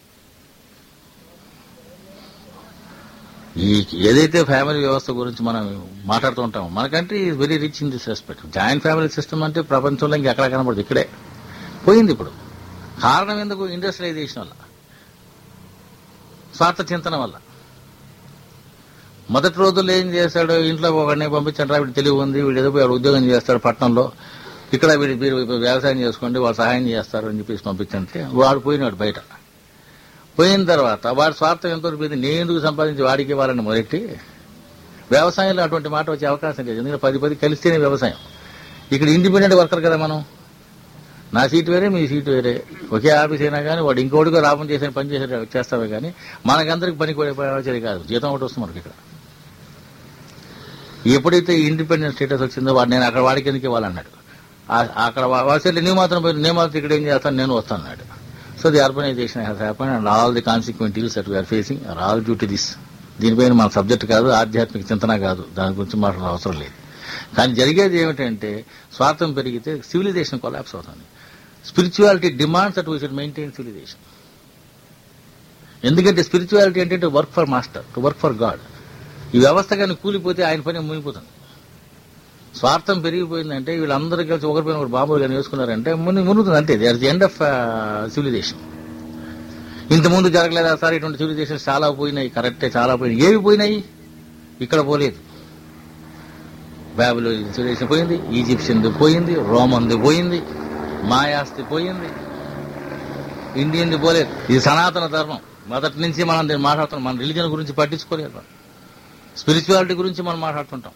ఈ ఏదైతే ఫ్యామిలీ వ్యవస్థ గురించి మనం మాట్లాడుతూ ఉంటామో మనకంటే is very rich in this respect joint family system అంటే ప్రపంచంలో ఇంకెక్కడ కనబడదు ఇక్కడే పోయింది ఇప్పుడు కారణం ఎందుకు ఇండస్ట్రియలైజేషన్ వల్ల స్వార్థ చింతన వల్ల మొదటి రోజుల్లో ఏం చేశాడు ఇంట్లో ఒకడిని పంపించండి వీడు తెలివి ఉంది వీడు ఏదో పోయి వాడు ఉద్యోగం చేస్తాడు పట్టణంలో ఇక్కడ వీడు మీరు వ్యవసాయం చేసుకోండి వాళ్ళు సహాయం చేస్తారు అని చెప్పేసి పంపించంటే వాడు పోయినాడు బయట పోయిన తర్వాత వాడి స్వార్థం ఎంతో పోయింది నేను ఎందుకు సంపాదించి వాడికి ఇవ్వాలని మొదటి వ్యవసాయంలో అటువంటి మాట వచ్చే అవకాశం లేదు ఎందుకంటే పది పది కలిస్తేనే వ్యవసాయం ఇక్కడ ఇండిపెండెంట్ వర్కర్ కదా మనం నా సీట్ వేరే మీ సీట్ వేరే ఒకే ఆఫీస్ అయినా కానీ వాడు ఇంకోటిగా లాభం చేసే పని చేసే చేస్తామే కానీ మనకందరికి పని వచ్చేది కాదు జీతం ఒకటి వస్తుంది మనకి ఇక్కడ ఎప్పుడైతే ఇండిపెండెంట్ స్టేటస్ వచ్చిందో వాడు నేను అక్కడ వాడికి ఎందుకు ఇవ్వాలన్నాడు ఆ- అక్కడ వాసే నువ్వు మాత్రం పోయి నేను మాత్రం ఇక్కడ ఏం చేస్తాను నేను వస్తాను అన్నాడు so the urbanisation has happen and all the consequent ills that we are facing are all due to this దీనిపైన మన సబ్జెక్ట్ కాదు ఆధ్యాత్మిక చింతన కాదు దాని గురించి మాట్లాడే అవసరం లేదు కానీ జరిగేది ఏమిటంటే స్వార్థం పెరిగితే సివిలైజేషన్ కొలాప్స్ అవుతుంది spirituality demands that we should maintain civilisation ఎందుకంటే స్పిరిచువాలిటీ అంటే to work for master to work for God ఈ వ్యవస్థ కానీ కూలిపోతే ఆయన పని మునిగిపోతుంది స్వార్థం పెరిగిపోయిందంటే వీళ్ళందరూ కలిసి ఒకరిపైన ఒకరు బాంబులు కానీ వేసుకున్నారంటే ముని మునుగుతుంది అంతే they are the end of civilisation ఇంతకుముందు జరగలేదా సార్ ఇటువంటి సివిలైజేషన్స్ చాలా పోయినాయి కరెక్టే చాలా పోయినాయి ఏవి పోయినాయి ఇక్కడ పోలేదు బాబులో సివిలైజేషన్ పోయింది ఈజిప్షియన్ది పోయింది రోమన్ది పోయింది మాయాస్తి పోయింది ఇండియన్ది పోలేదు ఇది సనాతన ధర్మం మొదటి నుంచి మనం దీన్ని మాట్లాడుతున్నాం మన రిలీజన్ గురించి పట్టించుకోలేదు స్పిరిచువాలిటీ గురించి మనం మాట్లాడుతుంటాం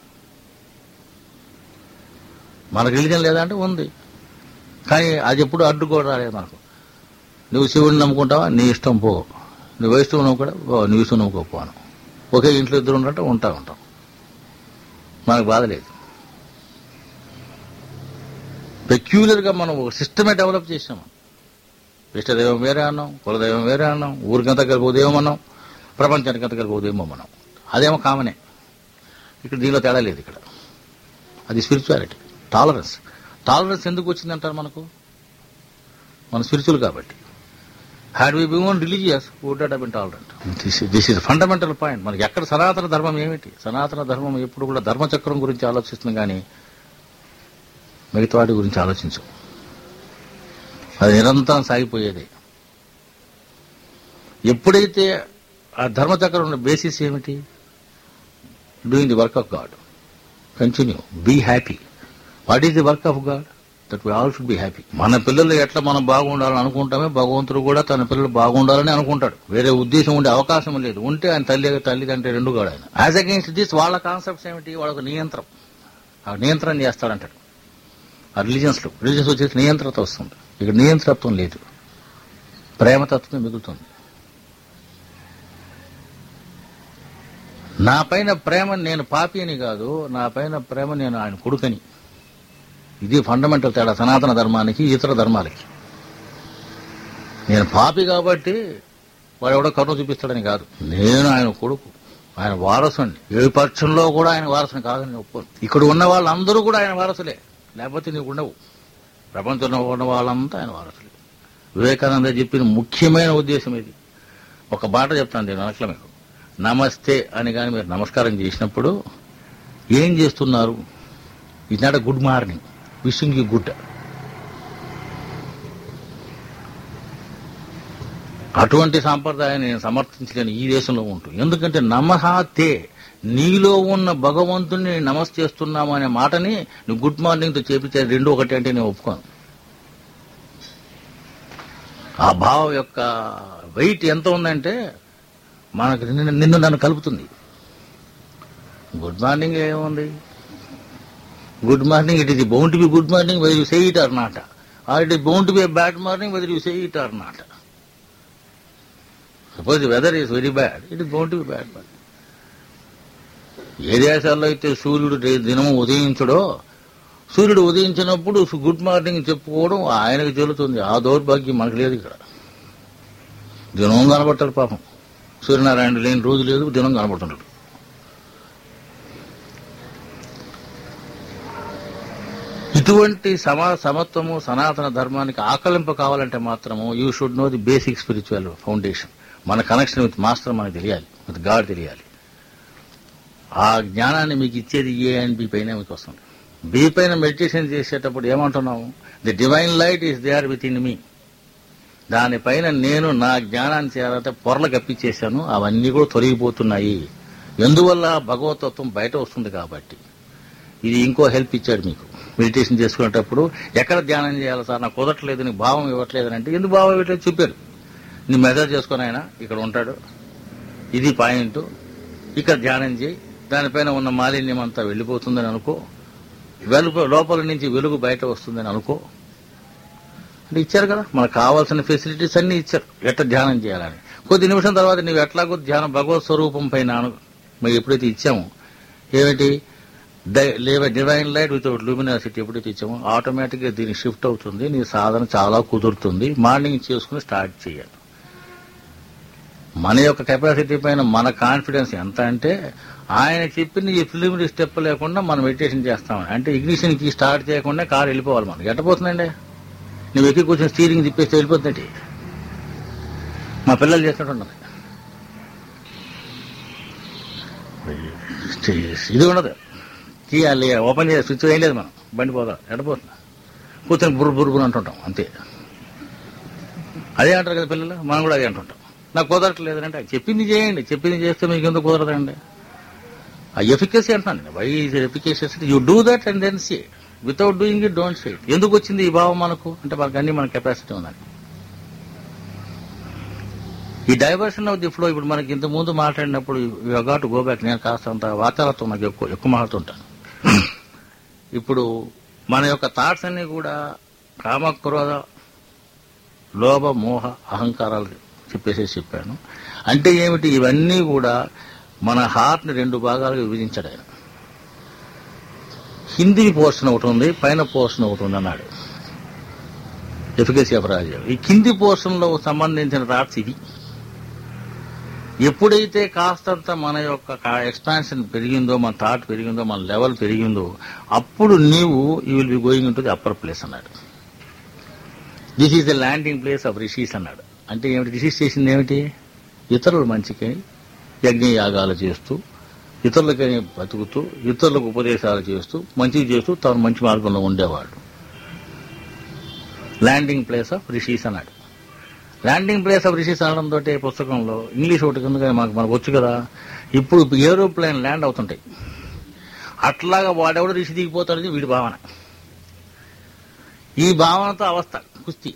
మన రిలీజన్ లేదంటే ఉంది కానీ అది ఎప్పుడు అడ్డు కూడా రాలేదు మనకు నువ్వు శివుడిని నమ్ముకుంటావా నీ ఇష్టం పో నువ్వు వైష్ణవు నమ్ముకోడా ఓ నీ ఇష్టం నమ్ముకోపోను ఒకే ఇంట్లో ఇద్దరు ఉన్నట్టు ఉంటా ఉంటాం మనకు బాధ లేదు పెక్యులర్ గా మనం ఒక సిస్టమే డెవలప్ చేసాం ఇష్టదైవం వేరే అన్నాం కులదైవం వేరే అన్నాం ఊరికంతా కలిపి ఉదయం అన్నాం ప్రపంచానికి అంతా కలిపి ఉదయం అన్నాం అదేమో కామనే ఇక్కడ దీనిలో తేడా లేదు ఇక్కడ అది స్పిరిచువాలిటీ టాలరెన్స్ టాలరెన్స్ ఎందుకు వచ్చిందంటారు మనకు మన స్పిరిచువల్ కాబట్టి had we been religious would not been tolerant this this is fundamental point మనకి ఎక్కడ సనాతన ధర్మం ఏమిటి సనాతన ధర్మం ఎప్పుడు కూడా ధర్మచక్రం గురించి ఆలోచిస్తుంది కానీ మిగతా వాటి గురించి ఆలోచించు అది నిరంతరం సాగిపోయేది ఎప్పుడైతే ఆ ధర్మచక్రం ఉన్న బేసిస్ ఏమిటి doing the work of God continue be happy what is the work of God that we all should be happy మన పిల్లలు ఎట్లా మనం బాగుండాలని అనుకుంటామే భగవంతుడు కూడా తన పిల్లలు బాగుండాలని అనుకుంటాడు వేరే ఉద్దేశం ఉండే అవకాశం లేదు ఉంటే ఆయన తల్లి తల్లిదండ్రి రెండు కూడా ఆయన యాజ్ అగేన్స్ట్ దిస్ వాళ్ళ కాన్సెప్ట్స్ ఏమిటి వాళ్ళకు నియంత్రణ ఆ నియంత్రణ చేస్తాడంటాడు ఆ రిలీజియన్స్ లో రిలీజియన్స్ వచ్చేసి నియంత్రత వస్తుంది ఇక్కడ నియంత్రత్వం లేదు ప్రేమతత్వమే మిగులుతుంది నా పైన ప్రేమ నేను పాపి అని కాదు నా పైన ప్రేమ నేను ఆయన కొడుకని ఇది ఫండమెంటల్ తేడా సనాతన ధర్మానికి ఇతర ధర్మాలకి నేను పాపి కాబట్టి వాడు ఎవడో కరుణ చూపిస్తాడని కాదు నేను ఆయన కొడుకు ఆయన వారసుని ఏ పక్షంలో కూడా ఆయన వారసుని కాదని నేను ఒప్పుకోను ఇక్కడ ఉన్న వాళ్ళందరూ కూడా ఆయన వారసులే లేకపోతే నీకు ఉండవు ప్రపంచంలో ఉన్న వాళ్ళంతా ఆయన వారసులే వివేకానంద చెప్పిన ముఖ్యమైన ఉద్దేశం ఇది ఒక మాట చెప్తాను నేను అనట్ల మీకు నమస్తే అని కానీ మీరు నమస్కారం చేసినప్పుడు ఏం చేస్తున్నారు it not good morning wishing you good అటువంటి సాంప్రదాయాన్ని నేను సమర్థించలేను ఈ దేశంలో ఉంటూ ఎందుకంటే నమహాతే నీలో ఉన్న భగవంతుని నమస్చేస్తున్నాము అనే మాటని నువ్వు గుడ్ మార్నింగ్తో చేపించే రెండు ఒకటి అంటే నేను ఒప్పుకోను ఆ భావం యొక్క వెయిట్ ఎంత ఉందంటే మనకు నిన్ను నిన్ను నన్ను కలుపుతుంది గుడ్ మార్నింగ్ ఏముంది good morning it is bound to be good morning whether you say it or not or it is bound to be bad morning whether you say it or not suppose weather is very bad it is bound to be bad morning ఏ దేశాల్లో అయితే సూర్యుడు రే- దినము ఉదయించడో సూర్యుడు ఉదయించినప్పుడు సు- good morning చెప్పుకోవడం ఆయనకు చెల్లుతుంది ఆ దౌర్భాగ్యం మనకు లేదు ఇక్కడ దినం కనబడతాడు పాపం సూర్యనారాయణ లేని రోజు లేదు దినం కనబడుతున్నాడు ఇటువంటి సమా సమత్వము సనాతన ధర్మానికి ఆకలింపు కావాలంటే మాత్రము you should know the basic spiritual foundation మన కనెక్షన్ విత్ మాస్టర్ మనకు తెలియాలి విత్ గాడ్ తెలియాలి ఆ జ్ఞానాన్ని మీకు ఇచ్చేది ఏ అండ్ బి పైన మీకు వస్తుంది బి పైన మెడిటేషన్ చేసేటప్పుడు ఏమంటున్నాము the divine light is there or within me దానిపైన నేను నా జ్ఞానాన్ని చేయాలంటే పొరలు కప్పించేశాను అవన్నీ కూడా తొలగిపోతున్నాయి ఎందువల్ల భగవతత్వం బయట వస్తుంది కాబట్టి ఇది ఇంకో హెల్ప్ ఇచ్చాడు మీకు మెడిటేషన్ చేసుకునేటప్పుడు ఎక్కడ ధ్యానం చేయాలి సార్ నాకు కుదరట్లేదు నీకు భావం ఇవ్వట్లేదు అంటే ఎందుకు భావం ఇవ్వట్లేదు చెప్పారు నీ మెసేజ్ చేసుకుని ఆయన ఇక్కడ ఉంటాడు ఇది పాయింట్ ఇక్కడ ధ్యానం చేయి దానిపైన ఉన్న మాలిన్యం అంతా వెళ్ళిపోతుందని అనుకో వెలుగు లోపల నుంచి వెలుగు బయట వస్తుందని అనుకో అంటే ఇచ్చారు కదా మనకు కావాల్సిన ఫెసిలిటీస్ అన్ని ఇచ్చారు ఎట్లా ధ్యానం చేయాలని కొద్ది నిమిషం తర్వాత నువ్వు ఎట్లాగో ధ్యానం భగవత్ స్వరూపం పైన అను- మరి ఎప్పుడైతే ఇచ్చామో ఏమిటి డివైన్ లైట్ వితౌట్ లూమినాసిటీ ఎప్పుడైతే ఇచ్చామో ఆటోమేటిక్ గా దీనికి షిఫ్ట్ అవుతుంది నీ సాధన చాలా కుదురుతుంది మార్నింగ్ చేసుకుని స్టార్ట్ చేయాలి మన యొక్క కెపాసిటీ పైన మన కాన్ఫిడెన్స్ ఎంత అంటే ఆయన చెప్పిన ఈ ప్రిలిమినరీ స్టెప్ లేకుండా మనం మెడిటేషన్ చేస్తామని అంటే ఇగ్నిషన్ కి స్టార్ట్ చేయకుండా కారు వెళ్ళిపోవాలి మనకి ఎట్టపోతుందండి నువ్వు ఎక్కి కూర్చొని స్టీరింగ్ తిప్పేస్తే వెళ్ళిపోతుందండి మా పిల్లలు చేసినట్టు ఇది ఉండదు తీయాలి ఓపెన్ చేయాలి స్విచ్ వేయలేదు మనం బండి పోదా ఎడపోతున్నా కూర్చొని బుర్రు బుర్రు బుర్రు అంటుంటాం అంతే అదే అంటారు కదా పిల్లలు మనం కూడా అదే అంటుంటాం నాకు కుదరట్లేదు అంటే చెప్పింది చేయండి చెప్పింది చేస్తే మీకు ఎందుకు కుదరదండి ఆ ఎఫికసీ అంటున్నాను why is efficacious you do that and then see without doing it don't see ఎందుకు వచ్చింది ఈ భావం మనకు అంటే మనకు అన్ని మన కెపాసిటీ ఉందని ఈ డైవర్షన్ ఆఫ్ ది ఫ్లో ఇప్పుడు మనకి ఇంత ముందు మాట్లాడినప్పుడు యోగా టు గో బ్యాక్ నేను కాస్తంత వాతావరణం నాకు ఎక్కువ ఎక్కువ మాట్లాడుతుంటాను ఇప్పుడు మన యొక్క థాట్స్ అన్ని కూడా కామక్రోధ లోభ మోహ అహంకారాలు చెప్పేసి చెప్పాను అంటే ఏమిటి ఇవన్నీ కూడా మన హార్ట్ని రెండు భాగాలుగా విభజించాడు ఆయన హిందీ పోర్షన్ ఒకటి ఉంది పైన పోర్షన్ ఒకటి ఉంది అన్నాడు ఎఫికసీ ఆఫ్ రాజు ఈ కింది పోర్షన్ లో సంబంధించిన థాట్స్ ఇవి ఎప్పుడైతే కాస్తంత మన యొక్క ఎక్స్పాన్షన్ పెరిగిందో మన థాట్ పెరిగిందో మన లెవెల్ పెరిగిందో అప్పుడు నీవు you will be going to the upper place అన్నాడు this is the landing place of rishis అన్నాడు అంటే ఏమిటి రిషీస్ చేసింది ఏమిటి ఇతరుల మంచికి యజ్ఞ యాగాలు చేస్తూ ఇతరులకని బతుకుతూ ఇతరులకు ఉపదేశాలు చేస్తూ మంచిగా చేస్తూ తాను మంచి మార్గంలో ఉండేవాడు ల్యాండింగ్ ప్లేస్ ఆఫ్ రిషీస్ అన్నాడు ల్యాండింగ్ ప్లేస్ ఆఫ్ రిషీస్ అనడంతో పుస్తకంలో ఇంగ్లీష్ ఒకటి కింద మాకు మనకు వచ్చు కదా ఇప్పుడు ఏరోప్లేన్ ల్యాండ్ అవుతుంటాయి అట్లాగా వాడెవడు రిషి దిగిపోతాడని వీడి భావన ఈ భావనతో అవస్థ కుస్తీ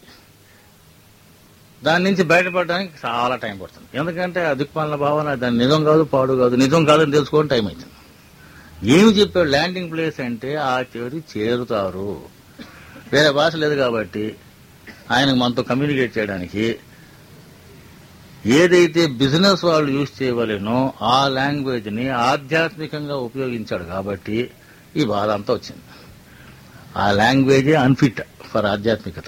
దాని నుంచి బయటపడడానికి చాలా టైం పడుతుంది ఎందుకంటే ఆ దిక్పాలన భావన దాని నిజం కాదు పాడు కాదు నిజం కాదని తెలుసుకోవడం టైం అవుతుంది ఏమి చెప్పాడు ల్యాండింగ్ ప్లేస్ అంటే ఆ చెడు చేరుతారు వేరే భాష లేదు కాబట్టి ఆయనకు మనతో కమ్యూనికేట్ చేయడానికి ఏదైతే బిజినెస్ వాళ్ళు యూజ్ చేయవలేనో ఆ లాంగ్వేజ్ ని ఆధ్యాత్మికంగా ఉపయోగించాడు కాబట్టి ఈ బాధ అంతా వచ్చింది ఆ లాంగ్వేజే అన్ఫిట్ ఫర్ ఆధ్యాత్మికత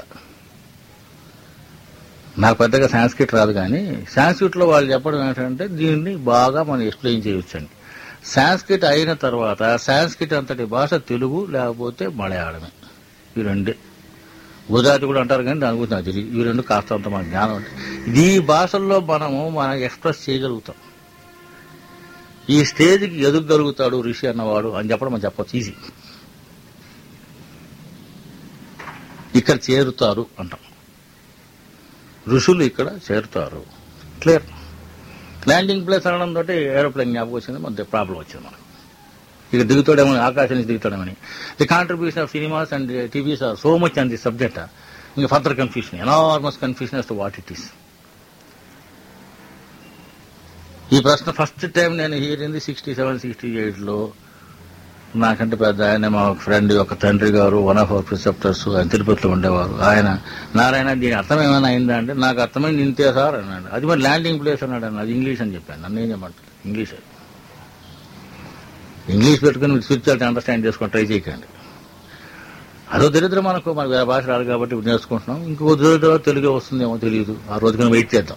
నాకు పెద్దగా సాంస్క్రిట్ రాదు కానీ సాంస్క్రిట్ లో వాళ్ళు చెప్పడం ఏంటంటే దీన్ని బాగా మనం ఎక్స్ప్లెయిన్ చేయొచ్చండి సాంస్క్రిట్ అయిన తర్వాత సాంస్క్రిట్ అంతటి భాష తెలుగు లేకపోతే మలయాళమే ఈ రెండే గుజరాతీ కూడా అంటారు కానీ దాని గురించి నాకు తెలియదు ఈ రెండు కాస్తంత మన జ్ఞానం అంటే ఈ భాషల్లో మనము మనం ఎక్స్ప్రెస్ చేయగలుగుతాం ఈ స్టేజ్కి ఎదుగగలుగుతాడు ఋషి అన్నవాడు అని చెప్పడం మనం చెప్పచ్చు ఈజీ ఇక్కడ చేరుతారు అంటాం ఋషులు ఇక్కడ చేరుతారు క్లియర్ ల్యాండింగ్ ప్లేస్ అనడం తోటి ఏరోప్లేన్ జ్ఞాపకం వచ్చింది మన ప్రాబ్లం వచ్చింది మనకు ఇక దిగుతాడేమో ఆకాశం నుంచి దిగుతాడేమని the contribution of cinemas and TVs are so much on the subject ఇంకా further confusion enormous confusion as to what it is ఈ ప్రశ్న ఫస్ట్ టైం నేను హీరింది సిక్స్టీ సెవెన్ సిక్స్టీ ఎయిట్లో నాకంటే పెద్ద ఆయన మా ఫ్రెండ్ యొక్క తండ్రి గారు వన్ ఆఫ్ అవర్ ప్రిసెప్టర్స్ ఆయన తిరుపతిలో ఉండేవారు ఆయన నారాయణ దీని అర్థం ఏమైనా అయిందా అంటే నాకు అర్థమైంది ఇంతే సార్ అన్నాడు అది మరి ల్యాండింగ్ ప్లేస్ అన్నాడు అన్న అది ఇంగ్లీష్ అని చెప్పాను నన్ను ఏం చెప్పమంటారు ఇంగ్లీష్ అది ఇంగ్లీష్ పెట్టుకుని మీరు స్పిరిచువాలిటీ అండర్స్టాండ్ చేసుకొని ట్రై చేయకండి అదో దరిద్రం మనకు మనకు వేరే భాష రాదు కాబట్టి ఇప్పుడు నేర్చుకుంటున్నాం ఇంకో దరిద్రం తెలుగు వస్తుందేమో తెలియదు ఆ రోజుకని వెయిట్ చేద్దాం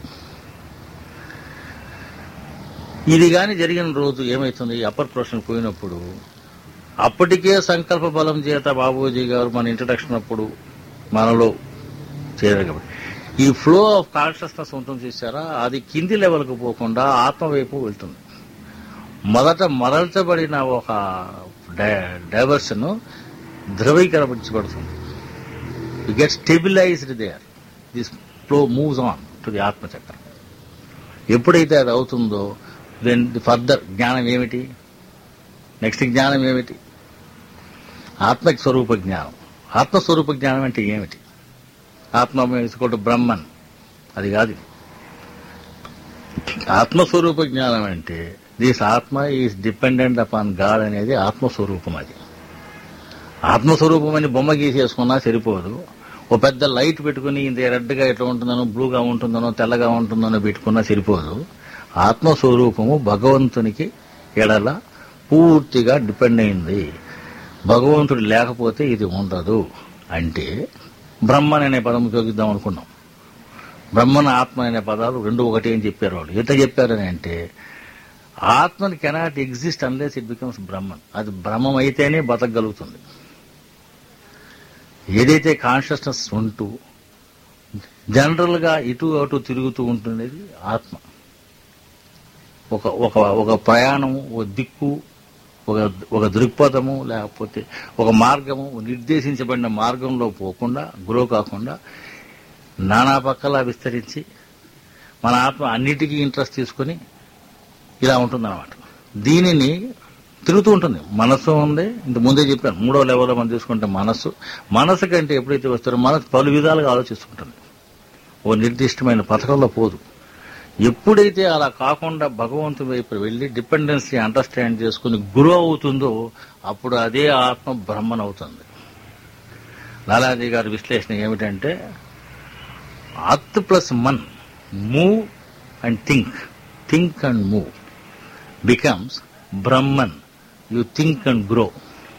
ఇది కానీ జరిగిన రోజు ఏమవుతుంది అప్పర్ ప్రొఫెషన్ పోయినప్పుడు అప్పటికే సంకల్ప బలం చేత బాబూజీ గారు మన ఇంట్రడక్షన్ అప్పుడు మనలో చేరారు కాబట్టి ఈ ఫ్లో ఆఫ్ కాన్షియస్నెస్ ఉంటుంది చూసారా అది కింది లెవెల్కు పోకుండా ఆత్మ వైపు వెళ్తుంది మొదట మరల్చబడిన ఒక డైవర్షన్ ధ్రువీకరించబడుతుంది you get stabilized there this flow moves on to the ఆత్మచక్రం ఎప్పుడైతే అది అవుతుందో దెన్ ది ఫర్దర్ జ్ఞానం ఏమిటి నెక్స్ట్ జ్ఞానం ఏమిటి ఆత్మ స్వరూప జ్ఞానం ఆత్మస్వరూప జ్ఞానం అంటే ఏమిటి ఆత్మ ఇసుకోటి బ్రహ్మన్ అది కాదు ఇది. ఆత్మస్వరూప జ్ఞానం అంటే దిస్ ఆత్మ ఈజ్ డిపెండెంట్ అపాన్ గాడ్ అనేది ఆత్మస్వరూపం అది ఆత్మస్వరూపం అని బొమ్మ గీసేసుకున్నా సరిపోదు ఓ పెద్ద లైట్ పెట్టుకుని ఇంత రెడ్గా ఎట్లా ఉంటుందనో బ్లూగా ఉంటుందనో తెల్లగా ఉంటుందనో పెట్టుకున్నా సరిపోదు ఆత్మస్వరూపము భగవంతునికి ఎడల పూర్తిగా డిపెండ్ అయింది భగవంతుడు లేకపోతే ఇది ఉండదు అంటే బ్రహ్మన్ అనే పదం ఉపయోగిద్దాం అనుకున్నాం బ్రహ్మన్ ఆత్మ అనే పదాలు రెండు ఒకటి అని చెప్పారు వాళ్ళు ఎంత చెప్పారని అంటే ఆత్మని cannot exist unless it becomes Brahman అది బ్రహ్మం అయితేనే బతకగలుగుతుంది ఏదైతే కాన్షియస్నెస్ ఉంటూ జనరల్ గా ఇటు అటు తిరుగుతూ ఉంటున్నది ఆత్మ ఒక ఒక ఒక ప్రయాణం ఒక దిక్కు ఒక ఒక దృక్పథము లేకపోతే ఒక మార్గము నిర్దేశించబడిన మార్గంలో పోకుండా గ్రో కాకుండా నానా పక్కలా విస్తరించి మన ఆత్మ అన్నిటికీ ఇంట్రెస్ట్ తీసుకొని ఇలా ఉంటుందన్నమాట దీనిని తిరుగుతూ ఉంటుంది మనస్సు ఉంది ఇంత ముందే చెప్పాను మూడో లెవెల్లో మనం తీసుకుంటే మనస్సు మనస్సు కంటే ఎప్పుడైతే వస్తారో మనసు పలు విధాలుగా ఆలోచిస్తుంటుంది ఓ నిర్దిష్టమైన పథకంలో పోదు ఎప్పుడైతే అలా కాకుండా భగవంతుడి వైపు వెళ్ళి డిపెండెన్సీ అండర్స్టాండ్ చేసుకుని గురు అవుతుందో అప్పుడు అదే ఆత్మ బ్రహ్మన్ అవుతుంది లాలాజీ గారి విశ్లేషణ ఏమిటంటే at plus man move and think think and move becomes Brahman you think and grow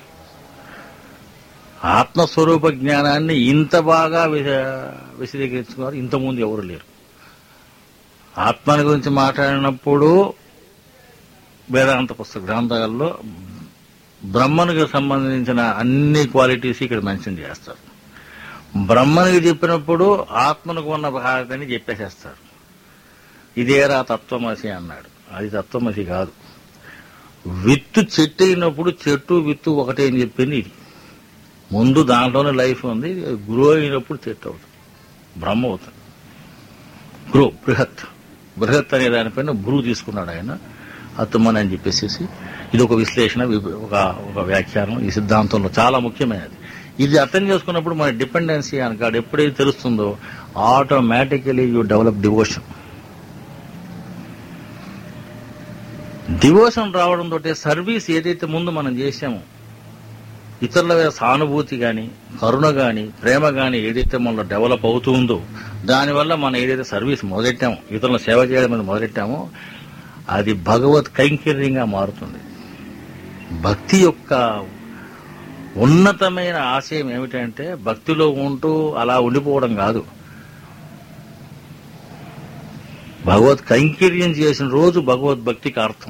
ఆత్మస్వరూప జ్ఞానాన్ని ఇంత బాగా విశ- విశదీకరించుకున్నారు ఇంతకుముందు ఎవరు లేరు ఆత్మని గురించి మాట్లాడినప్పుడు వేదాంత పుస్తక గ్రంథాల్లో బ్రహ్మనికి సంబంధించిన అన్ని క్వాలిటీస్ ఇక్కడ మెన్షన్ చేస్తారు బ్రహ్మనికి చెప్పినప్పుడు ఆత్మనికి ఉన్న భాగతని చెప్పేసేస్తారు ఇదేరా తత్వమసి అన్నాడు అది తత్వమసి కాదు విత్తు చెట్టు అయినప్పుడు చెట్టు విత్తు ఒకటే అని చెప్పింది ఇది ముందు దాంట్లోనే లైఫ్ ఉంది గ్రో అయినప్పుడు చెట్టు అవుతుంది బ్రహ్మ అవుతుంది గ్రో బృహత్ బృహత్ అనే దానిపైన భ్రూ తీసుకున్నాడు ఆయన అత్తమని అని చెప్పేసి ఇది ఒక విశ్లేషణ వి- ఒక ఒక వ్యాఖ్యానం ఈ సిద్ధాంతంలో చాలా ముఖ్యమైనది ఇది అర్థం చేసుకున్నప్పుడు మన డిపెండెన్సీ అని కాదు ఎప్పుడైతే తెలుస్తుందో automatically you develop devotion devotion రావడం తోటే సర్వీస్ ఏదైతే ముందు మనం చేసామో ఇతరుల మీద సానుభూతి గాని కరుణ గాని ప్రేమ గాని ఏదైతే మనలో డెవలప్ అవుతుందో దానివల్ల మనం ఏదైతే సర్వీస్ మొదలెట్టామో ఇతరులను సేవ చేయడం మీద మొదలెట్టామో అది భగవత్ కైంకర్యంగా మారుతుంది భక్తి యొక్క ఉన్నతమైన ఆశయం ఏమిటంటే భక్తిలో ఉంటూ అలా ఉండిపోవడం కాదు భగవత్ కైంకర్యం చేసిన రోజు భగవద్భక్తికి అర్థం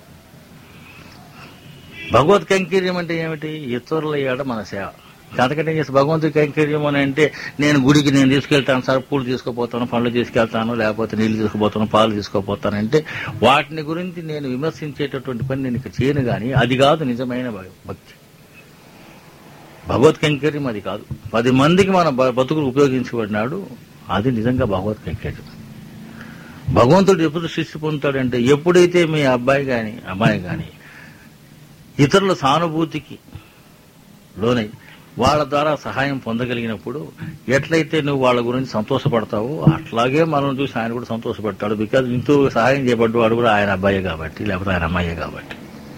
భగవత్ కైంకర్యం అంటే ఏమిటి ఇతరుల ఏడ మన సేవ అంతకంటే చేసి భగవంతుడి కైంకర్యం అని అంటే నేను గుడికి నేను తీసుకెళ్తాను సార్ పూలు తీసుకుపోతాను పండ్లు తీసుకెళ్తాను లేకపోతే నీళ్లు తీసుకుపోతాను పాలు తీసుకుపోతాను అంటే వాటిని గురించి నేను విమర్శించేటటువంటి పని నేను ఇక చేయను గాని అది కాదు నిజమైన భ- భక్తి భగవత్ కైంకర్యం అది కాదు పది మందికి మన బ- బతుకులు ఉపయోగించబడినాడు అది నిజంగా భగవత్ కైకేయం భగవంతుడు ఎప్పుడు సృష్టి పొందుతాడంటే ఎప్పుడైతే మీ అబ్బాయి గాని అమ్మాయి గాని ఇతరుల సానుభూతికి లోనై వాళ్ళ ద్వారా సహాయం పొందగలిగినప్పుడు ఎట్లయితే నువ్వు వాళ్ళ గురించి సంతోషపడతావో అట్లాగే మనం చూసి ఆయన కూడా సంతోషపడతాడు బికాజ్ ఇంతో సహాయం చేయబడ్డవాడు కూడా ఆయన అబ్బాయే కాబట్టి లేకపోతే ఆయన అమ్మాయే కాబట్టి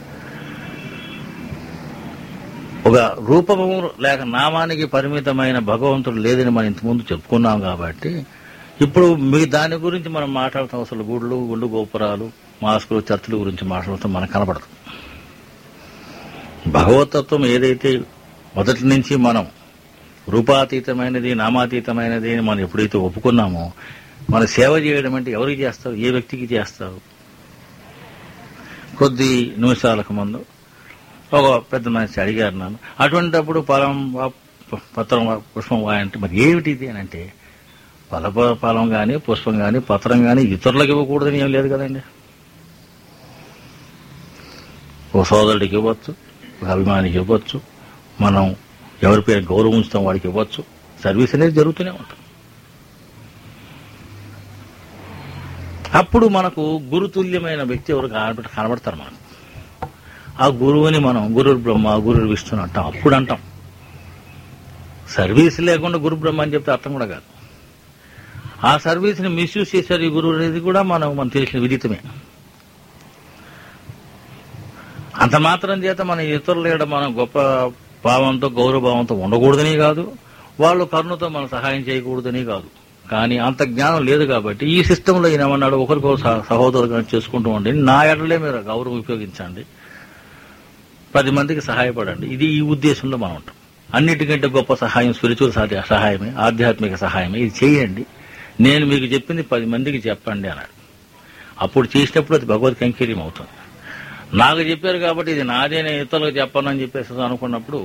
ఒక రూపము లేక నామానికి పరిమితమైన భగవంతుడు లేదని మనం ఇంతకుముందు చెప్పుకున్నాం కాబట్టి ఇప్పుడు మీ దాని గురించి మనం మాట్లాడతాం అసలు గుళ్ళు గుళ్ళు గోపురాలు మాస్కులు చర్చల గురించి మాట్లాడతాం మనకు కనపడదు భగవతత్వం ఏదైతే మొదటి నుంచి మనం రూపాతీతమైనది నామాతీతమైనది అని మనం ఎప్పుడైతే ఒప్పుకున్నామో మన సేవ చేయడం అంటే ఎవరికి చేస్తారు ఏ వ్యక్తికి చేస్తారు కొద్ది నిమిషాలకు ముందు ఒక పెద్ద మనిషి అడిగారు నన్ను అటువంటిప్పుడు ఫలం వా- పత్రం వా- పుష్పం వా అంటే మరి ఏమిటి ఇది అని అంటే ఫల ఫలం కానీ పుష్పం కానీ పత్రం కానీ ఇతరులకు ఇవ్వకూడదని ఏం లేదు కదండి ఓ సోదరుడికి ఇవ్వచ్చు ఒక అభిమానికి ఇవ్వచ్చు మనం ఎవరి పేరు గౌరవం ఉంచుతాం వాడికి ఇవ్వచ్చు సర్వీస్ అనేది జరుగుతూనే ఉంటుంది అప్పుడు మనకు గురుతుల్యమైన వ్యక్తి ఎవరు కనబడ- కనబడతారు మనకు ఆ గురువుని మనం గురు బ్రహ్మ గురు విష్ణుని అంటాం అప్పుడు అంటాం సర్వీస్ లేకుండా గురు బ్రహ్మ అని చెప్తే అర్థం కూడా కాదు ఆ సర్వీస్ ని మిస్యూజ్ చేశారు ఈ గురువు అనేది కూడా మనం మనం తెలిసిన విదితమే అంత మాత్రం చేత మన ఇతరుల ఏడ మనం గొప్ప భావంతో గౌరవ భావంతో ఉండకూడదని కాదు వాళ్ళు కరుణతో మనం సహాయం చేయకూడదని కాదు కానీ అంత జ్ఞానం లేదు కాబట్టి ఈ సిస్టంలో ఈయన ఏమన్నాడు ఒకరికొకరు సహ- సహోదరులుగా చేసుకుంటూ ఉండండి నా ఎడలే మీరు గౌరవం ఉపయోగించండి పది మందికి సహాయపడండి ఇది ఈ ఉద్దేశంలో మనం ఉంటాం అన్నిటికంటే గొప్ప సహాయం స్పిరిచువల్ సహా- సహాయమే ఆధ్యాత్మిక సహాయమే ఇది చేయండి నేను మీకు చెప్పింది పది మందికి చెప్పండి అన్నాడు అప్పుడు చేసినప్పుడు అది భగవద్ కైంకర్యం అవుతుంది నాకు చెప్పారు కాబట్టి ఇది నాదే నేను ఇతరులకు చెప్పానని చెప్పేసి అనుకున్నప్పుడు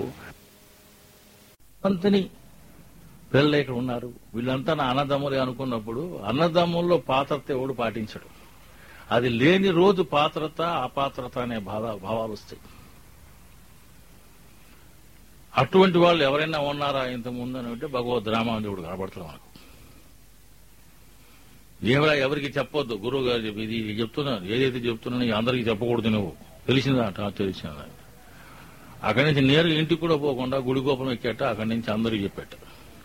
అంతని పిల్లలు ఇక్కడ ఉన్నారు వీళ్ళంతా నా అన్నదమ్ములే అనుకున్నప్పుడు అన్నదమ్ముల్లో పాత్రత ఎవడు పాటించడు అది లేని రోజు పాత్రత అపాత్రత అనే భావ భావాలు వస్తాయి అటువంటి వాళ్ళు ఎవరైనా ఉన్నారా ఇంత ముందు అని అంటే భగవద్ రామానుజుడు కనబడతాడు మనకు ఏమైనా ఎవరికి చెప్పొద్దు గురువు గారు చెప్పి ఇది చెప్తున్నాను ఏదైతే చెప్తున్నానో ఇది అందరికీ చెప్పకూడదు నువ్వు తెలిసిందా అంట తెలిసిందా అక్కడి నుంచి నేరుగా ఇంటికి కూడా పోకుండా గుడి గోపురం ఎక్కేట అక్కడి నుంచి అందరికీ చెప్పేట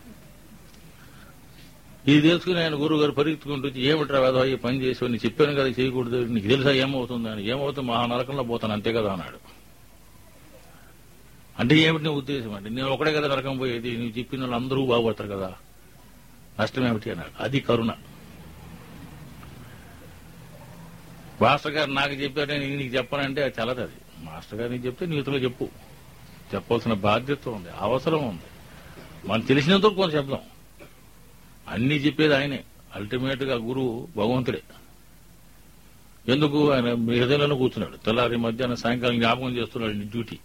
ఇది తెలుసుకుని ఆయన గురువు గారు పరిగెత్తుకుంటూ వచ్చి ఏమిట్రా వేదో ఈ పని చేసి నీకు చెప్పాను కదా చేయకూడదు నీకు తెలుసా ఏమవుతుంది అని ఏమవుతుంది మహా నరకంలో పోతాను అంతే కదా అన్నాడు అంటే ఏమిటి నీ ఉద్దేశం అంటే నేను ఒకడే కదా నరకం పోయేది నువ్వు చెప్పిన వాళ్ళు అందరూ బాగుపడతారు కదా నష్టం ఏమిటి అన్నాడు అది కరుణ మాస్టర్ గారు నాకు చెప్పారు నేను నీకు చెప్పనంటే అది చల్లదు అది మాస్టర్ గారు నీకు చెప్తే నీతులు చెప్పు చెప్పాల్సిన బాధ్యత ఉంది అవసరం ఉంది మనం తెలిసినంత వరకు కొంచెం చెప్దాం అన్ని చెప్పేది ఆయనే అల్టిమేట్ గా గురువు భగవంతుడే ఎందుకు ఆయన మీ హృదయంలోనే కూర్చున్నాడు తెల్లారి మధ్యాహ్నం సాయంకాలం జ్ఞాపకం చేస్తున్నాడు నీ డ్యూటీ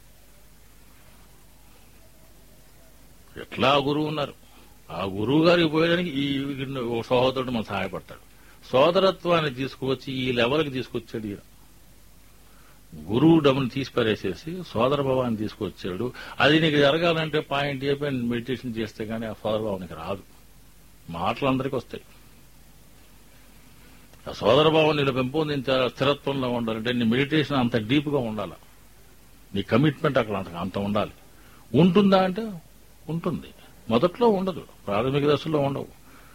ఎట్లా గురువు ఉన్నారు ఆ గురువు గారికి పోయడానికి ఈ ఒక సహోదరుడు మనకు సహాయపడతాడు సోదరత్వాన్ని తీసుకువచ్చి ఈ లెవెల్కి తీసుకొచ్చాడు ఈయన గురువు డబ్బును తీసి పారేసేసి సోదర భావాన్ని తీసుకొచ్చాడు అది నీకు జరగాలంటే పాయింట్ ఏ పైన మెడిటేషన్ చేస్తే గానీ ఆ సోదర భావానికి రాదు మాటలు అందరికీ వస్తాయి ఆ సోదర భావం నీళ్ళు పెంపొందించాలి స్థిరత్వంలో ఉండాలంటే నీ మెడిటేషన్ అంత డీప్ గా ఉండాలి నీ కమిట్మెంట్ అక్కడ అంత అంత ఉండాలి ఉంటుందా అంటే ఉంటుంది మొదట్లో ఉండదు ప్రాథమిక దశలో ఉండవు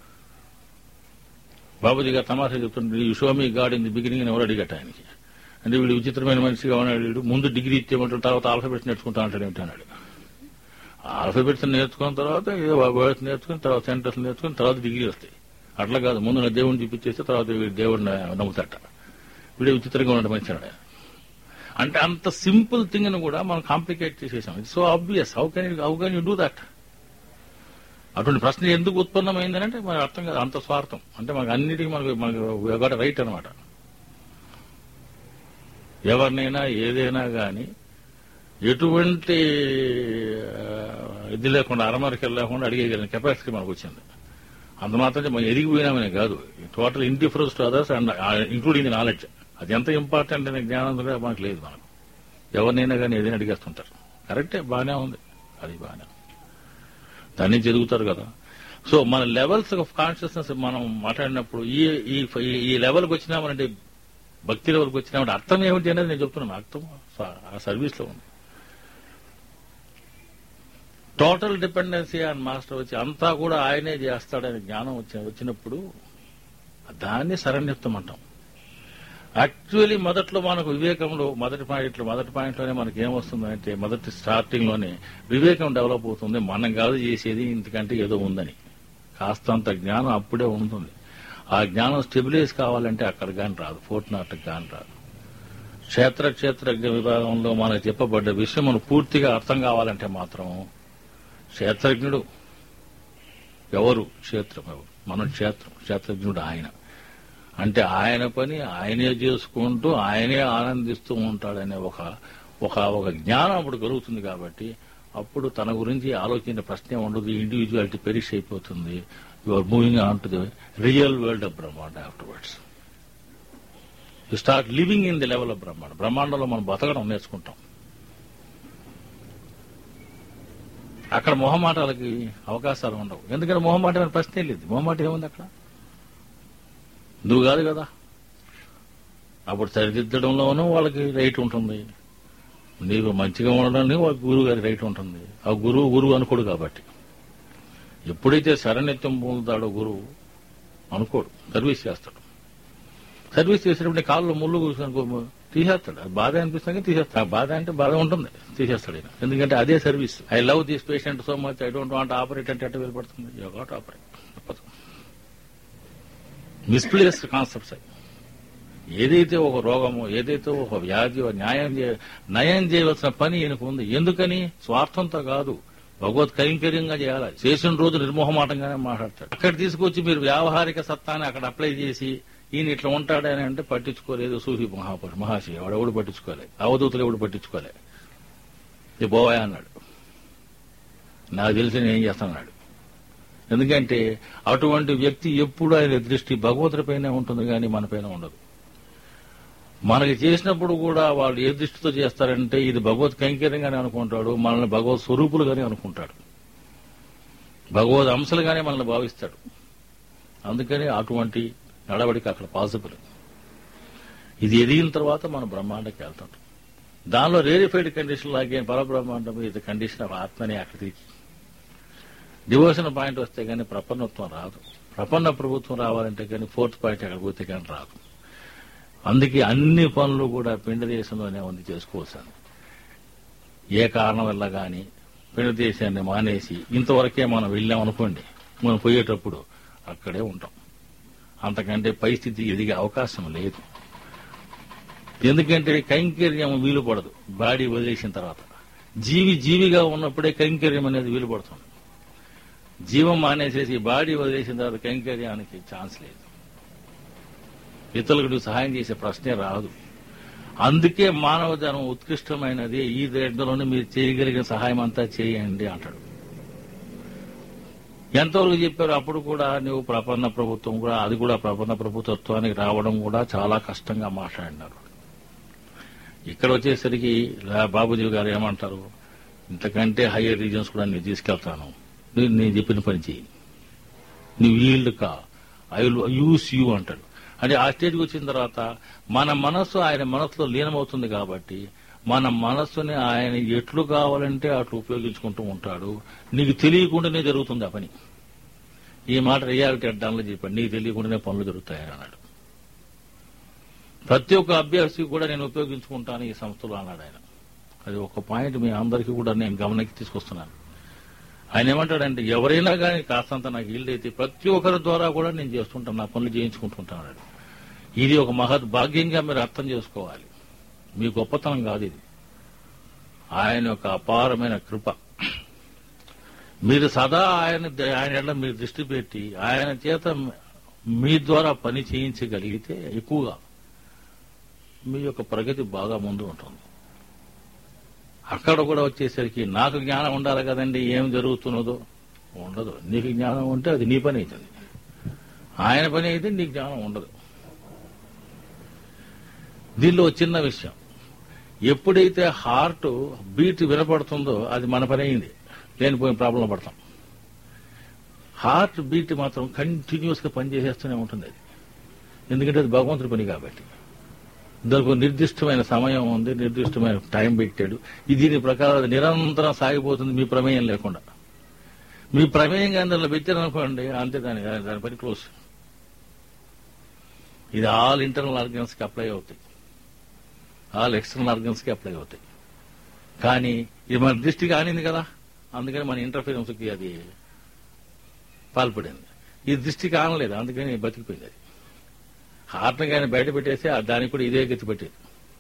బాబుజీ గారు తమాషా చెప్తుంటే you show me God in the beginning ఎవరు అడిగట ఆయనకి అంటే వీడు విచిత్రమైన మనిషిగా ఉన్నాడు వీడు ముందు డిగ్రీ ఇచ్చేయమంటాడు తర్వాత ఆల్ఫాబెట్స్ నేర్చుకుంటా అంటాడు ఏమిటి అన్నాడు ఆల్ఫాబెట్స్ నేర్చుకున్న తర్వాత ఏదో వర్డ్స్ నేర్చుకుని తర్వాత సెంటెన్స్ నేర్చుకుని తర్వాత డిగ్రీ వస్తాయి అట్లా కాదు ముందు నా దేవుడిని చూపించేస్తే తర్వాత వీడు దేవుడిని నమ్ముతాట వీడే విచిత్రంగా ఉన్నాడు మనిషి అన్నాడు ఆయన. అంటే అంత సింపుల్ థింగ్ ని కూడా మనం కాంప్లికేట్ చేసేసాం it's so obvious how can how can you do that అటువంటి ప్రశ్న ఎందుకు ఉత్పన్నమైందనంటే మనకు అర్థం కాదు అంత స్వార్థం అంటే మనకు అన్నిటికీ మనకు మనకు రైట్ అనమాట ఎవరినైనా ఏదైనా గాని ఎటువంటి ఆ, ఇది లేకుండా అరమరికలు లేకుండా అడిగేయగలిగిన కెపాసిటీ మనకు వచ్చింది అంత మాత్రం మనం ఎదిగిపోయినామనే కాదు total indifference to others and including the knowledge అది ఎంత ఇంపార్టెంట్ అనే జ్ఞానం కూడా మనకు లేదు మనకు ఎవరినైనా కానీ ఏదైనా అడిగేస్తుంటారు కరెక్టే బాగానే ఉంది అది బాగానే ఉంది. దాని నుంచి ఎదుగుతారు కదా సో మన లెవెల్స్ ఆఫ్ కాన్షియస్నెస్ మనం మాట్లాడినప్పుడు ఈ ఈ ఈ లెవెల్కి వచ్చినామంటే భక్తి లెవెల్కి వచ్చినామంటే అర్థం ఏమిటి అనేది నేను చెప్తున్నాను అర్థం ఆ సర్వీస్ లో ఉంది టోటల్ డిపెండెన్సీ ఆన్ మాస్టర్ వచ్చి అంతా కూడా ఆయనే చేస్తాడనే జ్ఞానం వచ్చి వచ్చినప్పుడు దాన్ని శరణ్యత్వం అంటాం యాక్చువల్లీ మొదట్లో మనకు వివేకంలో మొదటి పాయింట్లో మొదటి పాయింట్లోనే మనకి ఏమొస్తుందంటే మొదటి స్టార్టింగ్ లోనే వివేకం డెవలప్ అవుతుంది మనం కాదు చేసేది ఇంతకంటే ఏదో ఉందని కాస్తంత జ్ఞానం అప్పుడే ఉంటుంది ఆ జ్ఞానం స్టెబిలైజ్ కావాలంటే అక్కడ కానీ రాదు ఫోర్త్ నాట్ కానీ రాదు క్షేత్ర క్షేత్రజ్ఞ విభాగంలో మనకు చెప్పబడ్డ విషయం మనకు పూర్తిగా అర్థం కావాలంటే మాత్రం క్షేత్రజ్ఞుడు ఎవరు క్షేత్రం ఎవరు మన క్షేత్రం క్షేత్రజ్ఞుడు ఆయన అంటే ఆయన పని ఆయనే చేసుకుంటూ ఆయనే ఆనందిస్తూ ఉంటాడనే ఒక ఒక ఒక జ్ఞానం అప్పుడు కలుగుతుంది కాబట్టి అప్పుడు తన గురించి ఆలోచించిన ప్రశ్నే ఉండదు ఇండివిజువాలిటీ పెరిష్ అయిపోతుంది you are moving on to the real world of Brahmanda afterwards you start living in the level of Brahmanda బ్రహ్మాండంలో మనం బతకడం నేర్చుకుంటాం అక్కడ మొహమాటాలకి అవకాశాలు ఉండవు ఎందుకంటే మొహమాటమైన ప్రశ్నే లేదు మొహమాట ఏముంది అక్కడ నువ్వు కాదు కదా అప్పుడు సరిదిద్దడంలోనూ వాళ్ళకి రైట్ ఉంటుంది నీకు మంచిగా ఉండడానికి వాళ్ళకి గురువు గారి రైట్ ఉంటుంది ఆ గురువు గురువు అనుకోడు కాబట్టి ఎప్పుడైతే శరణ్యత్వం పొందుతాడో గురువు అనుకోడు సర్వీస్ చేస్తాడు సర్వీస్ చేసేటప్పుడు కాళ్ళు ముళ్ళు కూర్చొని తీసేస్తాడు అది బాధ అనిపిస్తుంది తీసేస్తాడు ఆ బాధ అంటే బాధ ఉంటుంది తీసేస్తాడు ఆయన ఎందుకంటే అదే service I love this patient so much I don't want operate అంటే ఎట్ట వెళ్ళిపడుతుంది యూ గాట్ ఆపరేట్ తప్పదు మిస్ప్లేస్డ్ కాన్సెప్ట్స్ అవి ఏదైతే ఒక రోగమో ఏదైతే ఒక వ్యాధి న్యాయం చే నయం చేయవలసిన పని ఈయనకు ఉంది ఎందుకని స్వార్థంతో కాదు భగవత్ కైంకర్యంగా చేయాలి చేసిన రోజు నిర్మోహమాటంగానే మాట్లాడతాడు అక్కడ తీసుకొచ్చి మీరు వ్యావహారిక సత్తాన్ని అక్కడ అప్లై చేసి ఈయన ఇట్లా ఉంటాడని అంటే పట్టించుకోలేదు సూఫీ మహాపురు మహాశి వాడు ఎవడు పట్టించుకోలేదు అవధూతులు ఎవడు పట్టించుకోలే ఇది పోవాయా అన్నాడు నాకు తెలిసి నేను ఏం చేస్తానన్నాడు ఎందుకంటే అటువంటి వ్యక్తి ఎప్పుడు ఆయన దృష్టి భగవంతుడిపైనే ఉంటుంది కానీ మనపైన ఉండదు మనకి చేసినప్పుడు కూడా వాళ్ళు ఏ దృష్టితో చేస్తారంటే ఇది భగవత్ కైంకర్యంగానే అనుకుంటాడు మనల్ని భగవత్ స్వరూపులుగానే అనుకుంటాడు భగవద్ అంశలుగానే మనల్ని భావిస్తాడు అందుకని అటువంటి నడవడిక అక్కడ పాసిబుల్ ఇది ఎదిగిన తర్వాత మనం బ్రహ్మాండకి వెళ్తాం దానిలో రేరిఫైడ్ కండిషన్ లాగే పరబ్రహ్మాండం ఇది కండిషన్ ఆఫ్ ఆత్మని అక్కడికి డివోషన్ పాయింట్ వస్తే కానీ ప్రపన్నత్వం రాదు ప్రపన్న ప్రభుత్వం రావాలంటే కానీ ఫోర్త్ పాయింట్ అక్కడ పోతే కానీ రాదు అందుకే అన్ని పనులు కూడా పిండ దేశంలోనే ఉంది చేసుకోవచ్చాను ఏ కారణం వల్ల కానీ పిండ దేశాన్ని మానేసి ఇంతవరకే మనం వెళ్ళాం అనుకోండి మనం పోయేటప్పుడు అక్కడే ఉంటాం అంతకంటే పరిస్థితి ఎదిగే అవకాశం లేదు ఎందుకంటే కైంకర్యం వీలు పడదు బాడీ వదిలేసిన తర్వాత జీవి జీవిగా ఉన్నప్పుడే కైంకర్యం అనేది వీలు పడుతుంది జీవం మానేసేసి బాడీ వదిలేసిన తర్వాత కైంకర్యానికి ఛాన్స్ లేదు ఇతరులకు నువ్వు సహాయం చేసే ప్రశ్నే రాదు అందుకే మానవ జనం ఉత్కృష్టమైనది ఈ దేశంలోనే మీరు చేయగలిగిన సహాయం అంతా చేయండి అంటాడు ఎంతవరకు చెప్పారు అప్పుడు కూడా నువ్వు ప్రపన్న ప్రభుత్వం కూడా అది కూడా ప్రపన్న ప్రభుత్వానికి రావడం కూడా చాలా కష్టంగా మాట్లాడినారు ఇక్కడ వచ్చేసరికి బాబుజీ గారు ఏమంటారు ఇంతకంటే హయ్యర్ రీజన్స్ కూడా నేను తీసుకెళ్తాను నువ్వు నేను చెప్పిన పని చేయి నువ్వు ఈల్డ్ కా ఐ విల్ యూస్ యూ అంటాడు అంటే ఆ స్టేజ్కి వచ్చిన తర్వాత మన మనస్సు ఆయన మనస్సులో లీనమవుతుంది కాబట్టి మన మనస్సుని ఆయన ఎట్లు కావాలంటే అట్లు ఉపయోగించుకుంటూ ఉంటాడు నీకు తెలియకుండానే జరుగుతుంది ఆ పని ఈ మాట రియాలిటీ అడ్డాల్లో చెప్పాడు నీకు తెలియకుండానే పనులు జరుగుతాయని అన్నాడు ప్రతి ఒక్క అభ్యర్థికి కూడా నేను ఉపయోగించుకుంటాను ఈ సంస్థలో అన్నాడు ఆయన అది ఒక పాయింట్ మీ అందరికీ కూడా నేను గమనకి తీసుకొస్తున్నాను ఆయన ఏమంటాడంటే ఎవరైనా కానీ కాస్తంత నాకు ఇల్లు అయితే ప్రతి ఒక్కరి ద్వారా కూడా నేను చేస్తుంటాను నా పనులు చేయించుకుంటుంటాను ఇది ఒక మహత్ భాగ్యంగా మీరు అర్థం చేసుకోవాలి మీ గొప్పతనం కాదు ఇది ఆయన యొక్క అపారమైన కృప మీరు సదా ఆయన ఆయన ఎడల మీరు దృష్టి పెట్టి ఆయన చేత మీ ద్వారా పని చేయించగలిగితే ఎక్కువగా మీ యొక్క ప్రగతి బాగా ముందు ఉంటుంది అక్కడ కూడా వచ్చేసరికి నాకు జ్ఞానం ఉండాలి కదండి ఏం జరుగుతున్నదో ఉండదు నీకు జ్ఞానం ఉంటే అది నీ పని అవుతుంది ఆయన పని అయితే నీకు జ్ఞానం ఉండదు దీనిలో చిన్న విషయం ఎప్పుడైతే హార్ట్ బీట్ వినపడుతుందో అది మన పని అయింది లేనిపోయిన ప్రాబ్లం పడతాం హార్ట్ బీట్ మాత్రం కంటిన్యూస్ గా పనిచేసేస్తూనే ఉంటుంది అది ఎందుకంటే అది భగవంతుడి పని కాబట్టి దానికి ఒక నిర్దిష్టమైన సమయం ఉంది నిర్దిష్టమైన టైం పెట్టాడు ఇది దీని ప్రకారం అది నిరంతరం సాగిపోతుంది మీ ప్రమేయం లేకుండా మీ ప్రమేయం కానీ దానిలో పెట్టారనుకోండి అంతే దాని దాని పని క్లోజ్ ఇది ఆల్ ఇంటర్నల్ ఆర్గన్స్ కి అప్లై అవుతాయి ఆల్ ఎక్స్టర్నల్ ఆర్గన్స్ కి అప్లై అవుతాయి కానీ ఇది మన దృష్టికి ఆనింది కదా అందుకని మన ఇంటర్ఫీరెన్స్ కి అది పాల్పడింది ఈ దృష్టికి ఆనలేదు అందుకని బతికిపోయింది అది హార్ట్ని కానీ బయట పెట్టేస్తే ఆ దానికి కూడా ఇదే గతి పెట్టేది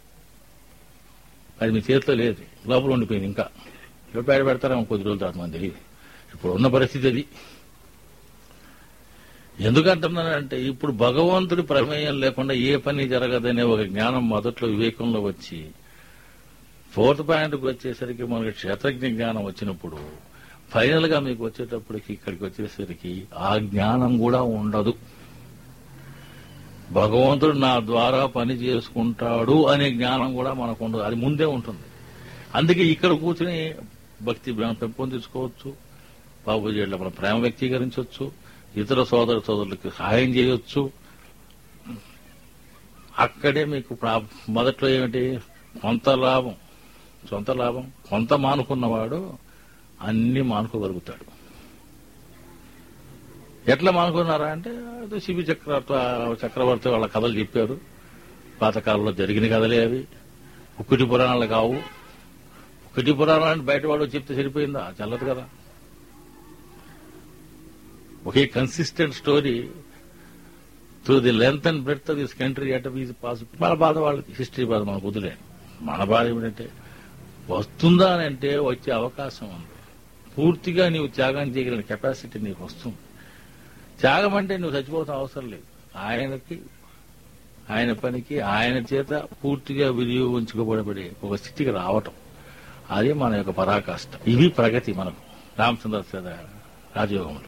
అది మీ చేతిలో లేదు లోపల ఉండిపోయింది ఇంకా ఎప్పుడు బయట పెడతారేమో కొద్ది రోజుల తర్వాత మనకు తెలియదు ఇప్పుడు ఉన్న పరిస్థితి అది ఎందుకంటున్నానంటే ఇప్పుడు భగవంతుడి ప్రమేయం లేకుండా ఏ పని జరగదనే ఒక జ్ఞానం మొదట్లో వివేకంలో వచ్చి ఫోర్త్ పాయింట్కి వచ్చేసరికి మనకి క్షేత్రజ్ఞ జ్ఞానం వచ్చినప్పుడు ఫైనల్ గా మీకు వచ్చేటప్పటికి ఇక్కడికి వచ్చేసరికి ఆ జ్ఞానం కూడా ఉండదు భగవంతుడు నా ద్వారా పని చేసుకుంటాడు అనే జ్ఞానం కూడా మనకు ఉండదు అది ముందే ఉంటుంది అందుకే ఇక్కడ కూర్చుని భక్తి ప్రేమ పెంపొందించుకోవచ్చు బాబుజీళ్ళ మన ప్రేమ వ్యక్తీకరించవచ్చు ఇతర సోదర సోదరులకు సహాయం చేయొచ్చు అక్కడే మీకు ప్రా- మొదట్లో ఏమిటి కొంత లాభం సొంత లాభం కొంత మానుకున్నవాడు అన్ని మానుకోగలుగుతాడు ఎట్లా మానుకున్నారా అంటే అది శిబి చక్రవర్తి చక్రవర్తి వాళ్ళ కథలు చెప్పారు పాతకాలంలో జరిగిన కథలే అవి ఉక్కుటి పురాణాలు కావు ఉక్కుటి పురాణాలు అంటే బయట వాడు చెప్తే సరిపోయిందా చల్లదు కదా ఒకే consistent story through the length and breadth of this country it is possible మన బాధ వాళ్ళకి హిస్టరీ బాధ మనకు వదిలే మన బాధ ఏమిటంటే వస్తుందా అని అంటే వచ్చే అవకాశం ఉంది పూర్తిగా నీవు త్యాగం చేయగలిగిన కెపాసిటీ నీకు వస్తుంది త్యాగం అంటే నువ్వు చచ్చిపోతాం అవసరం లేదు ఆయనకి ఆయన పనికి ఆయన చేత పూర్తిగా వినియోగించుకోబడబడే ఒక స్థితికి రావటం అదే మన యొక్క పరాకాష్ట ఇవి ప్రగతి మనకు రామచంద్ర రాజయోగంలో